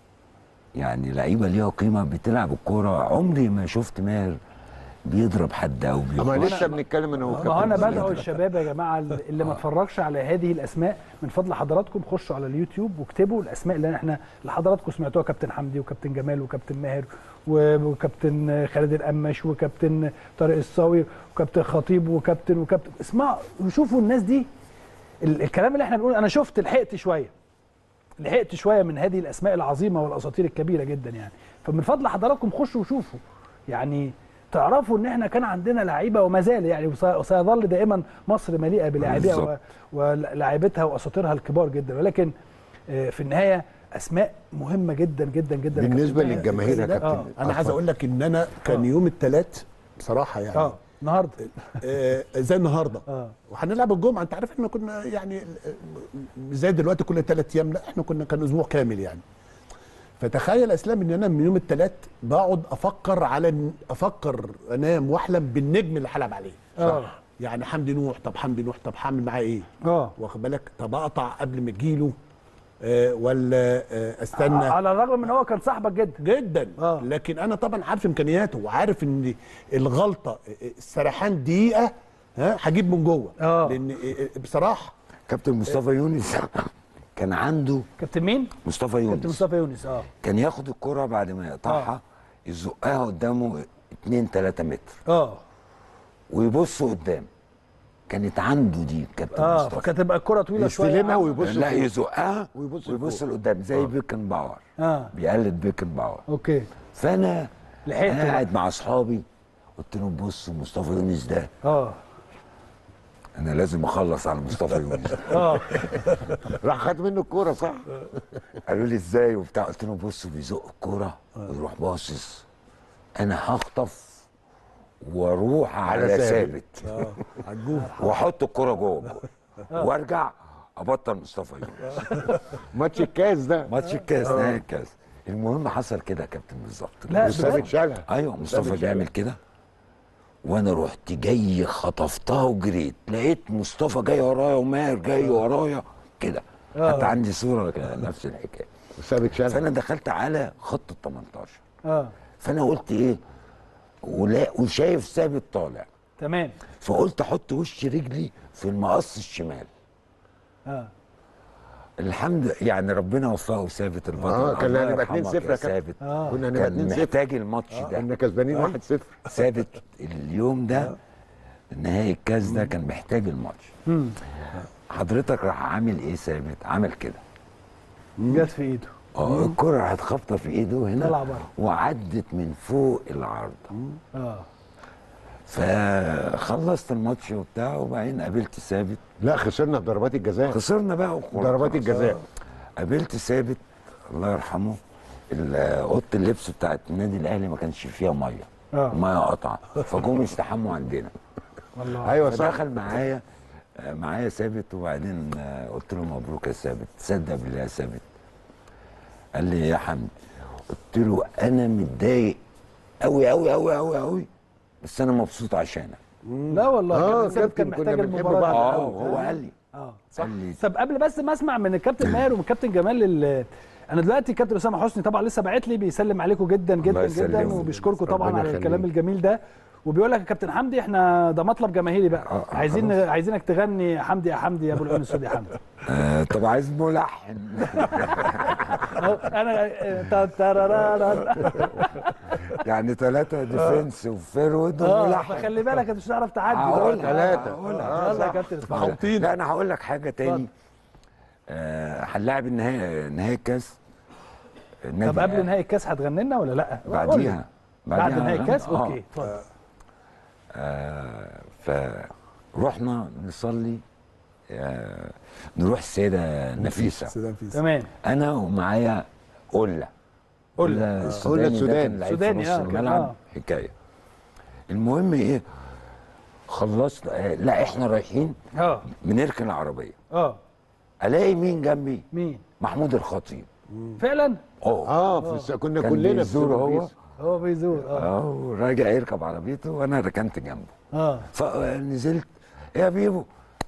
يعني لعيبه ليها قيمه بتلعب الكوره عمري ما شفت ماهر بيضرب حد او اما بيخش لسه بنتكلم انا ما هو وكابتن انا إسلام. بدعو الشباب يا جماعه اللي ما اتفرجش على هذه الاسماء من فضل حضراتكم خشوا على اليوتيوب واكتبوا الاسماء اللي احنا اللي حضراتكم سمعتوها كابتن حمدي وكابتن جمال وكابتن ماهر و- وكابتن خالد القمش وكابتن طارق الصاوي وكابتن خطيب وكابتن وكابتن اسمعوا وشوفوا الناس دي ال- الكلام اللي احنا بنقوله انا شفت لحقت شويه لحقت شويه من هذه الاسماء العظيمه والاساطير الكبيره جدا يعني فمن فضل حضراتكم خشوا وشوفوا يعني تعرفوا ان احنا كان عندنا لعيبه وما زال يعني وس- وسيظل دائما مصر مليئه بلاعبيها و- بالظبط. ولاعيبتها واساطيرها الكبار جدا ولكن آه، في النهايه اسماء مهمه جدا جدا جدا يا بالنسبه كابتن. للجماهير يا آه. كابتن انا عايز اقول لك ان انا كان يوم الثلاث بصراحه يعني اه النهارده آه، زي النهارده اه وهنلعب الجمعه انت عارف احنا كنا يعني آه، زي دلوقتي كل ثلاث ايام لا احنا كنا كان اسبوع كامل يعني فتخيل يا اسلام ان انا من يوم الثلاث بقعد افكر على إن- افكر انام واحلم بالنجم اللي هلعب عليه اه يعني حمدي نوح طب حمدي نوح طب هعمل معاه ايه اه واخد بالك طب اقطع قبل ما تجيله آه ولا آه استنى على الرغم من هو كان صاحبك جدا جدا آه. لكن انا طبعا عارف امكانياته وعارف ان الغلطه السرحان دقيقه ها هجيب من جوه آه. لان بصراحه كابتن مصطفى يونس كان عنده كابتن مين؟ مصطفى كابتن يونس مصطفى يونس اه كان ياخد الكرة بعد ما يقطعها يزقها قدامه 2 3 متر اه ويبص قدام كانت عنده دي كابتن اه مصطفى فكانت تبقى الكره طويله شويه يستلمها ويبص لا فوق. يزقها ويبص ويبص لفوق. لقدام زي بيكن باور اه بيقلد بيكن باور اوكي فانا لحقته بقى. قاعد مع اصحابي قلت لهم بصوا مصطفى يونس ده اه انا لازم اخلص على مصطفى يونس اه راح خد منه الكوره صح قالوا لي ازاي وبتاع قلت لهم بصوا بيزق الكوره ويروح باصص انا هخطف واروح على, على ثابت اه عجوب واحط الكوره جوه الجول وارجع ابطل مصطفى يونس ماتش الكاس ده ماتش الكاس نهائي الكاس المهم حصل كده يا كابتن بالظبط لا وثابت بجد؟ شالها ايوه مصطفى بيعمل كده وانا رحت جاي خطفتها وجريت لقيت مصطفى جاي ورايا وماهر جاي ورايا كده حتى عندي صوره كده نفس الحكايه وثابت شالها فانا دخلت على خط ال 18 اه فانا قلت ايه ولا وشايف ثابت طالع تمام فقلت احط وش رجلي في المقص الشمال اه الحمد يعني ربنا وفقه ثابت البطل اه كان الله هنبقى 2-0 يرحمك يا يا كابتن. ثابت اه كنا هنبقى كان 2-0 محتاج الماتش ده كنا كسبانين 1-0 ثابت اليوم ده نهائي الكاس ده كان محتاج الماتش مم. حضرتك راح عامل ايه ثابت عمل كده جت في ايده اه الكرة راحت خابطة في ايده طلع هنا بره. وعدت من فوق العارضة اه فخلصت الماتش وبتاع وبعدين قابلت ثابت لا خسرنا في ضربات الجزاء خسرنا بقى وخلاص. ضربات الجزاء قابلت ثابت الله يرحمه ال- اوضه اللبس بتاعت النادي الاهلي ما كانش فيها ميه اه ميه قطع فجم يستحموا عندنا والله ايوه صح فدخل معايا آه، معايا ثابت وبعدين آه، قلت له مبروك يا ثابت تصدق بالله يا ثابت قال لي يا حمدي قلت له انا متضايق قوي قوي قوي قوي قوي بس انا مبسوط عشانك لا والله آه، كابتن ثابت كان كابتن، كنا محتاج بنحب المباراه بعض. دي. اه أوي. هو قال لي اه قال لي طب قبل بس ما اسمع من الكابتن ماهر ومن الكابتن جمال ال- انا دلوقتي كابتن اسامه حسني طبعا لسه باعت لي بيسلم عليكم جدا جدا جدا يسلمك. وبيشكركم طبعا ربنا على يخليك. الكلام الجميل ده وبيقول لك يا كابتن حمدي احنا ده مطلب جماهيري بقى آه، آه، عايزين خلاص. عايزينك تغني حمدي يا حمدي يا ابو العيون السود يا حمدي آه طب عايز ملحن أهو انا آه، تا- تارارارا. يعني ثلاثة ديفنس وفيرود اه وملحن فخلي بالك انت مش هتعرف تعدي هقولها ثلاثة. هقولها. يلا يا كابتن اسمع محوطين لا انا هقول لك حاجه تاني آه، هنلاعب النهائي نهائي الكاس النادي طب قبل الأهلي. نهائي الكاس هتغني لنا ولا لا؟ قول لي. بعديها بعد نهائي الكاس آه. اوكي اتفضل آه فرحنا نصلي آه نروح السيده نفيسه سيدان فيس تمام انا ومعايا قله قلة. قله قلة السوداني ده السودان. كان لعيب في سوداني، نص آه، كان- الملعب آه. حكايه المهم ايه خلصت آه، لا احنا رايحين اه بنركن العربيه اه الاقي مين جنبي مين؟ محمود الخطيب فعلا اه اه في الس... كنا كان كلنا في بيزور هو السيرفيس. هو بيزور اه اه وراجع يركب عربيته وانا ركنت جنبه اه فنزلت إيه يا بيبو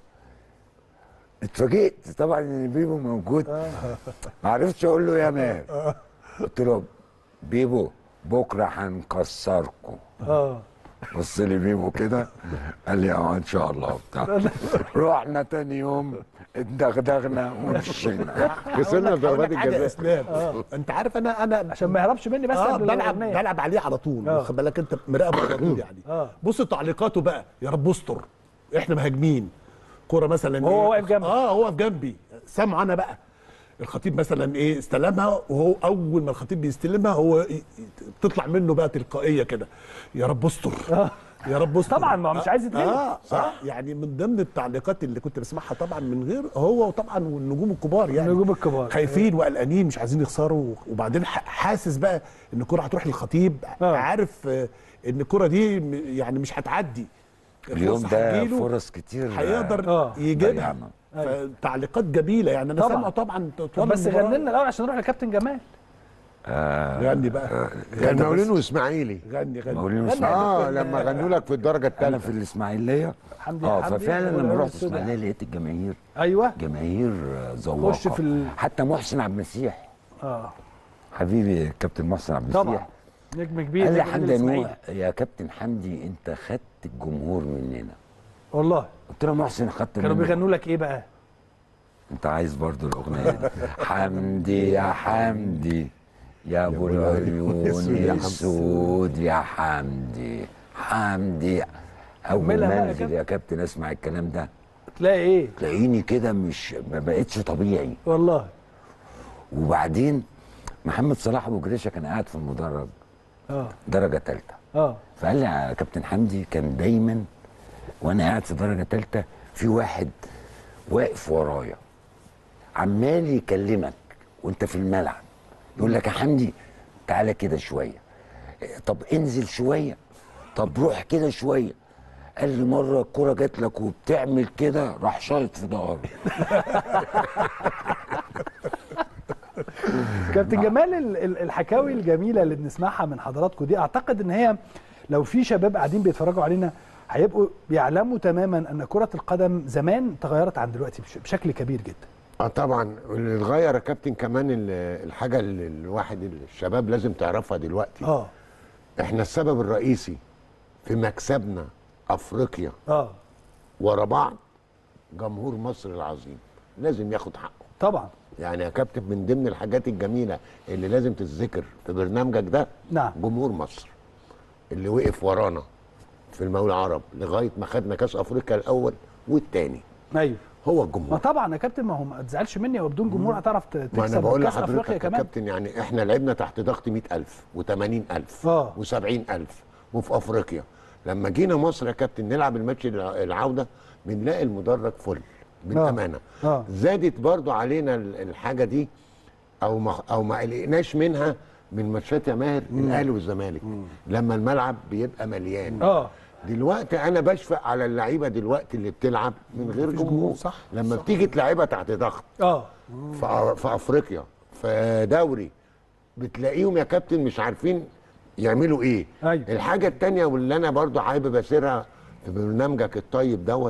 اتفاجئت طبعا ان بيبو موجود ما عرفتش اقول له يا ماهر قلت له بيبو بكره هنكسركم اه بص لي بيبو كده قال لي اه ان شاء الله بتاع رحنا تاني يوم اتدغدغنا ومشينا خسرنا في أقول ضربات لك حاجه يا الجزاء اسلام انت عارف انا انا عشان ما يهربش مني بس اه قبل بلعب الأغنية. بلعب عليه على طول آه. واخد بالك انت مراقبه على طول يعني آه. بص تعليقاته بقى يا رب استر احنا مهاجمين كوره مثلا وهو إيه؟ واقف جنبك. اه هو واقف جنبي سامعه انا بقى الخطيب مثلا ايه استلمها وهو اول ما الخطيب بيستلمها هو ي- ي- تطلع منه بقى تلقائيه كده يا رب استر يا رب استر طبعا، ما هو مش عايز يتلغي. اه صح يعني من ضمن التعليقات اللي كنت بسمعها طبعا من غير هو وطبعا والنجوم الكبار يعني النجوم الكبار. خايفين وقلقانين مش عايزين يخسروا وبعدين ح- حاسس بقى ان الكره هتروح للخطيب آه. عارف آه، ان الكره دي م- يعني مش هتعدي اليوم الفرصة ده هتجيله، فرص كتير هيقدر آه. يجيبها ضيعنا. فتعليقات جميله يعني انا طبعاً. سامعه طبعا طب طوال بس المباراة. غني لنا الاول عشان نروح لكابتن جمال غني بقى كان غني مولين بس. واسماعيلي غني غني مولين غني. واسماعيل اه لما غنوا لك في الدرجه انا الثالثه في الاسماعيليه حمدي اه حمدي ففعلا لما والعيون رحت السوداء. اسماعيليه لقيت الجماهير ايوه جماهير ذواقه خش في ال- حتى محسن عبد المسيح اه حبيبي كابتن محسن عبد طبعا المسيح نجم كبير قال لي نجم حمدي الإسماعيلي. نوح يا كابتن حمدي انت خدت الجمهور مننا والله قلت له محسن خدت كانوا منه. بيغنوا لك ايه بقى انت عايز برضو الاغنيه دي حمدي يا حمدي يا ابو العيون السود يا حمدي حمدي اول كملها بقى ما يا انزل كابتن. يا كابتن اسمع الكلام ده تلاقي ايه تلاقيني كده مش ما بقتش طبيعي والله وبعدين محمد صلاح ابو جريشه كان قاعد في المدرج اه درجه ثالثه اه فقال لي يا كابتن حمدي كان دايما وانا قاعد في درجه ثالثه في واحد واقف ورايا عمال يكلمك وانت في الملعب يقول لك يا حمدي تعالى كده شويه طب انزل شويه طب روح كده شويه قال لي مره الكوره جات لك وبتعمل كده راح شايط في ظهري كابتن جمال ال- ال- الحكاوي الجميله اللي بنسمعها من حضراتكم دي اعتقد ان هي لو في شباب قاعدين بيتفرجوا علينا هيبقوا بيعلموا تماما ان كره القدم زمان تغيرت عن دلوقتي بش- بشكل كبير جدا اه طبعا اللي اتغير يا كابتن كمان ال- الحاجه اللي الواحد الشباب لازم تعرفها دلوقتي اه احنا السبب الرئيسي في مكسبنا افريقيا اه ورا بعض جمهور مصر العظيم لازم ياخد حقه طبعا يعني يا كابتن من ضمن الحاجات الجميله اللي لازم تتذكر في برنامجك ده نعم. جمهور مصر اللي وقف ورانا في المولى العرب لغايه ما خدنا كاس افريقيا الاول والثاني ايوه هو ما الجمهور طبعا يا كابتن ما هو ما تزعلش مني هو بدون جمهور هتعرف ت- ما انا تكسب بقول كاس افريقيا لحضرتك يا كمان كابتن يعني احنا لعبنا تحت ضغط 100000 و80000 آه. و70000 وفي افريقيا لما جينا مصر يا كابتن نلعب الماتش الع- العوده بنلاقي المدرج فل بالامانه آه. زادت برضو علينا ال- الحاجه دي او ما او ما قلقناش منها من ماتشات يا ماهر الاهلي والزمالك لما الملعب بيبقى مليان اه دلوقتي انا بشفق على اللعيبه دلوقتي اللي بتلعب من غير مفيش جمهور جمهور، صح، لما صح. بتيجي تلعبها تحت ضغط اه في أ- في افريقيا في دوري بتلاقيهم يا كابتن مش عارفين يعملوا ايه أيوة. الحاجه التانية واللي انا برضو حابب اسيرها في برنامجك الطيب دوت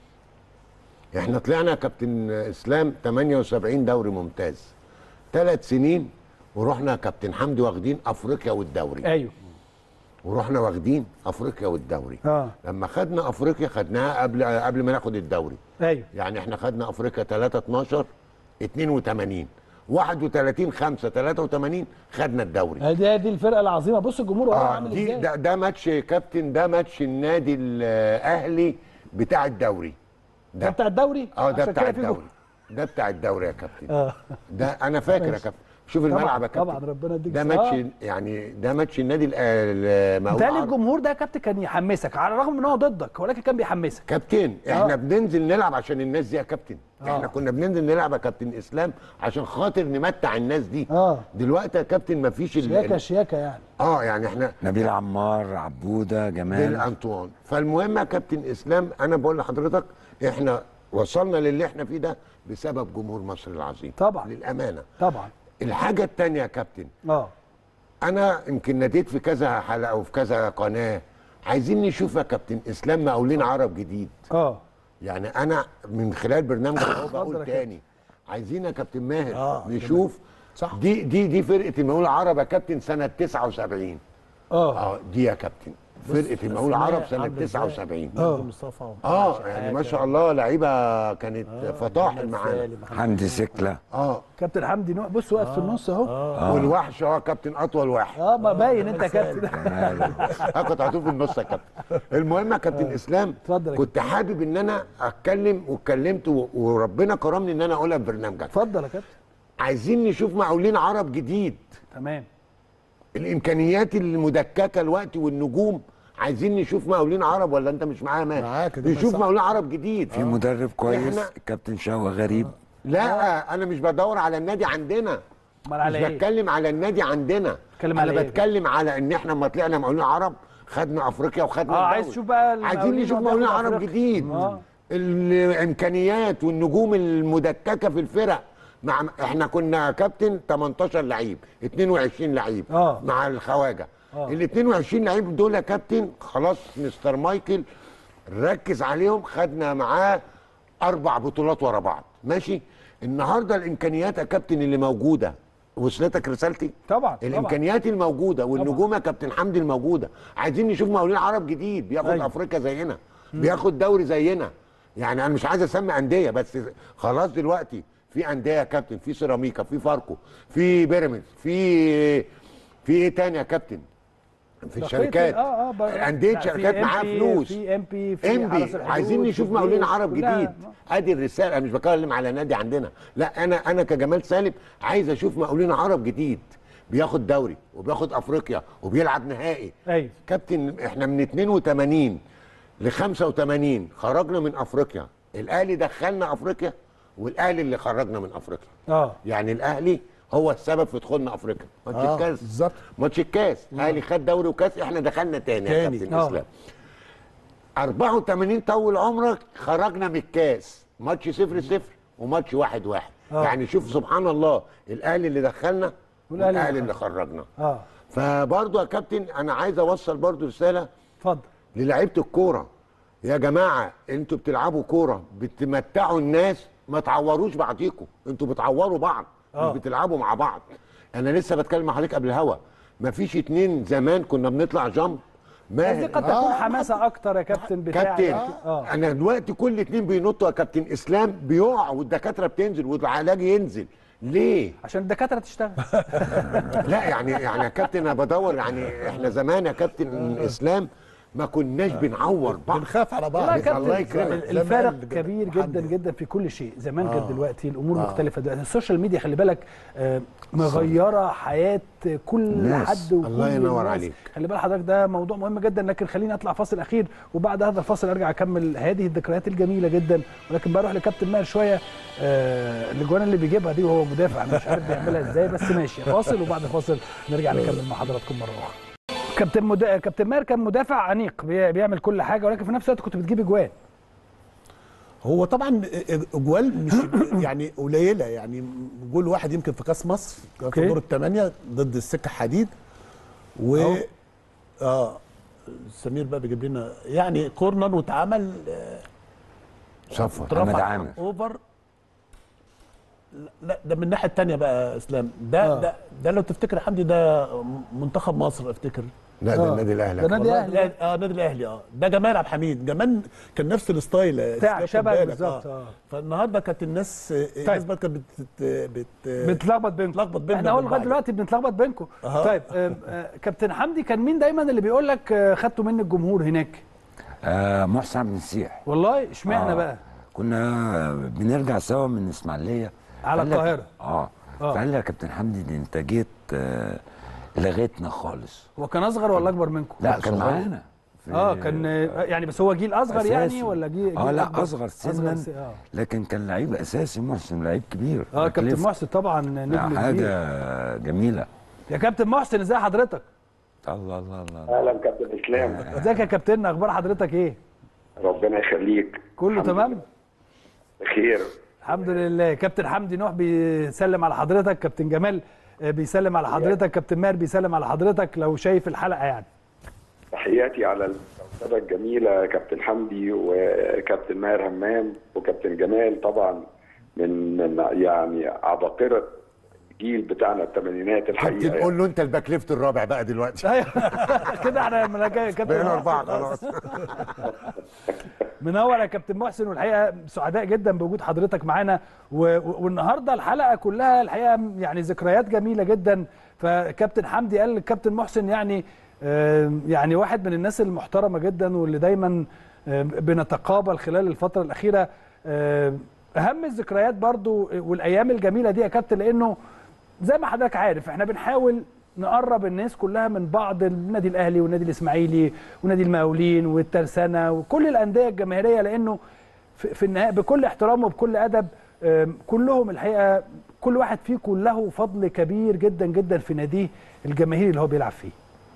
احنا طلعنا يا كابتن اسلام 78 دوري ممتاز ثلاث سنين ورحنا يا كابتن حمدي واخدين افريقيا والدوري ايوه ورحنا واخدين افريقيا والدوري اه لما خدنا افريقيا خدناها قبل قبل ما ناخد الدوري ايوه يعني احنا خدنا افريقيا 3 12 82 31 5 83 خدنا الدوري دي دي الفرقه العظيمه بص الجمهور وراه اه عامل دي ازاي ده, ده ماتش كابتن ده ماتش النادي الاهلي بتاع الدوري ده بتاع الدوري اه ده عشان بتاع كده في جمهور. الدوري ده بتاع الدوري يا كابتن اه ده انا فاكر يا ماشي. كابتن شوف طبعاً، الملعب يا كابتن طبعاً، ربنا يديك ده الصحة. ماتش يعني ده ماتش النادي المقاولين بالتالي الجمهور ده يا كابتن كان يحمسك على الرغم ان هو ضدك ولكن كان بيحمسك كابتن احنا آه. بننزل نلعب عشان الناس دي يا كابتن آه. احنا كنا بننزل نلعب يا كابتن اسلام عشان خاطر نمتع الناس دي آه. دلوقتي يا كابتن مفيش ال- شياكه ال- شياكه يعني اه يعني احنا نبيل عمار عبوده جمال بالانطوان فالمهم يا كابتن اسلام انا بقول لحضرتك احنا وصلنا للي احنا فيه ده بسبب جمهور مصر العظيم طبعاً. للامانه طبعا الحاجه الثانيه يا كابتن اه انا يمكن ناديت في كذا حلقه وفي كذا قناه عايزين نشوف يا كابتن اسلام مقاولين عرب جديد اه يعني انا من خلال برنامج اهو اتفضل يا بقول كابتن. تاني عايزين يا كابتن ماهر آه، نشوف صح. دي دي دي فرقه المقاول العرب يا كابتن سنه 79 اه اه دي يا كابتن فرقه المقاول العرب سنه عاملة إزاي؟ 79 مجدي مصطفى اه يعني ما شاء الله لعيبه كانت فطاحل معانا حمدي سكله اه كابتن حمدي نوح بص واقف في النص اهو والوحش اه كابتن اطول واحد اه ما باين انت يا كابتن اه كنت هتقف في النص يا كابتن المهم يا كابتن اسلام اتفضل يا كنت حابب ان انا اتكلم واتكلمت و- وربنا كرمني ان انا اقولها في برنامجك اتفضل يا كابتن عايزين نشوف مقاولين عرب جديد تمام الامكانيات المدككه الوقت والنجوم عايزين نشوف مقاولين عرب ولا انت مش معايا مان معاك ده نشوف صح. مقاولين عرب جديد في مدرب كويس إحنا- الكابتن شوقي غريب لا انا مش بدور على النادي عندنا امال على مش ايه؟ بتكلم على النادي عندنا بتكلم انا على إيه؟ بتكلم على ان احنا لما طلعنا مقاولين عرب خدنا افريقيا وخدنا اه عايز الدوري. تشوف بقى عايزين المقاولين نشوف اللي مقاولين بياخدوا عرب أفريقيا. جديد اه الامكانيات والنجوم المدككه في الفرق مع احنا كنا كابتن 18 لعيب 22 لعيب آه. مع الخواجه آه. ال 22 لعيب دول يا كابتن خلاص مستر مايكل ركز عليهم خدنا معاه اربع بطولات ورا بعض ماشي النهارده الامكانيات يا كابتن اللي موجوده وصلتك رسالتي طبعا طبعا الامكانيات الموجوده والنجوم يا كابتن حمدي الموجوده عايزين نشوف مقاولين عرب جديد بياخد أيوة. افريقيا زينا بياخد دوري زينا يعني انا مش عايز اسمي انديه بس خلاص دلوقتي في انديه يا كابتن في سيراميكا في فاركو في بيراميدز في في ايه تاني يا كابتن في بقية الشركات ال- اه اه بقى- انديه لا، في شركات معاها MP فلوس في ام بي في انبي حرس الحدود، عايزين نشوف في مقاولين الجيش، عرب كلها- جديد ادي الرساله انا مش بتكلم على نادي عندنا لا انا انا كجمال سالم عايز اشوف مقاولين عرب جديد بياخد دوري وبياخد افريقيا وبيلعب نهائي ايوه كابتن احنا من 82 ل 85 خرجنا من افريقيا الاهلي دخلنا افريقيا والاهلي اللي خرجنا من افريقيا اه يعني الاهلي هو السبب في دخولنا افريقيا ماتش آه، الكاس بالظبط. ماتش الكاس الاهلي خد دوري وكاس احنا دخلنا تاني يا تاني. كابتن آه. اسلام 84 طول عمرك خرجنا من الكاس ماتش 0 0 وماتش 1 1 آه. يعني شوف سبحان الله الاهلي اللي دخلنا والأهلي اللي والاهلي اللي خرجنا اه فبرضه يا كابتن انا عايز اوصل برضه رساله اتفضل للعيبه الكوره يا جماعه انتوا بتلعبوا كوره بتمتعوا الناس ما تعوروش بعضيكم انتوا بتعوروا بعض آه. مش بتلعبوا مع بعض انا لسه بتكلم مع حضرتك قبل الهوا مفيش اتنين زمان كنا بنطلع جامب بس دي ماهر قد تكون حماسه اكتر يا كابتن بتاع كابتن اه انا دلوقتي كل اتنين بينطوا يا كابتن اسلام بيقع والدكاتره بتنزل والعلاج ينزل ليه؟ عشان الدكاتره تشتغل لا يعني يعني يا كابتن انا بدور يعني احنا زمان يا كابتن اسلام ما كناش بنعور بعض بنخاف على بعض والله يا كابتن الله يكرمك. ال- الفرق زمان كبير الحمد جدا لله. جدا في كل شيء زمان غير آه. دلوقتي الامور آه. مختلفه دلوقتي السوشيال ميديا خلي بالك آه، مغيره حياه كل الناس. حد وكل الله ينور الناس. عليك. خلي بال حضرتك ده موضوع مهم جدا لكن خليني اطلع فاصل اخير وبعد هذا الفاصل ارجع اكمل هذه الذكريات الجميله جدا ولكن بروح لكابتن ماهر شويه آه الاجوان اللي بيجيبها دي وهو مدافع انا مش عارف بيعملها ازاي بس ماشي فاصل وبعد الفاصل نرجع نكمل مع حضراتكم مره اخرى كابتن مدا... كابتن ماهر كان مدافع انيق بي- بيعمل كل حاجه ولكن في نفس الوقت كنت بتجيب اجوان هو طبعا اجوال مش يعني قليله يعني جول واحد يمكن في كاس مصر كان أوكي. في دور الثمانيه ضد السكه حديد و أهو. اه سمير بقى بيجيب لنا يعني كورنر واتعمل صفر محمد اترفع عامر. اوفر لا ده من الناحيه الثانيه بقى يا اسلام ده آه. ده ده لو تفتكر يا حمدي ده منتخب مصر افتكر لا ده آه. النادي الاهلي ده نادي والله الاهلي الأهلي- اه النادي الاهلي اه ده جمال عبد الحميد جمال كان نفس الستايل يا بتاع إسلام، خد شبه بالك، بالظبط، آه. فالنهارده كانت الناس الناس بقى كانت بت بت بنتلخبط بينكم بنتلخبط بيننا احنا اهو وبين لغايه بعض. دلوقتي بنتلخبط بينكم أها. طيب آم، آه، كابتن حمدي كان مين دايما اللي بيقول لك آه، خدتوا مني الجمهور هناك آه محسن عبد النسيح والله اشمعنى آه. بقى كنا بنرجع سوا من اسماعيليه على فقال لك- القاهرة. اه آه. فقال لي يا كابتن حمدي ده انت جيت آه لغيتنا خالص هو كان اصغر ولا اكبر منكم لا كان معانا في- اه كان آه، يعني بس هو جيل اصغر أساسي. يعني ولا جيل جيل اه لا أكبر؟ اصغر سنا س- اه لكن كان لعيب اساسي محسن لعيب كبير اه كابتن تكلفة. محسن طبعا نجم لا، كبير حاجه جميله يا كابتن محسن ازي حضرتك الله الله الله اهلا كابتن اسلام ازيك يا كابتن اخبار حضرتك ايه ربنا يخليك كله الحمد تمام لله. بخير الحمد لله كابتن حمدي نوح بيسلم على حضرتك كابتن جمال آه، بيسلم على حضرتك كابتن ماهر بيسلم على حضرتك لو شايف الحلقه يعني تحياتي على المكتبه الجميله كابتن حمدي وكابتن ماهر همام وكابتن جمال طبعا من من يعني عباقره الجيل بتاعنا الثمانينات الحقيقه كابتن قول له انت الباك ليفت الرابع بقى دلوقتي ايوه كده احنا من كابتن بقينا محسن اربعه خلاص منور يا كابتن محسن والحقيقه سعداء جدا بوجود حضرتك معانا و- و- والنهارده الحلقه كلها الحقيقه يعني ذكريات جميله جدا فكابتن حمدي قال الكابتن محسن يعني آه، يعني واحد من الناس المحترمه جدا واللي دايما آه، بنتقابل خلال الفتره الاخيره آه، اهم الذكريات برضو والايام الجميله دي يا كابتن لانه زي ما حضرتك عارف احنا بنحاول نقرب الناس كلها من بعض النادي الاهلي والنادي الاسماعيلي ونادي المقاولين والترسانه وكل الانديه الجماهيريه لانه في في النهايه بكل احترام وبكل ادب آم، كلهم الحقيقه كل واحد فيكم له فضل كبير جدا جدا في ناديه الجماهيري اللي هو بيلعب فيه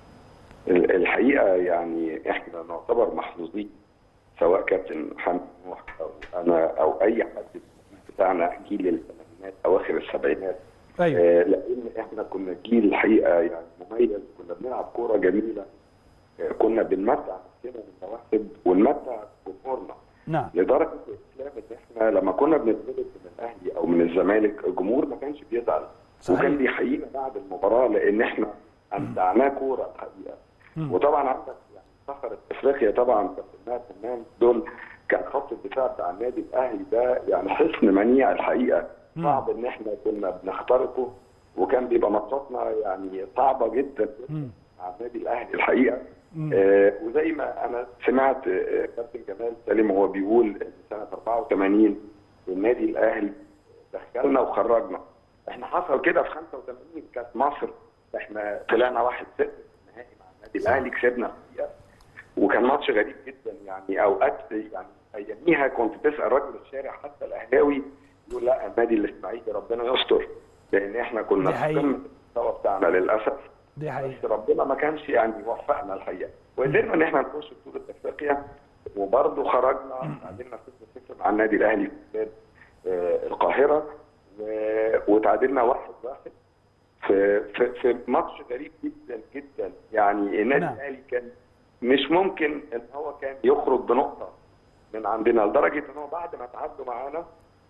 ال- الحقيقه يعني احنا نعتبر محظوظين سواء كابتن محمد نوح او انا او اي حد بتاعنا جيل الثمانينات اواخر السبعينات ايوه آه، لان احنا كنا جيل الحقيقه يعني مميز كنا بنلعب كوره جميله آه، كنا بنمتع نفسنا بالمواهب ونمتع جمهورنا نعم لدرجه الاسلام ان احنا لما كنا بنتولد من الاهلي او من الزمالك الجمهور ما كانش بيزعل صحيح. وكان بيحيينا بعد المباراه لان احنا امتعناه كوره الحقيقه وطبعا عندك يعني صخره افريقيا طبعا كابتن ماهر همام دول كان خط الدفاع بتاع النادي الاهلي ده يعني حصن منيع الحقيقه صعب ان احنا كنا بنخترقه وكان بيبقى ماتشاتنا يعني صعبه جدا مع النادي الاهلي الحقيقه آه وزي ما انا سمعت آه، كابتن جمال سالم وهو بيقول ان سنه 84 النادي الاهلي دخلنا وخرجنا احنا حصل كده في 85 كاس مصر احنا طلعنا 1 0 النهائي مع النادي الاهلي كسبنا الحقيقه وكان ماتش غريب جدا يعني اوقات يعني اياميها كنت تسال رجل الشارع حتى الاهلاوي يقول لا النادي الاسماعيلي ربنا يستر لان احنا كنا دي في حقيقة. قمه المستوى بتاعنا للاسف دي حقيقه بس ربنا ما كانش يعني وفقنا الحقيقه وقدرنا ان احنا نخش بطوله افريقيا وبرضه خرجنا تعادلنا 0 مع النادي الاهلي في استاد آه، القاهره و- وتعادلنا 1 1 في في في ماتش غريب جدا جدا يعني النادي نعم. الاهلي كان مش ممكن ان هو كان يخرج بنقطه من عندنا لدرجه ان هو بعد ما تعادلوا معانا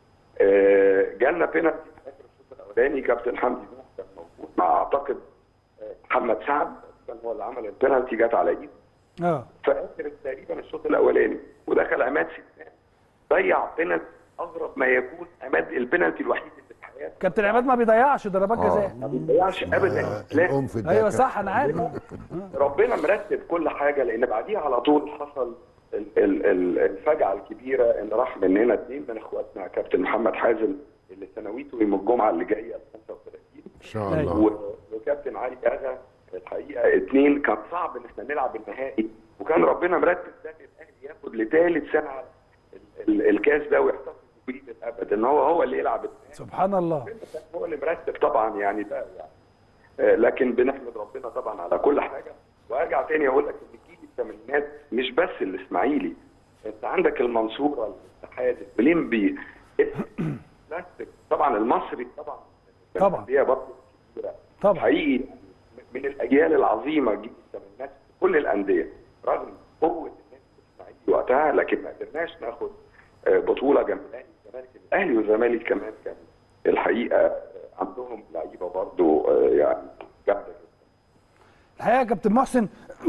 آه، جالنا بينالتي في اخر الشوط الاولاني كابتن حمدي نوح كان موجود مع اعتقد آه، محمد سعد كان هو اللي عمل البينالتي جت على ايده اه في اخر تقريبا الشوط الاولاني ودخل عماد سيدان ضيع بينالتي اغرب ما يكون عماد البينالتي الوحيد اللي في حياته كابتن عماد ما بيضيعش ضربات جزاء ما بيضيعش ابدا لا الانف ده ايوه كان- صح انا عارف ربنا مرتب كل حاجه لان بعديها على طول حصل ال- ال- ال- الفجعه الكبيره ان راح مننا اثنين من اخواتنا كابتن محمد حازم اللي سنويته يوم الجمعه اللي جايه 35 ان شاء أيوة. الله و- وكابتن علي اغا الحقيقه اثنين كان صعب ان احنا نلعب النهائي وكان ربنا مرتب ده ان الاهلي ياخد لثالث سنه ال- ال- الكاس ده ويحتفظ بيه للابد ان هو هو اللي يلعب النهائي سبحان الله هو اللي مرتب طبعا يعني ده يعني آه، لكن بنحمد ربنا طبعا على كل حاجه وارجع تاني اقول لك ان جيل الثمانينات مش بس الاسماعيلي انت عندك المنصوره الاتحاد الليمبي بلاستيك طبعا المصري طبعا طبعا. هي برضه كبيره طبعا. حقيقي من الاجيال العظيمه جيل الثمانينات في كل الانديه رغم قوه النادي الاسماعيلي وقتها لكن ما قدرناش ناخد آه، بطوله جنب الاهلي والزمالك الاهلي والزمالك كمان كان الحقيقه آه، عندهم لعيبه برضه آه، يعني جامده جدا الحقيقه يا كابتن محسن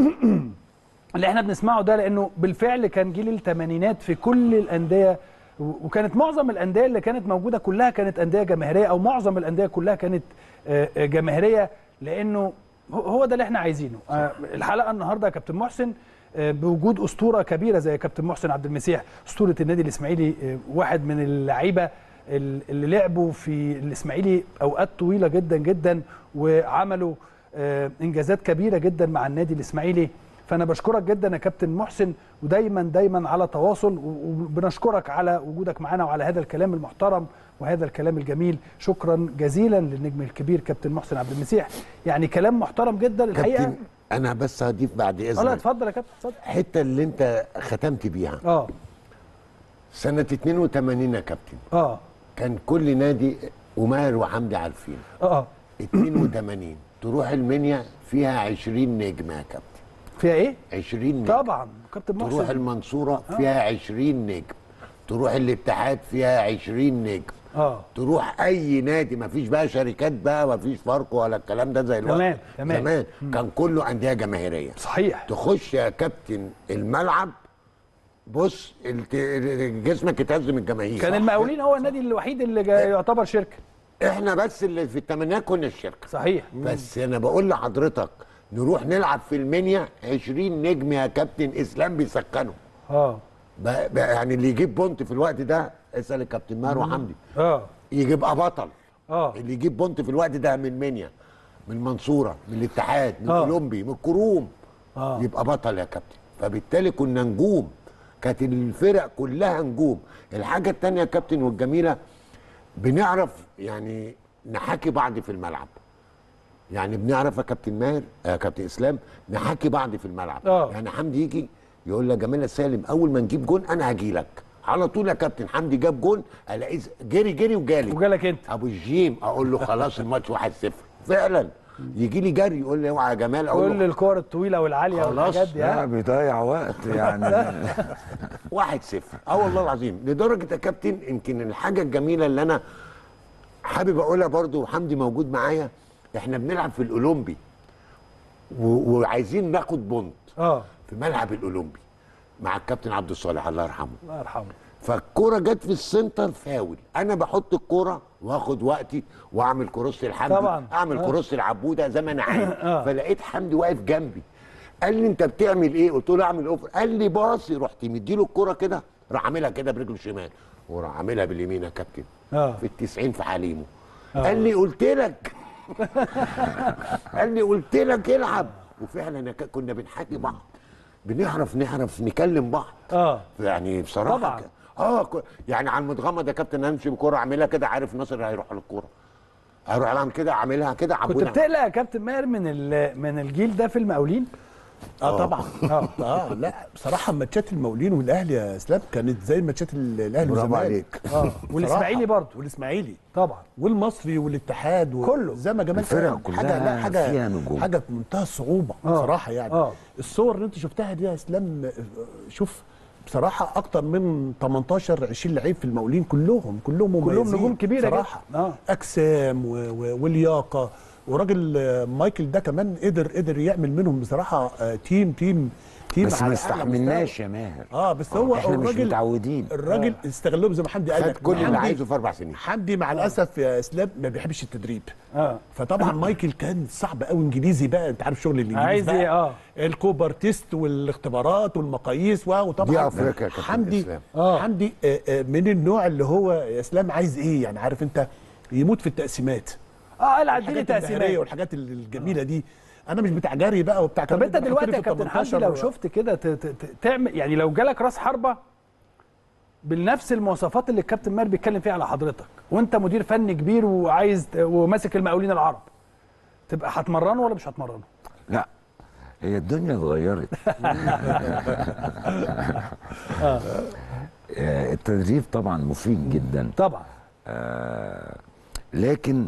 اللي احنا بنسمعه ده لانه بالفعل كان جيل الثمانينات في كل الانديه و- وكانت معظم الانديه اللي كانت موجوده كلها كانت انديه جماهيريه او معظم الانديه كلها كانت آه، آه، جماهيريه لانه هو- هو ده اللي احنا عايزينه آه، الحلقه النهارده يا كابتن محسن آه، بوجود اسطوره كبيره زي كابتن محسن عبد المسيح اسطوره النادي الاسماعيلي آه، واحد من اللعيبه ال- اللي لعبوا في الاسماعيلي اوقات طويله جدا جدا وعملوا آه، انجازات كبيره جدا مع النادي الاسماعيلي فانا بشكرك جدا يا كابتن محسن ودايما دايما على تواصل و- وبنشكرك على وجودك معنا وعلى هذا الكلام المحترم وهذا الكلام الجميل شكرا جزيلا للنجم الكبير كابتن محسن عبد المسيح يعني كلام محترم جدا الحقيقه كابتن انا بس هضيف بعد اه لا اذنك اتفضل يا كابتن اتفضل الحته اللي انت ختمت بيها اه سنه 82 يا كابتن اه كان كل نادي وماهر وحمدي عارفين اه 82 تروح المنيا فيها 20 نجم يا كابتن فيها ايه 20 نجم طبعا كابتن تروح محسن المنصوره فيها 20 نجم تروح الاتحاد فيها 20 نجم اه تروح اي نادي ما فيش بقى شركات بقى ما فيش فاركو ولا الكلام ده زي الوقت تمام، تمام. زمان كان كله انديه جماهيريه صحيح تخش يا كابتن الملعب بص الت- جسمك يتهز من الجماهير كان صح؟ المقاولين هو النادي الوحيد اللي جا- يعتبر شركه احنا بس اللي في الثمانينات كنا الشركه صحيح بس انا بقول لحضرتك نروح نلعب في المنيا 20 نجم يا كابتن اسلام بيسكنوا اه ب- ب- يعني اللي يجيب بونت في الوقت ده اسال الكابتن ماهر وحمدي اه يبقى بطل اه اللي يجيب بونت في الوقت ده من منيا من المنصوره من الاتحاد من آه. كولومبي من الكروم آه. يبقى بطل يا كابتن فبالتالي كنا نجوم كانت الفرق كلها نجوم الحاجه الثانيه يا كابتن والجميله بنعرف يعني نحاكي بعض في الملعب يعني بنعرف يا كابتن ماهر يا كابتن اسلام نحاكي بعض في الملعب آه. يعني حمدي يجي يقول لك جمال سالم اول ما نجيب جون انا هجي لك على طول يا كابتن حمدي جاب جون الاقيه جري جري وجالي وجالك انت ابو الجيم اقول له خلاص الماتش 1-0 فعلا يجي لي جري يقول لي اوعى يا جمال اقول كل له الكور الطويله والعاليه خلاص. والحاجات دي لا ها؟ بيضيع وقت يعني 1-0 اه والله العظيم لدرجه يا كابتن يمكن الحاجه الجميله اللي انا حابب اقولها برضو وحمدي موجود معايا احنا بنلعب في الاولمبي و- وعايزين ناخد بونت اه في ملعب الاولمبي مع الكابتن عبد الصالح الله يرحمه الله يرحمه فالكوره جت في السنتر فاول انا بحط الكوره واخد وقتي واعمل كروس لحمدي طبعاً. اعمل آه. كروس لعبوده زي ما انا عايز آه. فلقيت حمدي واقف جنبي قال لي انت بتعمل ايه قلت له اعمل اوفر قال لي باصي رحت مديله الكوره كده راح عاملها كده برجله الشمال وراح عاملها باليمين يا كابتن اه في التسعين في حليمه قال لي قلت لك قال لي قلت لك العب وفعلا يا ك- كنا بنحكي بعض بنعرف نعرف نكلم بعض اه يعني بصراحه طبعاً. ك- اه ك- يعني على المتغمض يا كابتن امشي بكوره اعملها كده عارف ناصر هيروح للكوره هروح اعمل كده اعملها كده كنت عبودة بتقلق يا كابتن ماهر من ال- من الجيل ده في المقاولين اه طبعا اه اه لا بصراحه ماتشات المقاولين والاهلي يا اسلام كانت زي ماتشات ال- الاهلي برافو والزمالك عليك. اه والاسماعيلي برضه والاسماعيلي طبعا والمصري والاتحاد و... كله. زي ما جمال الفرق قال، كلها حاجه لا حاجه فيها نجوم. حاجه في منتهى الصعوبه آه. بصراحه يعني آه. الصور اللي انت شفتها دي يا اسلام آه، شوف بصراحه اكتر من 18 20 لعيب في المقاولين كلهم كلهم كلهم مميزين نجوم كبيره بصراحه جدا اه اجسام و... و... ولياقه وراجل آه، مايكل ده كمان قدر قدر يعمل منهم بصراحه آه، تيم تيم تيم بس على ما أعلى استحملناش مستوى. يا ماهر اه بس هو احنا مش الراجل متعودين الراجل استغلهم زي ما حمدي قال خد لك كل اللي حمدي- عايزه في اربع سنين حمدي مع الاسف يا اسلام ما بيحبش التدريب اه فطبعا مايكل كان صعب قوي انجليزي بقى انت عارف شغل الانجليزي عايز بقى ايه اه الكوبر تيست والاختبارات والمقاييس و- وطبعا دي أفريقيا يا كابتن حمدي إسلام. آه. حمدي آه، آه، من النوع اللي هو يا اسلام عايز ايه يعني عارف انت يموت في التقسيمات اه قال اديني الحاجات النهارية تقسيمات والحاجات ال- الجميله دي انا مش بتاع جري بقى وبتاع طب كلام انت ده، دلوقتي بحط يا لي في كابتن حمدي 18 لو شفت كده ت- ت- ت- تعمل يعني لو جالك راس حربه بنفس المواصفات اللي الكابتن ماهر بيتكلم فيها على حضرتك وانت مدير فني كبير وعايز ت- وماسك المقاولين العرب تبقى هتمرنه ولا مش هتمرنه؟ لا هي الدنيا اتغيرت آه، التدريب طبعا مفيد جدا طبعا آه، لكن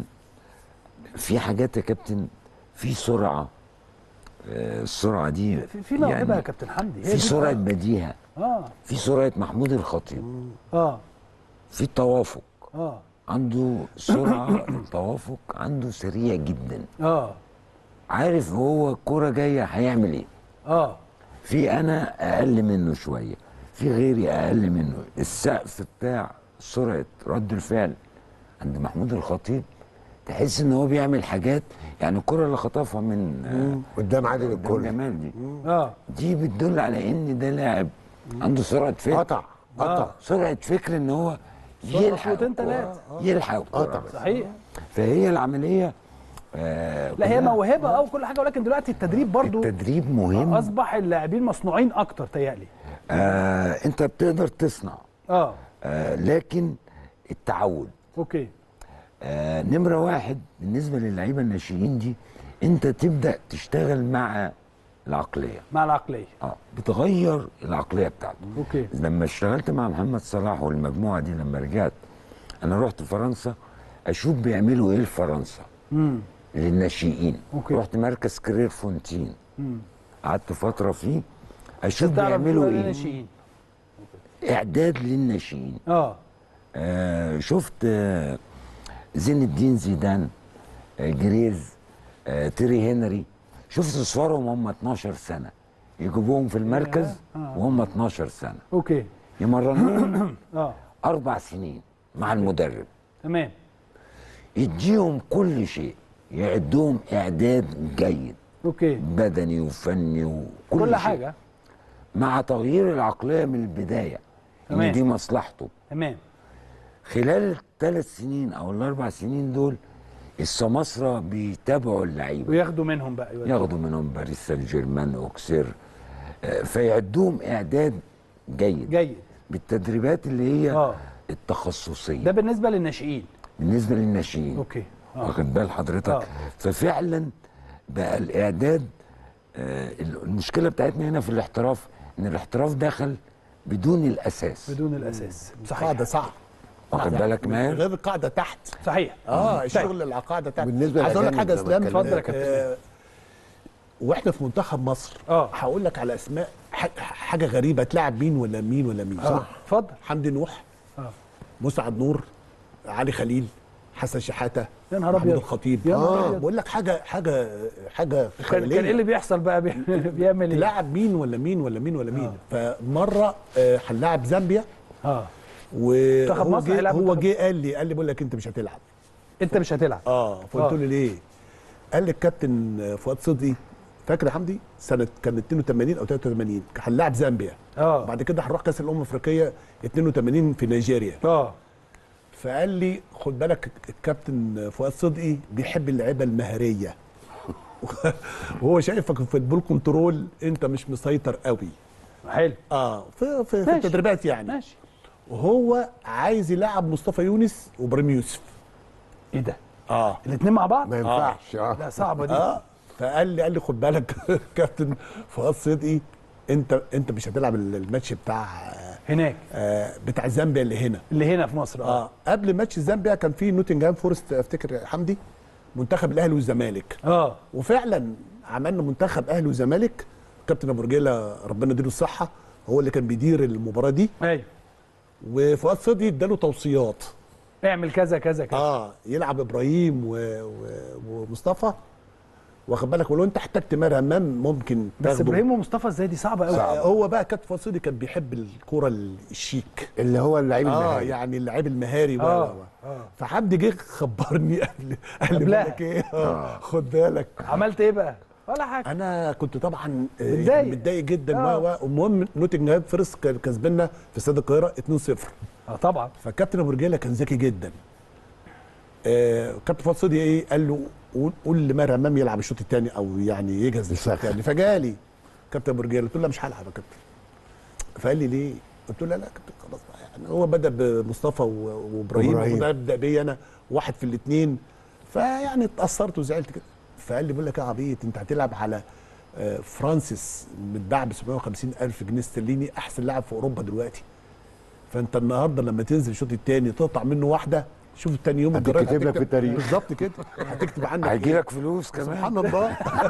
في حاجات يا كابتن في سرعه آه، السرعه دي في, في موهبه يا كابتن حمدي هي في دي. سرعه بديهه اه في سرعه محمود الخطيب اه في توافق اه عنده سرعه توافق عنده سريع جدا اه عارف هو الكوره جايه هيعمل ايه اه في انا اقل منه شويه في غيري اقل منه السقف بتاع سرعه رد الفعل عند محمود الخطيب تحس ان هو بيعمل حاجات يعني الكره اللي خطفها من آه، قدام عادل قدام الكل جمال دي اه دي بتدل على ان ده لاعب عنده سرعه فكر قطع قطع سرعه فكر ان هو سرعة يلحق خطوتين الكرة. تلاتة. يلحق الكرة قطع. بس. صحيح فهي العمليه آه لا هي كلها- موهبه اه وكل حاجه ولكن دلوقتي التدريب برضو التدريب مهم اصبح اللاعبين مصنوعين اكتر تيالي آه انت بتقدر تصنع اه آه لكن التعود اوكي آه نمرة واحد بالنسبة للعيبة الناشئين دي انت تبدأ تشتغل مع العقلية مع العقليه اه بتغير العقلية بتاعته اوكي لما اشتغلت مع محمد صلاح والمجموعة دي لما رجعت انا رحت فرنسا اشوف بيعملوا ايه في فرنسا امم للناشئين أوكي. رحت مركز كرير فونتين امم قعدت فترة فيه اشوف تعرف بيعملوا دول ايه الناشئين. اعداد للناشئين اه آه شفت آه زين الدين زيدان آه جريز آه تيري هنري شفت صورهم هم 12 سنه يجيبوهم في المركز آه. وهم 12 سنه اوكي يمرنوهم اه اربع سنين مع المدرب تمام يديهم كل شيء يعدهم اعداد جيد اوكي بدني وفني وكل كل شيء. حاجه مع تغيير العقليه من البدايه تمام. ان دي مصلحته تمام خلال الثلاث سنين او الاربع سنين دول السماسرة بيتابعوا اللعيبه وياخدوا منهم بقى يودوا. ياخدوا منهم باريس سان جيرمان اوكسير آه، فيعدوهم اعداد جيد جيد بالتدريبات اللي هي اه التخصصيه ده بالنسبه للناشئين بالنسبه للناشئين اوكي اه واخد بال حضرتك آه. ففعلا بقى الاعداد آه، المشكله بتاعتنا هنا في الاحتراف ان الاحتراف دخل بدون الاساس بدون الاساس صحيح قاعده صعب واخد بالك ماهر غير القاعده تحت صحيح اه طيب. الشغل اللي على القاعده تحت بالنسبة عايز اقول لك للأجانب حاجه زي ما اسلام اتكلمنا. اتفضل يا كابتن. آه، واحنا في منتخب مصر اه. هقول لك على اسماء ح- حاجه غريبه تلعب مين ولا مين ولا مين اه اتفضل حمدي نوح اه. مسعد نور علي خليل حسن شحاته يا نهار محمود أبيض. الخطيب يا نهار اه أبيض. بقول لك حاجه حاجه حاجه كان كان ايه اللي خياليه بيحصل بقى بي- بيعمل ايه تلعب مين ولا مين ولا مين ولا مين فمره آه، هنلاعب زامبيا اه منتخب وهو مصر جه هيلعب هو منتخب- جه قال لي قال لي بقول لك انت مش هتلعب انت مش هتلعب اه فقلت آه. له ليه؟ قال لي الكابتن فؤاد صدقي فاكر يا حمدي سنه كان 82 او 83 هنلاعب زامبيا اه بعد كده هنروح كاس الامم الافريقيه 82 في نيجيريا اه فقال لي خد بالك الكابتن فؤاد صدقي بيحب اللعيبه المهاريه وهو شايفك في البول كنترول انت مش مسيطر قوي حلو اه في في, في ماشي. التدريبات يعني ماشي وهو عايز يلعب مصطفى يونس وابراهيم يوسف ايه ده اه الاثنين مع بعض ما ينفعش اه لا صعبه دي اه فقال لي قال لي خد بالك كابتن فؤاد صدقي انت انت مش هتلعب الماتش بتاع هناك آه بتاع زامبيا اللي هنا اللي هنا في مصر اه اه قبل ماتش زامبيا كان في نوتنجهام فورست افتكر يا حمدي منتخب الاهلي والزمالك اه وفعلا عملنا منتخب اهلي وزمالك كابتن ابو رجيله ربنا يديله الصحه هو اللي كان بيدير المباراه دي ايوه وفؤاد صدقي اداله توصيات اعمل كذا كذا كذا اه يلعب ابراهيم و... و... ومصطفى واخد بالك ولو انت احتجت ماهر همام ممكن بس تاخده. ابراهيم ومصطفى ازاي دي صعبه قوي آه، هو بقى كابتن فؤاد صدقي كان بيحب الكوره الشيك اللي هو اللعيب اه المهاري يعني اللعيب المهاري و آه، و- و. فحمدي جه خبرني قال لي قال لي قبلها. بقول لك ايه آه، خد بالك عملت ايه بقى ولا حاجه انا كنت طبعا آه، متضايق. يعني متضايق جدا آه. و و المهم نوتنجهام فيرست كان كسبنا في استاد القاهره 2-0 اه طبعا فالكابتن ابو رجاله كان ذكي جدا آه كابتن فؤاد صدقي ايه قال له قول قول لماهر همام يلعب الشوط الثاني او يعني يجهز للشوط الثاني فجالي كابتن ابو رجاله قلت له لا مش هلعب يا كابتن فقال لي ليه؟ قلت له لا لا يا كابتن خلاص بقى يعني هو بدا بمصطفى و- وابراهيم وإبراهيم. وده ابدا بيا انا واحد في الاثنين فيعني اتاثرت وزعلت كده فقال لي بقول لك يا عبيط انت هتلعب على آه، فرانسيس متباع ب 750 الف جنيه استرليني احسن لاعب في اوروبا دلوقتي فانت النهارده لما تنزل الشوط الثاني تقطع منه واحده شوف الثاني يوم هتتكتب الجرايد لك في التاريخ. بالظبط كده هتكتب عنك هيجي إيه؟ لك فلوس كمان سبحان الله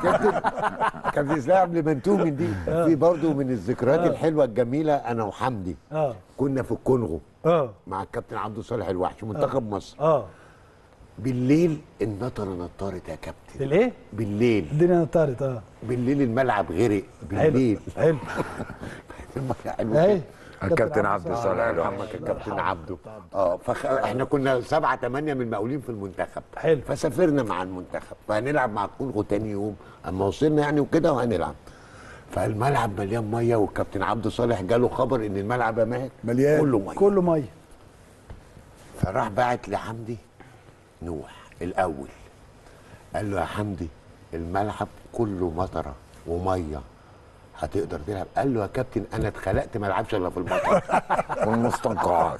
كان في سلاح قبل ما نتوه من دي في برضه من الذكريات الحلوه الجميله انا وحمدي اه كنا في الكونغو اه مع الكابتن عبد الصالح الوحش منتخب مصر اه بالليل النطره نطرت يا كابتن الايه بالليل الدنيا نطرت اه بالليل الملعب غرق بالليل حلو الملعب اهي الكابتن عبد الصالح الله الوحش يرحمك الكابتن عبده اه فخ... احنا كنا سبعة ثمانية من المقاولين في المنتخب حلو. فسافرنا مع المنتخب فهنلعب مع الكونغو تاني يوم اما وصلنا يعني وكده وهنلعب فالملعب مليان ميه والكابتن عبد صالح جاله خبر ان الملعب يا ماهر مليان. كله ميه كله ميه فراح باعت لحمدي نوح الاول قال له يا حمدي الملعب كله مطره وميه هتقدر تلعب قال له يا كابتن انا اتخلقت ما العبش الا في المطر والمستنقعات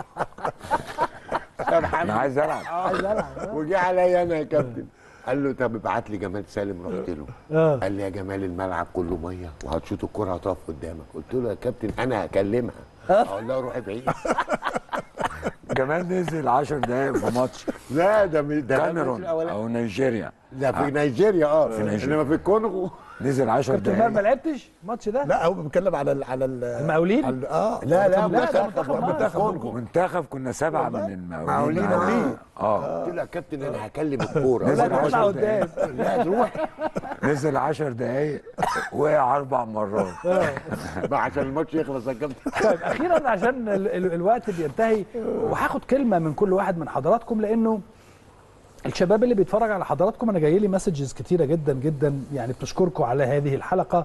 انا عايز العب عايز العب وجه عليا انا يا كابتن قال له طب ابعت لي جمال سالم رحت له اه قال لي يا جمال الملعب كله ميه وهتشوط الكره هتقف قدامك قلت له يا كابتن انا هكلمها اقول لها روحي بعيد كمان نزل 10 دقايق في ماتش لا ده مش- ده الماتش كاميرون الأولاني. او نيجيريا ده في نيجيريا اه في نيجيريا. انما في الكونغو نزل 10 كابتن ماهر ما دقايق لعبتش الماتش ده لا هو بيتكلم على ال على ال المقاولين؟ على- اه لا لا ده منتخب منتخب منتخب مصر. كونغو منتخب كنا سبعه من المقاولين مقاولين. اه قلت له يا كابتن انا هكلم الكوره نزل لا تطلع 10 قدام لا تروح نزل 10 دقايق وقع اربع مرات بقى عشان الماتش يخلص يا كابتن طيب اخيرا عشان ال ال الوقت بينتهي وهاخد كلمه من كل واحد من حضراتكم لانه الشباب اللي بيتفرج على حضراتكم انا جاي لي مسجز كتيره جدا جدا يعني بتشكركم على هذه الحلقه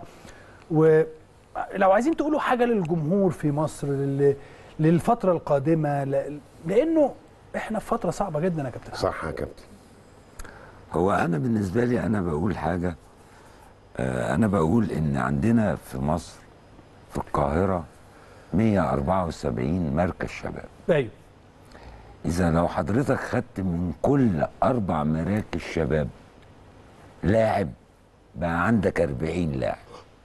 ولو عايزين تقولوا حاجه للجمهور في مصر لل للفتره القادمه ل- لانه احنا في فتره صعبه جدا يا كابتن صح يا كابتن هو انا بالنسبه لي انا بقول حاجه آه، انا بقول ان عندنا في مصر في القاهره 174 مركز شباب ايوه اذا لو حضرتك خدت من كل اربع مراكز شباب لاعب بقى عندك 40 لاعب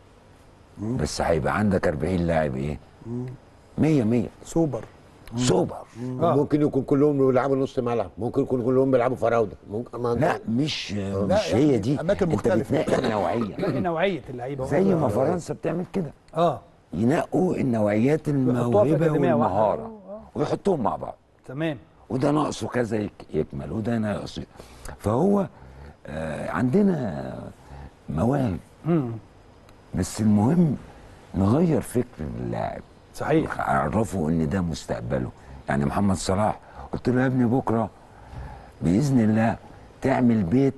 بس هيبقى عندك 40 لاعب ايه 100 100 سوبر سوبر آه. ممكن يكون كلهم بيلعبوا نص ملعب ممكن يكون كلهم بيلعبوا فراوده ممكن ما لا مش مش يعني هي دي أماكن انت مختلفة. بتنقي النوعيه باقي نوعيه اللعيبه زي ما فرنسا بتعمل كده اه ينقوا النوعيات في الموهبه أكاديمية واحدة. والمهاره ويحطوهم مع بعض تمام وده ناقصه كذا يك- يكمل وده ناقصه فهو آه عندنا مواهب مم. بس المهم نغير فكر اللاعب صحيح اعرفه ان ده مستقبله يعني محمد صلاح قلت له يا ابني بكره باذن الله تعمل بيت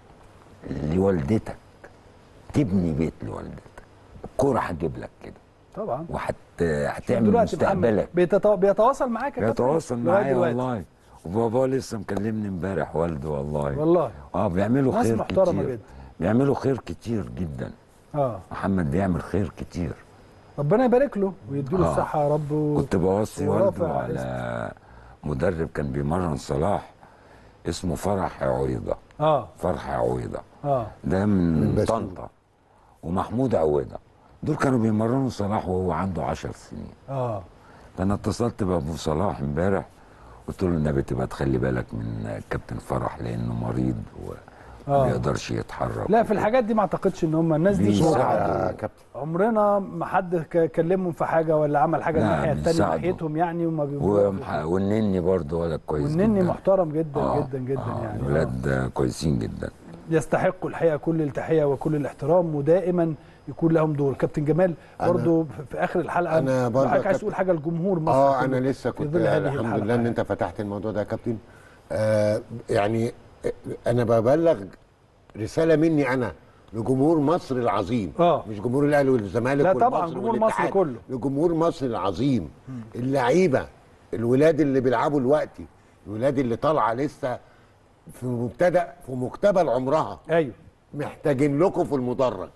لوالدتك تبني بيت لوالدتك الكوره هتجيب لك كده طبعا وهت هتعمل دلوقتي محمد مستقبلك بيتطو... بيتواصل معاك يا كابتن بيتواصل لغاية معايا دلوقتي. والله وبابا لسه مكلمني امبارح والده والله والله اه بيعملوا ناس خير محترمة كتير جدا. بيعملوا خير كتير جدا اه محمد بيعمل خير كتير ربنا يبارك له ويديله آه. الصحه يا رب و... كنت بوصي ورافع والده على مدرب كان بيمرن صلاح اسمه فرح عويضة اه فرح عويضة اه ده من من بسيط. طنطا ومحمود عويضة دول كانوا بيمرنوا صلاح وهو عنده عشر سنين اه فانا اتصلت بابو صلاح امبارح قلت له النبي تبقى تخلي بالك من كابتن فرح لانه مريض وما آه. بيقدرش يتحرك لا في الحاجات دي ما اعتقدش ان هم الناس دي بيساعدوا. يا كابتن عمرنا ما حد ك- كلمهم في حاجه ولا عمل حاجه لا، الناحيه الثانيه بيساعدوا. ناحيتهم يعني وما بيبقوا ومح- والنني برضه ولد كويس والنني جدا. محترم جدا آه، جدا جدا آه، يعني آه. ولاد كويسين جدا يستحقوا الحقيقه كل التحيه وكل الاحترام ودائما يكون لهم دور كابتن جمال أنا- برضه في اخر الحلقه أنا برضه حضرتك عايز كابتن- تقول حاجه لجمهور مصر اه كله انا لسه في كنت ظل هذه الحمد الحلقة لله ان يعني. انت فتحت الموضوع ده يا كابتن آه يعني انا ببلغ رساله مني انا لجمهور مصر العظيم آه. مش جمهور الاهلي والزمالك لا طبعاً، والمصري جمهور والاتحاد. مصر كله. لجمهور مصر العظيم اللعيبه الولاد اللي بيلعبوا دلوقتي الولاد اللي طالعه لسه في مبتدا في مقتبل عمرها ايوه محتاجين لكم في المدرج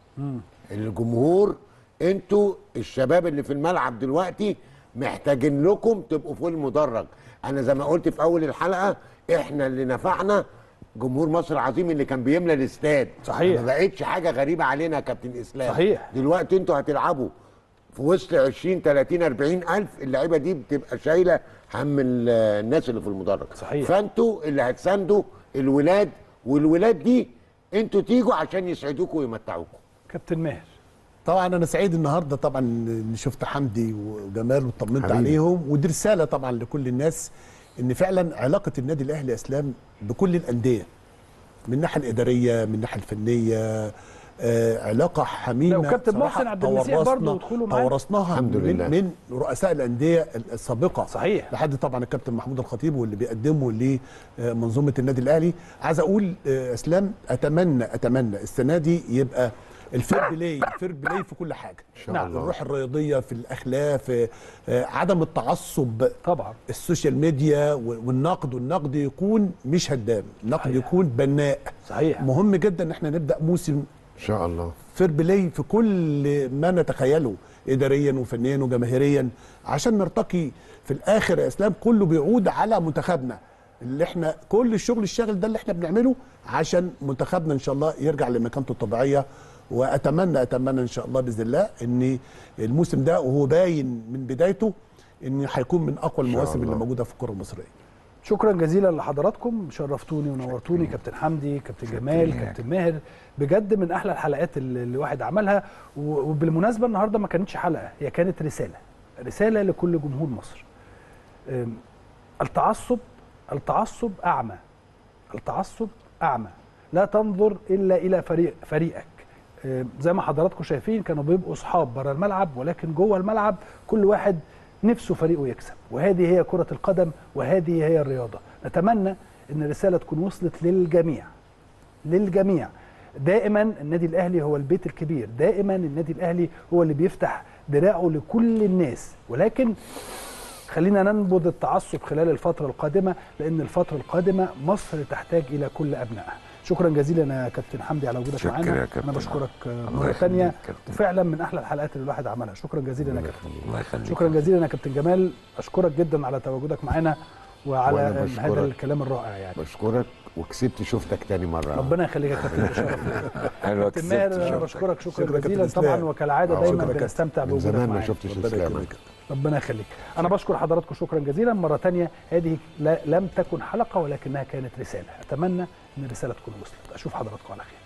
الجمهور انتوا الشباب اللي في الملعب دلوقتي محتاجين لكم تبقوا في المدرج انا زي ما قلت في اول الحلقه احنا اللي نفعنا جمهور مصر العظيم اللي كان بيملى الاستاد صحيح. ما بقتش حاجه غريبه علينا يا كابتن اسلام صحيح. دلوقتي انتوا هتلعبوا في وسط 20 30 40 الف اللعيبه دي بتبقى شايله هم ال- الناس اللي في المدرج صحيح. فانتوا اللي هتساندوا الولاد والولاد دي انتوا تيجوا عشان يسعدوكم ويمتعوكم كابتن ماهر طبعا انا سعيد النهارده طبعا ان شفت حمدي وجمال وطمنت حبيبي. عليهم ودي رساله طبعا لكل الناس ان فعلا علاقه النادي الاهلي يا اسلام بكل الانديه من الناحيه الاداريه من الناحيه الفنيه آه علاقه حميمه لا، وكابتن صراحة محسن عبد المسيح تورثنا- برضه ودخوله معانا. تورثناها الحمد من, لله. من رؤساء الانديه السابقه صحيح. لحد طبعا الكابتن محمود الخطيب واللي بيقدمه لمنظومه النادي الاهلي عايز اقول آه، اسلام اتمنى اتمنى السنه دي يبقى الفير بلاي الفير بلاي في كل حاجه إن شاء نعم الله. الروح الرياضيه في الاخلاق في آه، عدم التعصب طبعا السوشيال ميديا و- والنقد والنقد يكون مش هدام النقد صحيح. يكون بناء صحيح مهم جدا ان احنا نبدا موسم ان شاء الله فير بلاي في كل ما نتخيله اداريا وفنيا وجماهيريا عشان نرتقي في الاخر يا اسلام كله بيعود على منتخبنا اللي احنا كل الشغل الشاغل ده اللي احنا بنعمله عشان منتخبنا ان شاء الله يرجع لمكانته الطبيعيه واتمنى اتمنى ان شاء الله باذن الله ان الموسم ده وهو باين من بدايته ان هيكون من اقوى المواسم اللي الله. موجوده في الكره المصريه شكرا جزيلا لحضراتكم شرفتوني ونورتوني كابتن حمدي كابتن جمال ليك. كابتن ماهر بجد من احلى الحلقات اللي اللي الواحد عملها و- وبالمناسبه النهارده ما كانتش حلقه هي كانت رساله رساله لكل جمهور مصر أم، التعصب التعصب اعمى التعصب اعمى لا تنظر الا الى فريق فريقك أم، زي ما حضراتكم شايفين كانوا بيبقوا اصحاب بره الملعب ولكن جوه الملعب كل واحد نفسه فريقه يكسب وهذه هي كرة القدم وهذه هي الرياضة نتمنى ان الرسالة تكون وصلت للجميع للجميع دائما النادي الاهلي هو البيت الكبير دائما النادي الاهلي هو اللي بيفتح دراعه لكل الناس ولكن خلينا ننبذ التعصب خلال الفتره القادمه لان الفتره القادمه مصر تحتاج الى كل ابنائها شكرا جزيلا يا كابتن حمدي على وجودك شكرا معانا يا كابتن. انا بشكرك آه، الله مره يخليك ثانيه كابتن. وفعلا من احلى الحلقات اللي الواحد عملها شكرا جزيلا يا كابتن الله يخليك شكرا جزيلا يا كابتن جمال اشكرك جدا على تواجدك معانا وعلى وأنا آه، بشكرك. هذا الكلام الرائع يعني بشكرك وكسبت شفتك تاني مره ربنا يخليك يا كابتن ده شرف ليا. حلوه كابتن ماهر كسبت انا شكرا. بشكرك شكرا شكرا يا كابتن جزيلا إسلام. طبعا وكالعاده آه، دايما شكرا يا بنستمتع من بوجودك زمان ما معانا شفتش ربنا اسلام يكرمك ربنا يخليك انا بشكر حضراتكم شكرا جزيلا مره تانية هذه لا- لم تكن حلقه ولكنها كانت رساله اتمنى ان الرساله تكون وصلت اشوف حضراتكم على خير